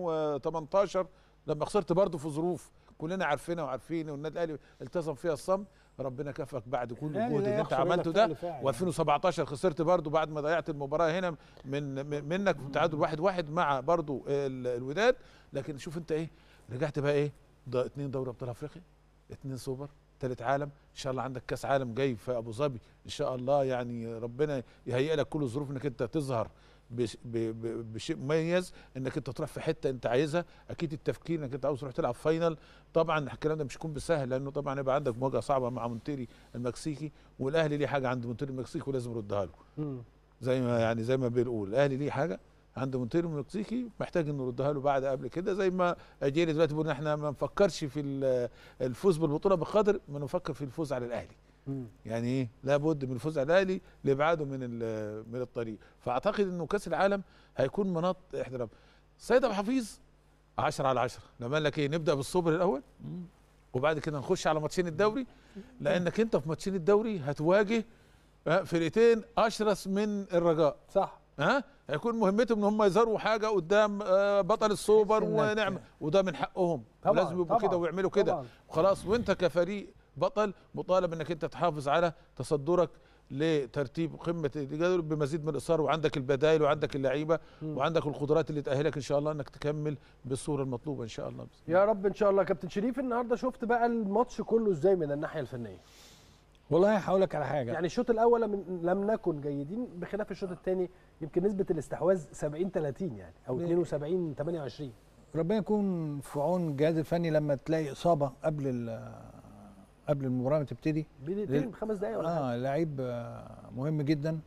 2018 لما خسرت برضه في ظروف كلنا عارفينها وعارفين والنادي الاهلي التزم فيها الصمت ربنا كافئك بعد كل الأهلي الجهد لا اللي انت يخسر إلا عملته بفعل ده فاعل. و2017 خسرت برضه بعد ما ضيعت المباراه هنا من من- منك في تعادل واحد واحد مع برضه ال- الوداد لكن شوف انت ايه رجعت بقى ايه ده اتنين دوري ابطال افريقيا اتنين سوبر تالت عالم ان شاء الله عندك كاس عالم جاي في ابو ظبي ان شاء الله يعني ربنا يهيئ لك كل الظروف انك انت تظهر بش- ب- ب- بشيء مميز انك انت تروح في حته انت عايزها اكيد التفكير انك انت عاوز تروح تلعب فاينل طبعا الكلام ده مش هيكون بالسهل لانه طبعا يبقى عندك مواجهه صعبه مع مونتيري المكسيكي والاهلي ليه حاجه عند مونتيري المكسيكي ولازم يردها له مم. زي ما يعني زي ما بنقول الاهلي ليه حاجه عند مونتيرو المكسيكي محتاج انه يردها له بعد قبل كده زي ما اجيري دلوقتي بيقول إن احنا ما نفكرش في ال- الفوز بالبطوله بقدر ما نفكر في الفوز على الاهلي مم. يعني ايه لابد من الفوز على الاهلي لابعاده من ال- من الطريق فاعتقد انه كاس العالم هيكون مناط احترام سيد ابو حفيظ 10 على 10 لما قال لك ايه نبدا بالصبر الاول وبعد كده نخش على ماتشين الدوري لانك انت في ماتشين الدوري هتواجه آه، فرقتين اشرس من الرجاء صح ها هيكون مهمتهم ان هم يظهروا حاجه قدام آه، بطل السوبر تحس إنك- ونعمه وده من حقهم طبعاً، لازم يبقوا طبعاً، كده ويعملوا كده طبعاً. خلاص وانت كفريق بطل مطالب انك انت تحافظ على تصدرك لترتيب قمه الجدول بمزيد من الاصرار وعندك البدائل وعندك اللعيبه وعندك القدرات اللي تاهلك ان شاء الله انك تكمل بالصوره المطلوبه ان شاء الله يا رب ان شاء الله كابتن شريف النهارده شفت بقى الماتش كله ازاي من الناحيه الفنيه والله هقول لك على حاجه يعني الشوط الاول لم, لم نكن جيدين بخلاف الشوط الثاني يمكن نسبه الاستحواذ 70 30 يعني او 72 28 ربنا يكون في عون الجهاز الفني لما تلاقي اصابه قبل ال- قبل المباراه ما تبتدي بدقيقتين لل- بخمس دقائق ولا حاجه اه لعيب آه، مهم جدا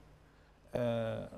آه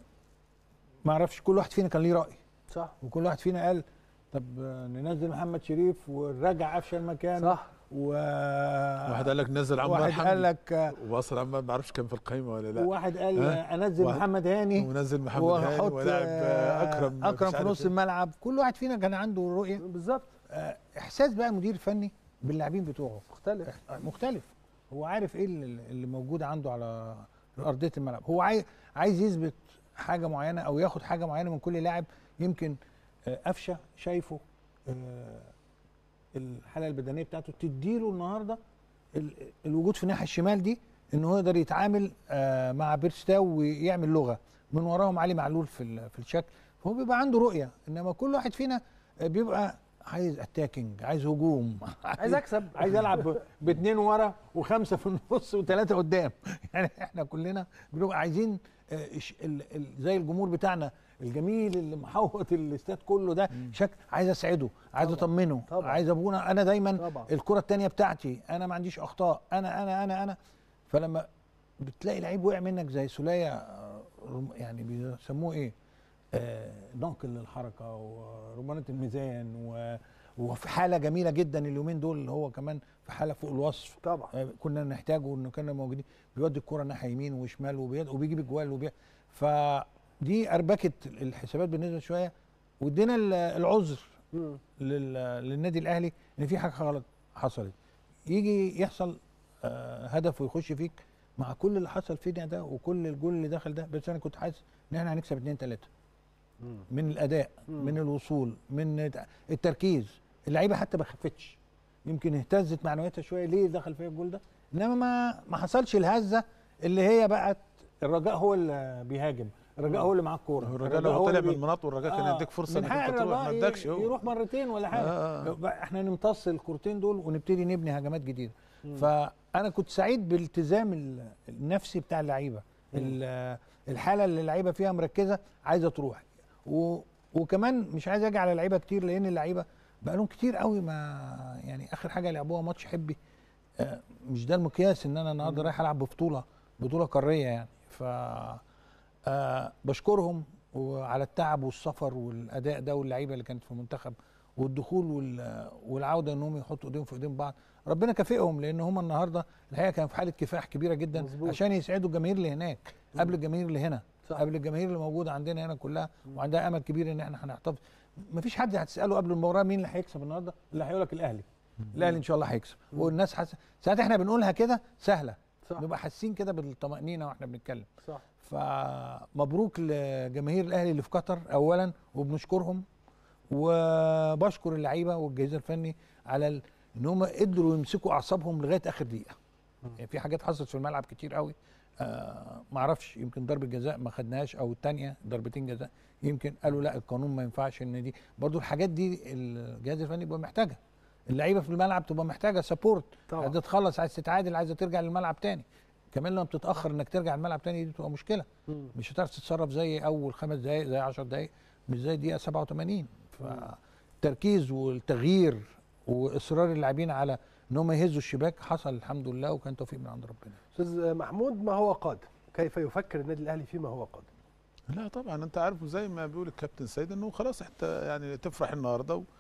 ما اعرفش كل واحد فينا كان ليه راي صح وكل واحد فينا قال طب آه، ننزل محمد شريف ونرجع قفشه المكان صح و واحد قال لك نزل عمار واحد حمدي قال لك آه، واصل عمار ما اعرفش كان في القائمه ولا لا وواحد قال ها؟ آه، انزل واحد- محمد هاني ونزل محمد هاني وأحط، ولاعب آه، اكرم اكرم مش في عارف نص إيه. الملعب كل واحد فينا كان عنده رؤيه بالظبط آه، احساس بقى المدير الفني باللاعبين بتوعه مختلف آه، مختلف هو عارف ايه اللي اللي موجود عنده على ارضيه الملعب هو عايز عايز يثبت حاجه معينه او ياخد حاجه معينه من كل لاعب يمكن آه، قفشه شايفه آه، الحاله البدنيه بتاعته تديله النهارده ال- الوجود في الناحيه الشمال دي ان هو يقدر يتعامل آه، مع بيرستاو ويعمل لغه من وراهم علي معلول في ال- في الشكل فهو بيبقى عنده رؤيه انما كل واحد فينا آه، بيبقى عايز اتاكينج عايز هجوم عايز اكسب عايز العب ب- باثنين ورا وخمسه في النص وثلاثه قدام يعني احنا كلنا بنبقى عايزين آه، إش- ال- ال- زي الجمهور بتاعنا الجميل اللي محوط الاستاد كله ده شكل عايز اسعده عايز اطمنه طبعاً. عايز ابونا انا دايما طبعاً. الكره الثانيه بتاعتي انا ما عنديش اخطاء انا انا انا انا فلما بتلاقي لعيب وقع منك زي سوليه آه، رم- يعني بيسموه ايه آه، ناقل للحركه ورمانه الميزان و وفي حاله جميله جدا اليومين دول اللي هو كمان في حاله فوق الوصف طبعا آه، كنا نحتاجه انه كنا موجودين بيودي الكره ناحيه يمين وشمال وبيد- وبيجيب اجوال وبي... فدي اربكت الحسابات بالنسبه شويه وادينا ال- العذر مم. لل... للنادي الاهلي ان في حاجه غلط حصلت يجي يحصل آه، هدف ويخش فيك مع كل اللي حصل فينا ده وكل الجول اللي دخل ده بس انا كنت حاسس ان احنا هنكسب 2 3 من الاداء مم. من الوصول من التركيز اللعيبه حتى ما خفتش يمكن اهتزت معنوياتها شويه ليه دخل فيها الجول ده انما ما ما حصلش الهزه اللي هي بقت الرجاء هو اللي بيهاجم الرجاء هو اللي معاه الكوره الرجاء لو طلع اللي من بي- المناط والرجاء كان يديك فرصه من انك حق انت تروح ما الرجاء ادكش ي- هو يروح مرتين ولا حاجه آه، آه. بقى احنا نمتص الكورتين دول ونبتدي نبني هجمات جديده مم. فانا كنت سعيد بالالتزام ال- النفسي بتاع اللعيبه ال- الحاله اللي اللعيبه فيها مركزه عايزه تروح و وكمان مش عايز اجي على اللعيبه كتير لان اللعيبه بقى لهم كتير قوي ما يعني اخر حاجه لعبوها ماتش حبي آه، مش ده المقياس ان انا النهارده رايح العب ببطوله بطوله قاريه يعني ف آه بشكرهم وعلى التعب والسفر والاداء ده واللعيبه اللي كانت في المنتخب والدخول وال- والعوده انهم يحطوا ايديهم في ايدين بعض ربنا كافئهم لان هم النهارده الحقيقه كانوا في حاله كفاح كبيره جدا مظبوط. عشان يسعدوا الجماهير اللي هناك قبل الجماهير اللي هنا صح. قبل الجماهير اللي موجوده عندنا هنا كلها وعندها امل كبير ان احنا هنحتفظ مفيش حد هتساله قبل المباراه مين اللي هيكسب النهارده اللي هيقول لك الاهلي الاهلي ان شاء الله هيكسب والناس حس... ساعات احنا بنقولها كده سهله صح. نبقى حاسين كده بالطمانينه واحنا بنتكلم صح فمبروك لجماهير الاهلي اللي في قطر اولا وبنشكرهم وبشكر اللعيبه والجهاز الفني على ال... ان هم قدروا يمسكوا اعصابهم لغايه اخر دقيقه يعني في حاجات حصلت في الملعب كتير قوي آه ما اعرفش يمكن ضربه جزاء ما خدناهاش او الثانيه ضربتين جزاء يمكن قالوا لا القانون ما ينفعش ان دي برضو الحاجات دي الجهاز الفني بيبقى محتاجها اللعيبه في الملعب تبقى محتاجه سبورت طبعا. عايزه تخلص عايز تتعادل عايزه ترجع للملعب تاني كمان لما بتتاخر انك ترجع الملعب تاني دي بتبقى مشكله مم. مش هتعرف تتصرف زي اول خمس دقائق زي 10 دقائق مش زي دقيقه 87 فالتركيز والتغيير واصرار اللاعبين على ان هم يهزوا الشباك حصل الحمد لله وكان توفيق من عند ربنا استاذ محمود ما هو قادم كيف يفكر النادي الاهلي فيما هو قادم لا طبعا انت عارف زي ما بيقول الكابتن سيد انه خلاص انت يعني تفرح النهارده و...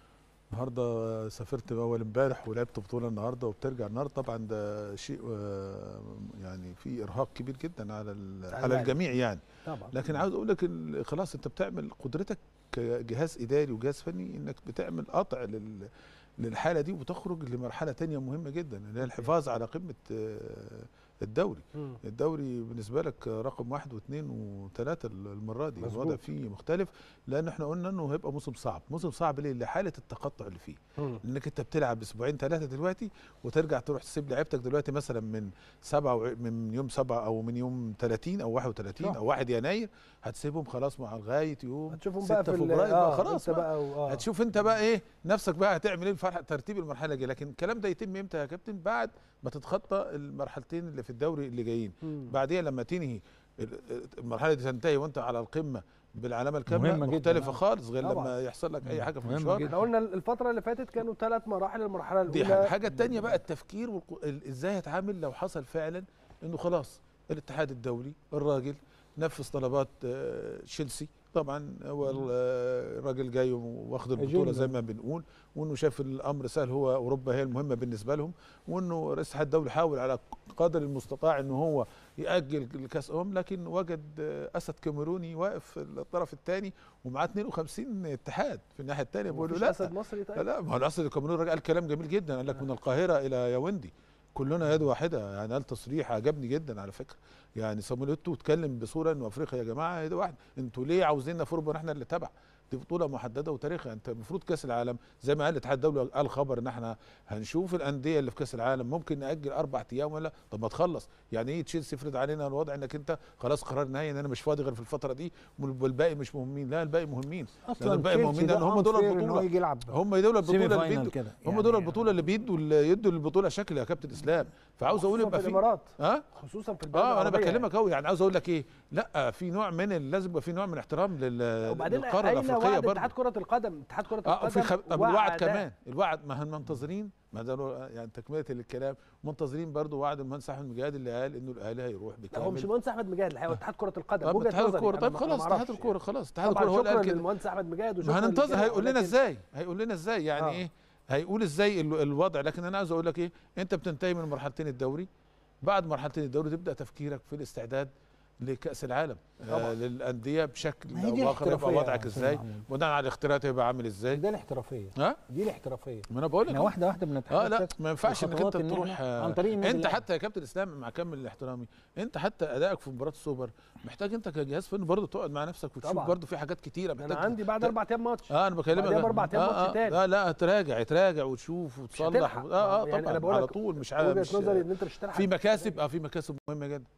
النهارده سافرت اول امبارح ولعبت بطوله النهارده وبترجع النهارده طبعا ده شيء آه، يعني في ارهاق كبير جدا على ال- على على اللاعب. الجميع يعني طبعا لكن عاوز اقول لك ال- خلاص انت بتعمل قدرتك كجهاز اداري وجهاز فني انك بتعمل قطع لل للحاله دي وتخرج لمرحله تانية مهمه جدا اللي هي الحفاظ على قمه آه، الدوري مم. الدوري بالنسبه لك رقم واحد واثنين وثلاثه المره دي مظبوط. الوضع فيه مختلف لان احنا قلنا انه هيبقى موسم صعب موسم صعب ليه لحاله التقطع اللي فيه مم. لانك انت بتلعب اسبوعين ثلاثه دلوقتي وترجع تروح تسيب لعيبتك دلوقتي مثلا من سبعة وع- من يوم سبعة او من يوم 30 او 31 صح. او 1 يناير هتسيبهم خلاص مع لغايه يوم هتشوفهم 6 بقى في ال- فبراير آه، بقى خلاص انت بقى. بقى و- آه. هتشوف انت بقى ايه نفسك بقى هتعمل ايه الفرح ترتيب المرحله الجايه لكن الكلام ده يتم امتى يا كابتن بعد ما تتخطى المرحلتين اللي في الدوري اللي جايين مم. بعديها لما تنهي ال- المرحله دي تنتهي وانت على القمه بالعلامه الكامله مهمة جداً، مختلفه آه. خالص غير طبعاً. لما يحصل لك اي حاجه في مهمة المشوار جداً. احنا قلنا الفتره اللي فاتت كانوا ثلاث مراحل المرحله دي الاولى حاجه الحاجه الثانيه بقى التفكير والق... ال- ازاي هتعامل لو حصل فعلا انه خلاص الاتحاد الدولي الراجل نفذ طلبات آه، تشيلسي طبعا هو ال- آه، الراجل جاي واخد البطوله أجندة. زي ما بنقول وانه شاف الامر سهل هو اوروبا هي المهمه بالنسبه لهم وانه رئيس الاتحاد الدولي حاول على قدر المستطاع انه هو ياجل الكاس امم لكن وجد آه، اسد كاميروني واقف في الطرف الثاني ومعاه 52 اتحاد في الناحيه الثانيه بيقول له مفيش لا اسد مصري طيب لا ما هو الاسد الكاميروني الراجل قال كلام جميل جدا قال لك من القاهره الى ياوندي كلنا يد واحده يعني قال تصريح عجبني جدا على فكره يعني صامويل ايتو اتكلم بصوره انه افريقيا يا جماعه يد واحده انتوا ليه عاوزيننا في اوروبا احنا اللي تبع دي بطوله محدده وتاريخها انت المفروض كاس العالم زي ما قال الاتحاد الدولي قال خبر ان احنا هنشوف الانديه اللي في كاس العالم ممكن ناجل اربع ايام ولا طب ما تخلص يعني ايه تشيلسي يفرض علينا الوضع انك انت خلاص قرار نهائي ان انا مش فاضي غير في الفتره دي والباقي مش مهمين لا الباقي مهمين لان اصلا الباقي تشيلسي مهمين ده لان هم دول unfair إن هو البطوله يجي يلعب هم دول البطوله اللي سيمي فاينال بيدوا كده. هم يعني دول البطوله اللي بيدوا يدوا للبطوله شكل يا كابتن اسلام فعاوز اقول خصوصاً يبقى في في الامارات ها خصوصا في البلاد اه انا العربية بكلمك اهو يعني عاوز اقول لك ايه لا في نوع من ال- لازم يبقى في نوع من احترام لل وبعدين للقاره اين الافريقيه وعد برضه اتحاد كره القدم اتحاد كره اه في القدم خ... طب الوعد وعد- كمان الوعد ما هم منتظرين ما ده يعني تكمله للكلام منتظرين برضه وعد المهندس احمد مجاهد اللي قال انه الاهلي هيروح لا بكامل هو مش المهندس احمد مجاهد الحقيقه هو اتحاد كره القدم طب وجهة اتحاد نظري، الكوره أنا طيب ما- خلاص أنا ما اتحاد أعرفش. الكوره خلاص اتحاد طبعا الكوره هو اللي شكرا قال كده للمهندس احمد مجاهد ما وشكرا هننتظر للجميع، هيقول لنا ولكن- ازاي هيقول لنا ازاي يعني آه. ايه هيقول ازاي ال- الوضع لكن انا عاوز اقول لك ايه انت بتنتهي من مرحلتين الدوري بعد مرحلتين الدوري تبدا تفكيرك في الاستعداد لكاس العالم آه للانديه بشكل ما هي دي او باخر يبقى الاحترافية وضعك يا أستاذ ازاي محمود. بناء على الاختيارات هيبقى عامل ازاي ده الاحترافيه ها دي الاحترافيه ما انا بقول لك احنا أهو. واحده واحده بنتحدث اه لا ما ينفعش انك انت الخطوات إن تروح إحنا آه، عن طريق النادي انت الأهلي. حتى يا كابتن اسلام مع كامل احترامي انت حتى ادائك في مباراه السوبر محتاج انت كجهاز فني برضه تقعد مع نفسك وتشوف طبعاً. برضه في حاجات كتيره انا محتاج عندي بعد اربع ايام ماتش اه انا بكلمك بعدها باربع ايام آه ماتش آه تاني لا لا تراجع تراجع وتشوف وتصلح هتلحق. اه اه يعني طبعا أنا بقول على لك طول مش عارف وجهة مش نظري إن أنت مش هتلحق. في مكاسب اه في مكاسب مهمه جدا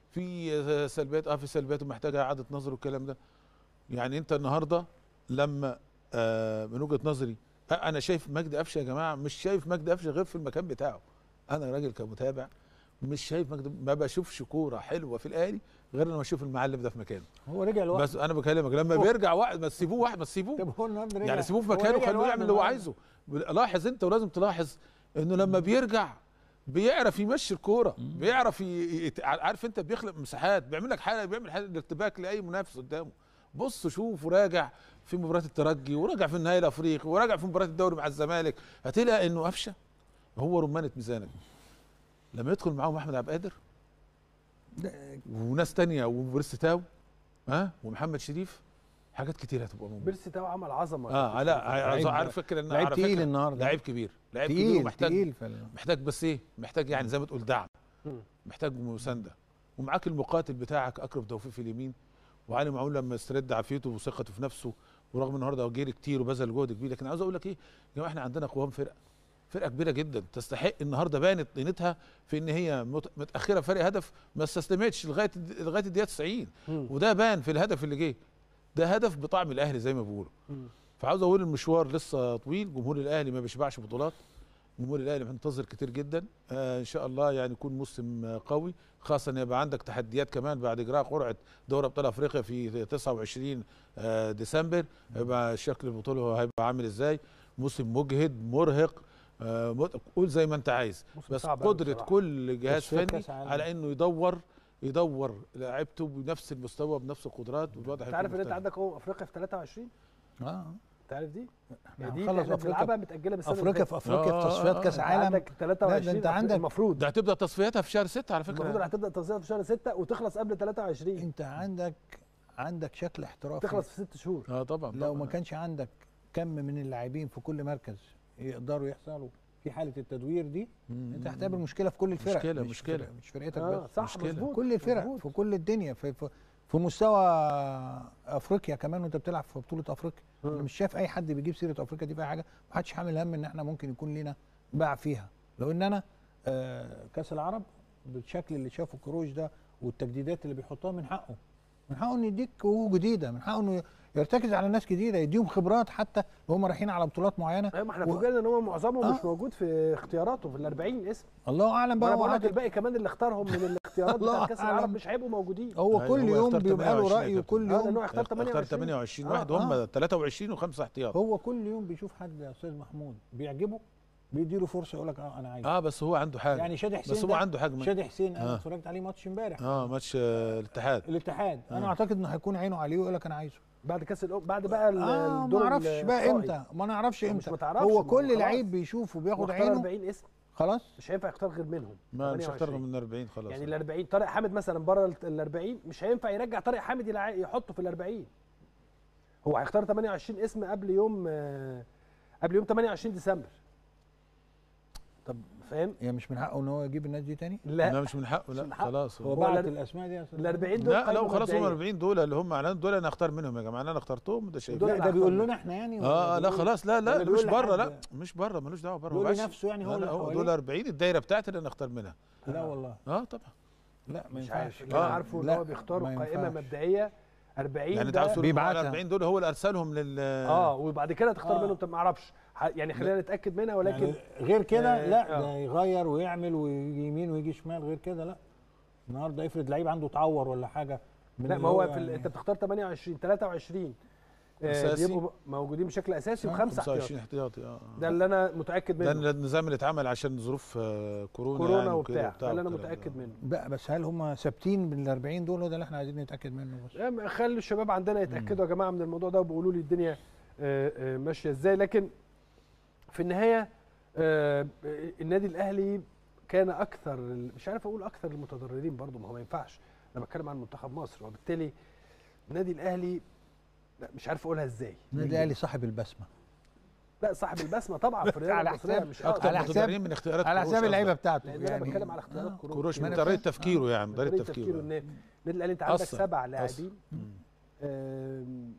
في آه، سلبيات اه في سلبيات ومحتاجه اعاده نظر والكلام ده يعني انت النهارده لما آه من وجهه نظري آه انا شايف مجدي قفشه يا جماعه مش شايف مجدي قفشه غير في المكان بتاعه انا راجل كمتابع مش شايف مجدي ما بشوفش كوره حلوه في الاهلي غير لما اشوف المعلم ده في مكانه هو رجع لوحده بس انا بكلمك لما هو- بيرجع واحد ما تسيبوه واحد ما تسيبوه طب هو النهارده رجع يعني سيبوه في هو مكانه رجع وخلوه لوحده يعمل اللي هو النهاردة. عايزه لاحظ انت ولازم تلاحظ انه لما بيرجع بيعرف يمشي الكوره بيعرف ي... ي... عارف انت بيخلق مساحات بيعمل لك حاله بيعمل حاله ارتباك لاي منافس قدامه بص شوف وراجع في مباراه الترجي وراجع في النهائي الافريقي وراجع في مباراه الدوري مع الزمالك هتلاقي انه قفشه هو رمانه ميزانك لما يدخل معاهم احمد عبد القادر وناس تانية وبريس تاو ها ومحمد شريف حاجات كتير هتبقى موجوده بيرسي تاو عمل عظمه اه لا عايز عارف فكره ان لعيب على تقيل فكرة النهارده. لعيب كبير لعيب كبير تقيل ومحتاج تقيل في ال- محتاج بس ايه محتاج يعني زي ما تقول دعم مم. محتاج مسانده ومعاك المقاتل بتاعك اكرم توفيق في اليمين وعلي معون لما استرد عافيته وثقته في نفسه ورغم النهارده جري كتير وبذل جهد كبير لكن عاوز اقول لك ايه يا جماعه احنا عندنا قوام فرقه فرقه كبيره جدا تستحق النهارده بانت قيمتها في ان هي مت- متاخره فرق هدف ما استسلمتش لغايه لغايه الدقيقه 90 مم. وده بان في الهدف اللي جه ده هدف بطعم الاهلي زي ما بيقولوا مم. فعاوز اقول المشوار لسه طويل جمهور الاهلي ما بيشبعش بطولات جمهور الاهلي منتظر كتير جدا آه ان شاء الله يعني يكون موسم آه، قوي خاصه ان يبقى عندك تحديات كمان بعد اجراء قرعه دوري ابطال افريقيا في 29 آه ديسمبر يبقى شكل البطوله هيبقى عامل ازاي موسم مجهد مرهق آه مت- قول زي ما انت عايز موسم بس صعب أوي قدره بصراحة. كل جهاز تصفية فني كأس عالم. على انه يدور يدور لعيبته بنفس المستوى بنفس القدرات والوضع انت عارف ان انت عندك امم افريقيا في 23 اه انت عارف دي؟ احنا يعني دي هنخلص احنا أفريقيا- بنلعبها متاجله بالسنه اللي افريقيا في فاتت. افريقيا في آه، تصفيات آه، كاس انت عالم عندك 23 لا، ده انت عندك المفروض ده هتبدا تصفياتها في شهر 6 على فكره المفروض هتبدا تصفيات في شهر 6 وتخلص قبل 23 انت عندك عندك شكل احترافي تخلص في 6 شهور اه طبعا لو طبعاً. ما كانش عندك كم من اللاعبين في كل مركز يقدروا يحصلوا في حاله التدوير دي مم. انت هتقابل مشكله في كل الفرق مشكلة- مش مشكلة. فرق- مش فرقتك اه بس صح مشكلة. مظبوط كل الفرق مظبوط. في كل الدنيا في في, في مستوى افريقيا كمان وانت بتلعب في بطوله افريقيا مم. انا مش شايف اي حد بيجيب سيره افريقيا دي في أي حاجه ما حدش حامل هم ان احنا ممكن يكون لينا باع فيها لو ان انا آه كاس العرب بالشكل اللي شافه كروش ده والتجديدات اللي بيحطها من حقه من حقه انه يديك وجوه جديده من حقه انه يرتكز على ناس جديده يديهم خبرات حتى لو هم رايحين على بطولات معينه ايوه ما احنا و- فوجئنا ان هو معظمهم آه. مش موجود في اختياراته في ال 40 اسم الله اعلم بقى وانا هو بقول لك عادل. الباقي كمان اللي اختارهم من الاختيارات الله بتاع كاس العالم أعلم. مش هيبقوا موجودين هو أيوة، كل هو يوم اختار بيبقى له 28 راي يا وكل اه لان يوم هو اختار اختار 28 28 آه، واحد آه. هم 23 وخمسه احتياط هو كل يوم بيشوف حد يا استاذ محمود بيعجبه بيديله فرصه يقول لك اه انا عايز اه بس هو عنده حاجه يعني شادي حسين بس هو ده- عنده حاجه من- شادي حسين انا آه. اتفرجت عليه ماتش امبارح اه ماتش آه، الاتحاد الاتحاد انا آه. اعتقد انه هيكون عينه عليه ويقول لك انا عايزه بعد كاس الأم بعد بقى ال- اه الدور ما اعرفش بقى الإقصائي. امتى ما نعرفش مش امتى ما تعرفش، هو ما هو كل خلاص. لعيب بيشوفه بياخد واختار عينه 40 اسم خلاص مش هينفع يختار غير منهم ما مش 28. هختار من 40 خلاص يعني ال 40 طارق حامد مثلا بره ال 40 مش هينفع يرجع طارق حامد يلع- يحطه في ال 40 هو هيختار 28 اسم قبل يوم آه، قبل يوم 28 ديسمبر طب فاهم يعني مش من حقه ان هو يجيب الناس دي تاني لا لا مش من حقه مش لا من حقه. خلاص هو هو بعت ال- الاسماء دي يا أستاذ ال 40 دول لا قايمة لا خلاص هم مبدئية. 40 دول اللي هم اعلان دول انا اختار منهم يا جماعه انا اخترتهم ده شيء دول لا اللي ده بيقول هختار لنا احنا يعني ولا اه لا بيقول- خلاص لا لا ولا ده مش بيقول بره لا لحد؟ مش بره ملوش دعوه بره بيقول مباشر. لنفسه يعني هو لا اللي لا هو حواليه؟ دول 40 الدايره بتاعتي اللي انا اختار منها لا والله اه طبعا لا ما مش ينفعش عارف اللي انا آه. عارفه ان لا، هو بيختاروا ما قائمه ينفعش. مبدئيه 40 يعني انت ده- عاوز تقول ال بيبعتها. 40 دول هو اللي ارسلهم لل اه وبعد كده تختار آه. منهم طب ما اعرفش ح- يعني خلينا نتاكد منها ولكن يعني غير كده آه، لا آه. ده يغير ويعمل ويجي يمين ويجي شمال غير كده لا النهارده افرض لعيب عنده تعور ولا حاجه من لا اللي ما هو في يعني- ال... انت بتختار 28 23 آه أساسي. بيبقوا موجودين بشكل اساسي آه، وخمسه 25 احتياطي احتياطي اه ده اللي انا متاكد ده منه النظام اللي اتعمل عشان ظروف آه، كورونا كورونا يعني وكده وبتاع ده اللي انا والكلام متاكد ده. منه بقى بس هل هم ثابتين بال 40 دول هو ده اللي احنا عايزين نتاكد منه بس آه، خلي الشباب عندنا يتاكدوا يا جماعه من الموضوع ده وبيقولوا لي الدنيا آه، آه، ماشيه ازاي لكن في النهايه آه، النادي الاهلي كان اكثر مش عارف اقول اكثر المتضررين برضه ما هو ما ينفعش انا بتكلم عن منتخب مصر وبالتالي النادي الاهلي لا مش عارف اقولها ازاي النادي الاهلي صاحب البسمه لا صاحب البسمه طبعا في الرياضه على المصريه حساب- مش اكتر على حساب- متضررين من اختيارات على كروش حساب اللعيبه قصدك. بتاعته لان انا يعني بتكلم على اختيارات كروش كروش ما من أنا طريقه فاهم. تفكيره يعني طريقه طريقه تفكيره تفكيره النادي النادي الاهلي انت عندك أثر. سبع أثر. لاعبين مم. آم،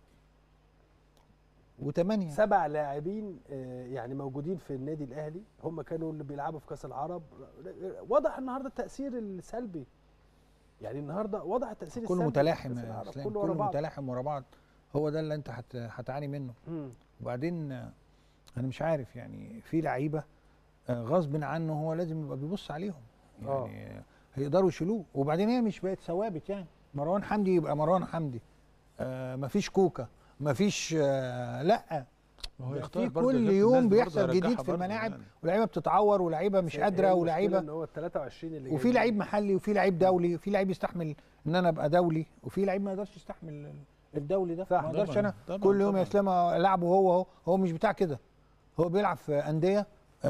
وثمانيه سبع لاعبين آه، يعني موجودين في النادي الاهلي هم كانوا اللي بيلعبوا في كاس العرب واضح النهارده التاثير السلبي يعني النهارده واضح التاثير كله السلبي متلاحم في كأس يا العرب، اسلام كله ورا كله بعض متلاحم ورا بعض هو ده اللي انت هت- هتعاني منه مم. وبعدين آه، انا مش عارف يعني في لعيبه آه، غصب عنه هو لازم يبقى بيبص عليهم آه. يعني آه، هيقدروا يشيلوه وبعدين هي مش بقت ثوابت يعني مروان حمدي يبقى مروان حمدي آه مفيش كوكا مفيش آه لا هو ده يختار في برضه كل الناس يوم برضه بيحصل يرجعها جديد في برضه الملاعب يعني. ولاعيبه بتتعور ولاعيبه مش قادره المشكلة ولاعيبه ان هو ال 23 اللي وفي جايين. لعيب محلي وفي لعيب دولي وفي لعيب يستحمل ان انا ابقى دولي وفي لعيب ما يقدرش يستحمل الدولي ده ما اقدرش طبعاً، انا طبعاً، كل يوم طبعاً. يا اسلام العبه هو هو هو مش بتاع كده هو بيلعب في انديه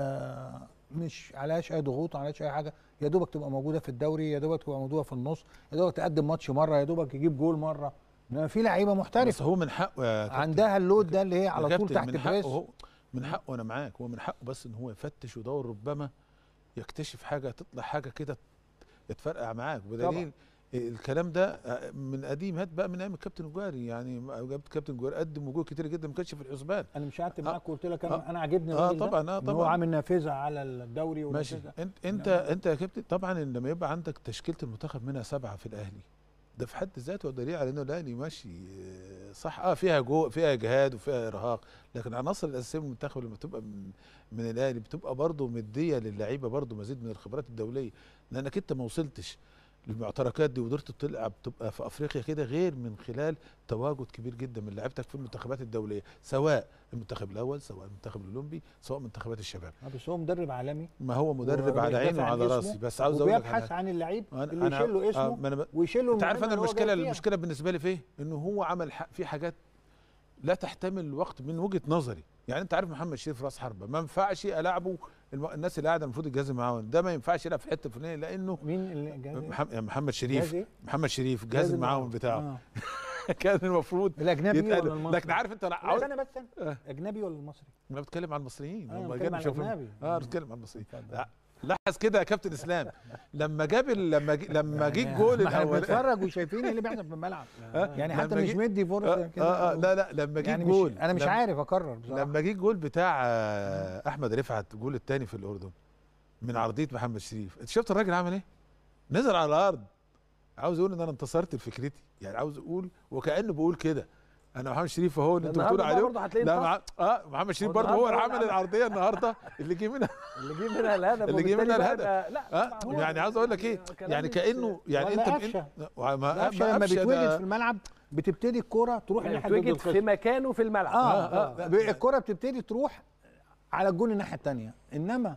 آه مش عليهاش اي ضغوط عليهاش اي حاجه يا دوبك تبقى موجوده في الدوري يا دوبك تبقى موجوده في النص يا دوبك تقدم ماتش مره يا دوبك يجيب جول مره انما في لعيبه محترفه بس هو من حقه يا كابتن عندها اللود ده اللي هي يا على طول كابتن تحت من حقه بريس هو من حقه انا معاك هو من حقه بس ان هو يفتش ويدور ربما يكتشف حاجه تطلع حاجه كده يتفرقع معاك بدليل الكلام ده من قديم هات بقى من ايام الكابتن الجواري يعني جابت كابتن الجواري قدم وجوه كتير جدا ما كانش في الحسبان انا مش قعدت معاك وقلت لك آه. انا انا عاجبني اه الراجل ده، طبعا اه إن هو طبعا عامل نافذه على الدوري ماشي ونافذة- انت انت انت يا كابتن طبعا لما يبقى عندك تشكيله المنتخب منها سبعه في الاهلي ده في حد ذاته دليل على انه الاهلي ماشي آه، صح اه فيها جو فيها اجهاد وفيها ارهاق لكن العناصر الاساسيه من المنتخب لما تبقى من من الاهلي بتبقى برضه مديه للعيبه برضه مزيد من الخبرات الدوليه لانك انت ما وصلتش للمعتركات دي وقدرت تلعب تبقى في افريقيا كده غير من خلال تواجد كبير جدا من لعيبتك في المنتخبات الدوليه سواء المنتخب الاول سواء المنتخب الاولمبي سواء منتخبات الشباب آه، بس هو مدرب عالمي ما هو مدرب وراجل على عينه دافع عن وعلى اسمه راسي بس عاوز اقول لك وبيبحث على- عن اللعيب أنا- اللي أنا- يشيل له آه، اسمه ما أنا ب- ويشيل له انت عارف انا المهمة اللي هو المشكله جاي فيها. المشكله بالنسبه لي في ايه؟ انه هو عمل ح- في حاجات لا تحتمل الوقت من وجهه نظري يعني انت عارف محمد شريف راس حربه ما ينفعش العبه الم- الناس اللي قاعده المفروض الجهاز المعاون ده ما ينفعش يلعب في حته فلانيه لانه مين اللي جاي محمد, محمد جهاز شريف إيه؟ محمد شريف جهاز الجهاز المعاون المعاون. بتاعه آه. كان المفروض الاجنبي يتقال- ولا المصري لكن عارف انت لا لا عاوز- استنى بس استنى اجنبي ولا المصري انا بتكلم عن المصريين أنا هم بتكلم جايين عن يشوفوا- الأجنبي. اه بتكلم عن المصريين لا، لاحظ كده يا كابتن اسلام لما جاب ال- لما جي- لما جه الجول ما احنا الاول بنتفرج وشايفين اللي بيحصل في الملعب آه، يعني لما حتى مش جه- مدي فرصه آه, كده آه, آه لا لا لما جه يعني مش- الجول انا مش لما- عارف اقرر بصراحه لما جه الجول بتاع آه، احمد رفعت الجول الثاني في الاردن من عرضيه محمد شريف انت شفت الراجل عمل ايه نزل على الارض عاوز يقول ان انا انتصرت لفكرتي يعني عاوز اقول وكانه بيقول كده انا محمد شريف اهو اللي انتوا النهاردة بتقولوا بقى عليه برضه هتلاقيه لا انتصر. مع... اه محمد شريف هو برضه هو اللي النهاردة هو عامل اللي العرضيه النهارده اللي جه منها اللي جه منها الهدف اللي جه وبالتالي منها بقى الهدف ده- لا آه طبعاً هو- يعني عاوز اقول لك ايه كلام يعني مش- كانه يعني ولا انت قفشة. ما ما قفشه لما قفشة بيتوجد ده- في الملعب بتبتدي الكرة تروح يعني الناحيه ضد اتوجد في الخصم مكانه في الملعب اه, آه. الكرة بتبتدي تروح على الجون الناحيه الثانيه انما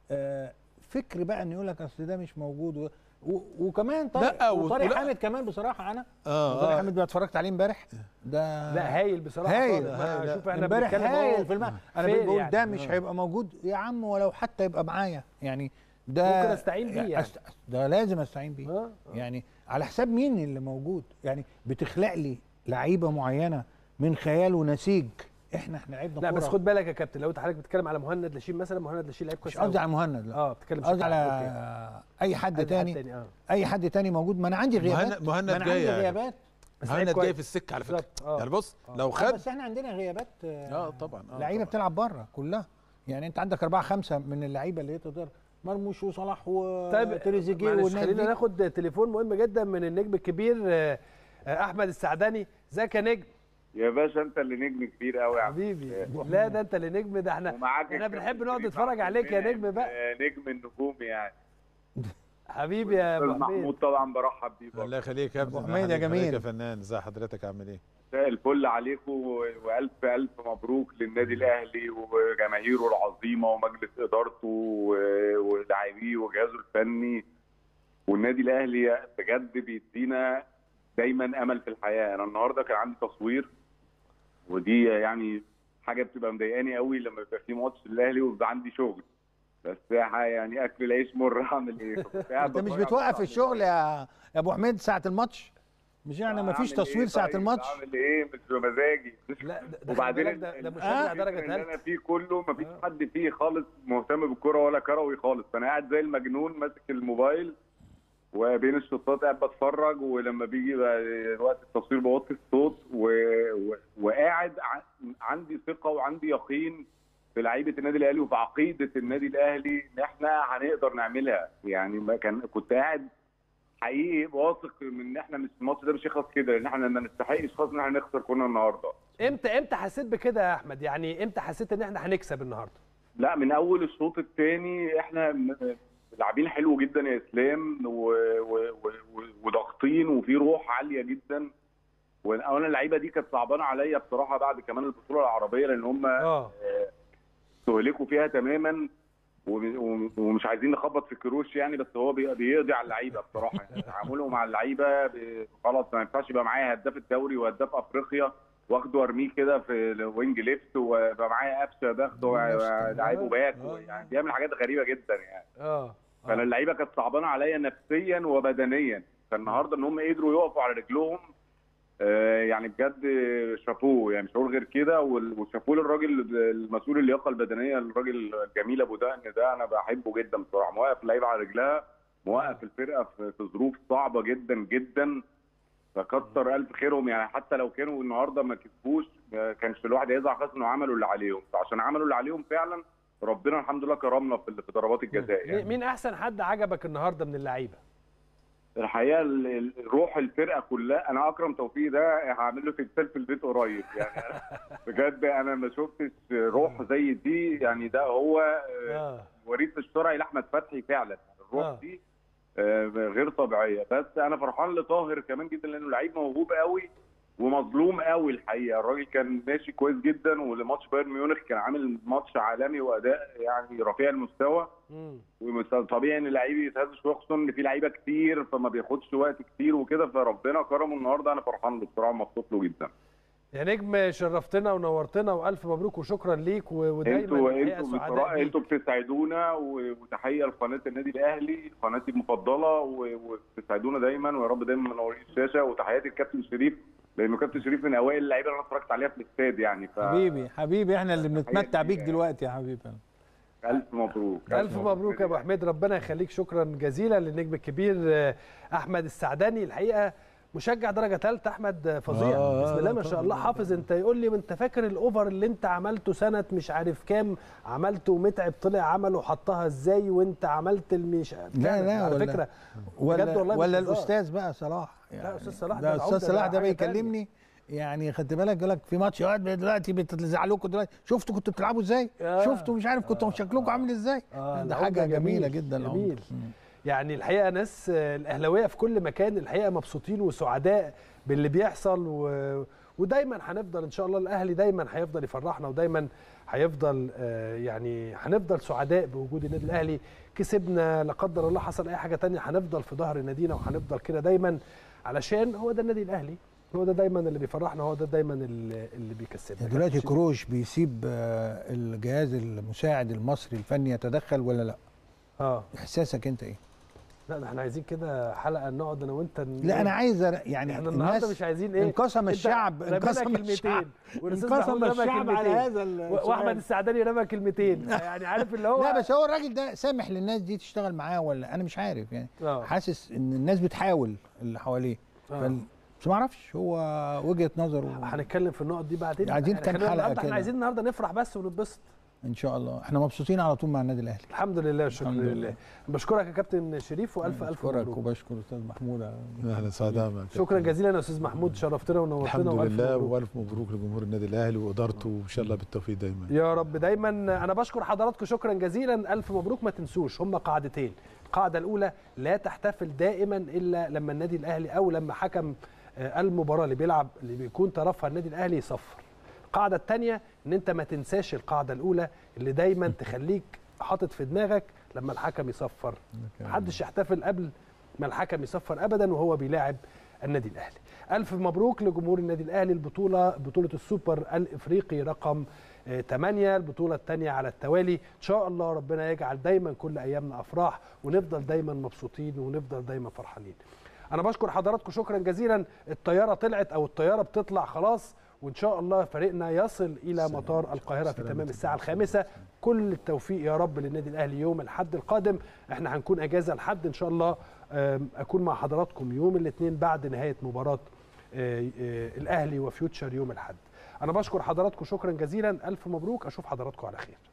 آه فكر بقى ان يقول لك اصل ده مش موجود و... و... وكمان طارق لا، و- وطارق ولا- حامد كمان بصراحه انا آه، طارق آه. حامد اللي اتفرجت عليه امبارح ده لا هايل بصراحه هايل طارق. ما هايل. شوف احنا امبارح بنتكلم أهو هايل في الملعب انا فين بقول يعني. ده مش آه. هيبقى موجود يا عم ولو حتى يبقى معايا يعني ده ممكن أستعين بيه يعني. أست... ده لازم استعين بيه آه. يعني على حساب مين اللي موجود يعني بتخلق لي لعيبه معينه من خيال ونسيج احنا احنا لعبنا لا بس كورة. خد بالك يا كابتن لو انت حضرتك بتتكلم على مهند لاشين مثلا مهند لاشين لعيب كويس مش قصدي أوي. على مهند لا اه بتتكلم قصدي بشكل على عام. اي حد أي تاني تاني اه اي حد تاني موجود ما انا عندي غيابات مهند- مهند ما انا جاي عندي يعني. غيابات بس لعيب مهند كويس. جاي في السكه على فكره بالظبط، آه. يعني بص لو آه، خد بس احنا عندنا غيابات آه، اه طبعا اه لعيبه طبعاً. بتلعب بره كلها يعني انت عندك اربعه خمسه من اللعيبه اللي هي تقدر مرموش وصلاح وتريزيجيه معلش والناس خلينا دي ناخد تليفون مهم جدا من النجم الكبير آه، آه، احمد السعداني ازيك يا نجم يا باشا انت اللي نجم كبير قوي يا عم. حبيبي لا ده انت اللي نجم ده احنا ومعاك احنا الكابتن بنحب نقعد شريف نتفرج عبد عليك يا المنعم، نجم بقى آه، نجم النجوم يعني حبيبي يا ابو استاذ حميد محمود طبعا برحب بيه برضه. الله يخليك يا ابني أبو حميد يا جميل. يا فنان ازي حضرتك عامل ايه مساء الفل عليكم و- والف الف مبروك للنادي الاهلي وجماهيره العظيمه ومجلس ادارته و- ولاعبيه وجهازه الفني والنادي الاهلي بجد بيدينا دايما امل في الحياه انا النهارده كان عندي تصوير ودي يعني حاجه بتبقى مضايقاني قوي لما يبقى في ماتش للاهلي ويبقى عندي شغل بس يعني اكل العيش مر اعمل ايه فكنت قاعد انت مش بتفرج على بتوقف الماتش. الشغل يا يا ابو حميد ساعه الماتش مش يعني ما فيش أعمل تصوير إيه ساعه طيب؟ الماتش اعمل ايه مش بمزاجي لا ده- ده وبعدين خلي بالك ده- ده ال- مشجع ال- درجة اللي تالتة. انا فيه كله ما فيش حد فيه خالص مهتم بالكوره ولا كروي خالص فانا قاعد زي المجنون ماسك الموبايل وبين الشوطات قاعد بتفرج ولما بيجي بقى وقت التصوير بوطي الصوت و... و... وقاعد ع... عندي ثقه وعندي يقين في لعيبه النادي الاهلي وفي عقيده النادي الاهلي ان احنا هنقدر نعملها يعني ما كان كنت قاعد حقيقي واثق من ان احنا مش الماتش ده مش هيخلص كده لان احنا ما نستحقش خالص ان احنا نخسر كنا النهارده امتى امتى حسيت بكده يا احمد يعني امتى حسيت ان احنا هنكسب النهارده لا من اول الشوط الثاني احنا م- لاعبين حلو جدا يا اسلام و- و- و- و- وضاغطين وفي روح عاليه جدا وانا اللعيبه دي كانت صعبانه عليا بصراحه بعد كمان البطوله العربيه لان هم اه استهلكوا فيها تماما وم- وم- ومش عايزين نخبط في الكروش يعني بس هو بي- بيقضي على اللعيبه بصراحه يعني تعامله مع اللعيبه ب- خلاص ما ينفعش يبقى معايا هداف الدوري وهداف افريقيا واخده وارميه كده في الوينج ليفت ويبقى معايا قفشه باخده لعيبه باك يعني بيعمل حاجات غريبه جدا يعني اه فانا اللعيبه كانت صعبانه عليا نفسيا وبدنيا فالنهارده ان هم قدروا يقفوا على رجلهم آه، يعني بجد شابوه يعني مش هقول غير كده وال- وشابوه للراجل المسؤول اللياقه البدنيه الراجل الجميل ابو دقن ده انا بحبه جدا بصراحه موقف اللعيبه على رجلها موقف الفرقه في في ظروف صعبه جدا جدا فكتر الف خيرهم يعني حتى لو كانوا النهارده ما كسبوش ما كانش الواحد هيزعل خالص انه عملوا اللي عليهم فعشان عملوا اللي عليهم فعلا ربنا الحمد لله كرمنا في في ضربات الجزاء يعني مين- مين احسن حد عجبك النهارده من اللعيبه الحقيقه ال- ال- روح الفرقه كلها انا اكرم توفيق ده هعمل له تمثال في البيت قريب يعني أنا بجد انا ما شفتش روح زي دي يعني ده هو آه، وريث الشرعي لاحمد فتحي فعلا الروح آه. دي آه، غير طبيعيه بس انا فرحان لطاهر كمان جدا لانه لعيب موهوب قوي ومظلوم قوي الحقيقه الراجل كان ماشي كويس جدا ولماتش بايرن ميونخ كان عامل ماتش عالمي واداء يعني رفيع المستوى طبيعي ان اللعيب يتهز شويه خصوصا ان في لعيبه كتير فما بياخدش وقت كتير وكده فربنا كرمه النهارده انا فرحان له بصراحه مبسوط له جدا يا نجم شرفتنا ونورتنا والف مبروك وشكرا ليك و- ودايما انتوا الحقيقة انتوا سعداء بصراحه بيك. انتوا بتسعدونا و- وتحيه لقناه النادي الاهلي قناتي المفضله و- وبتسعدونا دايما ويا رب دايما منورين الشاشه وتحياتي للكابتن شريف لانه كابتن شريف من اوائل اللعيبه اللي انا اتفرجت عليها في الاستاد يعني ف حبيبي حبيبي احنا اللي بنتمتع بيك كبيرة. دلوقتي يا حبيبي الف مبروك الف مبروك يا ابو حميد ربنا يخليك شكرا جزيلا للنجم الكبير آه، احمد السعداني الحقيقه مشجع درجه ثالثه احمد آه، فظيع آه، بسم الله ما طبعاً. شاء الله حافظ انت يقول لي انت فاكر الاوفر اللي انت عملته سنه مش عارف كام عملته ومتعب طلع عمله حطها ازاي وانت عملت المش لا لا على ولا فكره ولا, بجد والله مش ولا هزار. الاستاذ بقى صلاح لا استاذ صلاح ده العودة استاذ صلاح ده حاجة تانية. بيكلمني يعني خدت بالك يقول لك في ماتش يقعد دلوقتي بتزعلوكوا دلوقتي شفتوا كنتوا بتلعبوا ازاي آه. شفتوا مش عارف كنتوا شكلكم عامل ازاي آه، ده العودة حاجه جميله جميل، جدا العودة. جميل يعني الحقيقه ناس آه، الاهلاويه في كل مكان الحقيقه مبسوطين وسعداء باللي بيحصل و... ودايما هنفضل ان شاء الله الاهلي دايما هيفضل يفرحنا ودايما هيفضل آه، يعني هنفضل سعداء بوجود النادي الاهلي كسبنا لا قدر الله حصل اي حاجه تانية هنفضل في ظهر نادينا وهنفضل كده دايما علشان هو ده النادي الاهلي هو ده دايما اللي بيفرحنا هو ده دايما اللي, اللي بيكسبنا يعني دلوقتي كروش بيسيب آه، الجهاز المساعد المصري الفني يتدخل ولا لا؟ اه احساسك انت ايه؟ لا ده احنا عايزين كده حلقه نقعد انا وانت ن- لا انا عايز أر- يعني احنا النهارده الناس مش عايزين ايه انقسم انت الشعب رمينا انقسم كلمتين الشعب والأستاذ انقسم محمود رمى الشعب على كلمتين. هذا و- السؤال. واحمد السعداني رمى كلمتين يعني عارف اللي هو لا بس هو الراجل ده سامح للناس دي تشتغل معاه ولا انا مش عارف يعني آه. حاسس ان الناس بتحاول اللي حواليه آه. فال- بس ما اعرفش هو وجهه نظره هنتكلم في النقط دي بعدين عايزين يعني كام خلينا حلقة النهارده كده. احنا عايزين النهارده نفرح بس ونتبسط ان شاء الله احنا مبسوطين على طول مع النادي الاهلي الحمد لله شكرا الحمد لله لله. بشكرك يا كابتن شريف والف الف بشكرك مبروك وبشكر استاذ محمود اهلا سعداء معك شكرا جزيلا يا استاذ محمود شرفتنا ونورتنا الحمد والف لله مبروك. والف مبروك لجمهور النادي الاهلي وادارته وان شاء الله بالتوفيق دايما يا رب دايما انا بشكر حضراتكم شكرا جزيلا الف مبروك ما تنسوش هم قاعدتين القاعده الاولى لا تحتفل دائما الا لما النادي الاهلي او لما حكم آه، المباراه اللي بيلعب اللي بيكون طرفها النادي الاهلي يصفر القاعده الثانيه ان انت ما تنساش القاعده الاولى اللي دايما تخليك حاطط في دماغك لما الحكم يصفر محدش يحتفل قبل ما الحكم يصفر ابدا وهو بيلاعب النادي الاهلي الف مبروك لجمهور النادي الاهلي البطوله بطوله السوبر الافريقي رقم 8 البطوله الثانيه على التوالي ان شاء الله ربنا يجعل دايما كل ايامنا افراح ونفضل دايما مبسوطين ونفضل دايما فرحانين انا بشكر حضراتكم شكرا جزيلا الطياره طلعت او الطياره بتطلع خلاص وان شاء الله فريقنا يصل الى مطار القاهره في تمام الساعه الخامسه كل التوفيق يا رب للنادي الاهلي يوم الاحد القادم احنا هنكون اجازه الحد ان شاء الله آم، اكون مع حضراتكم يوم الاثنين بعد نهايه مباراه آه، آه، الاهلي وفيوتشر يوم الاحد انا بشكر حضراتكم شكرا جزيلا الف مبروك اشوف حضراتكم على خير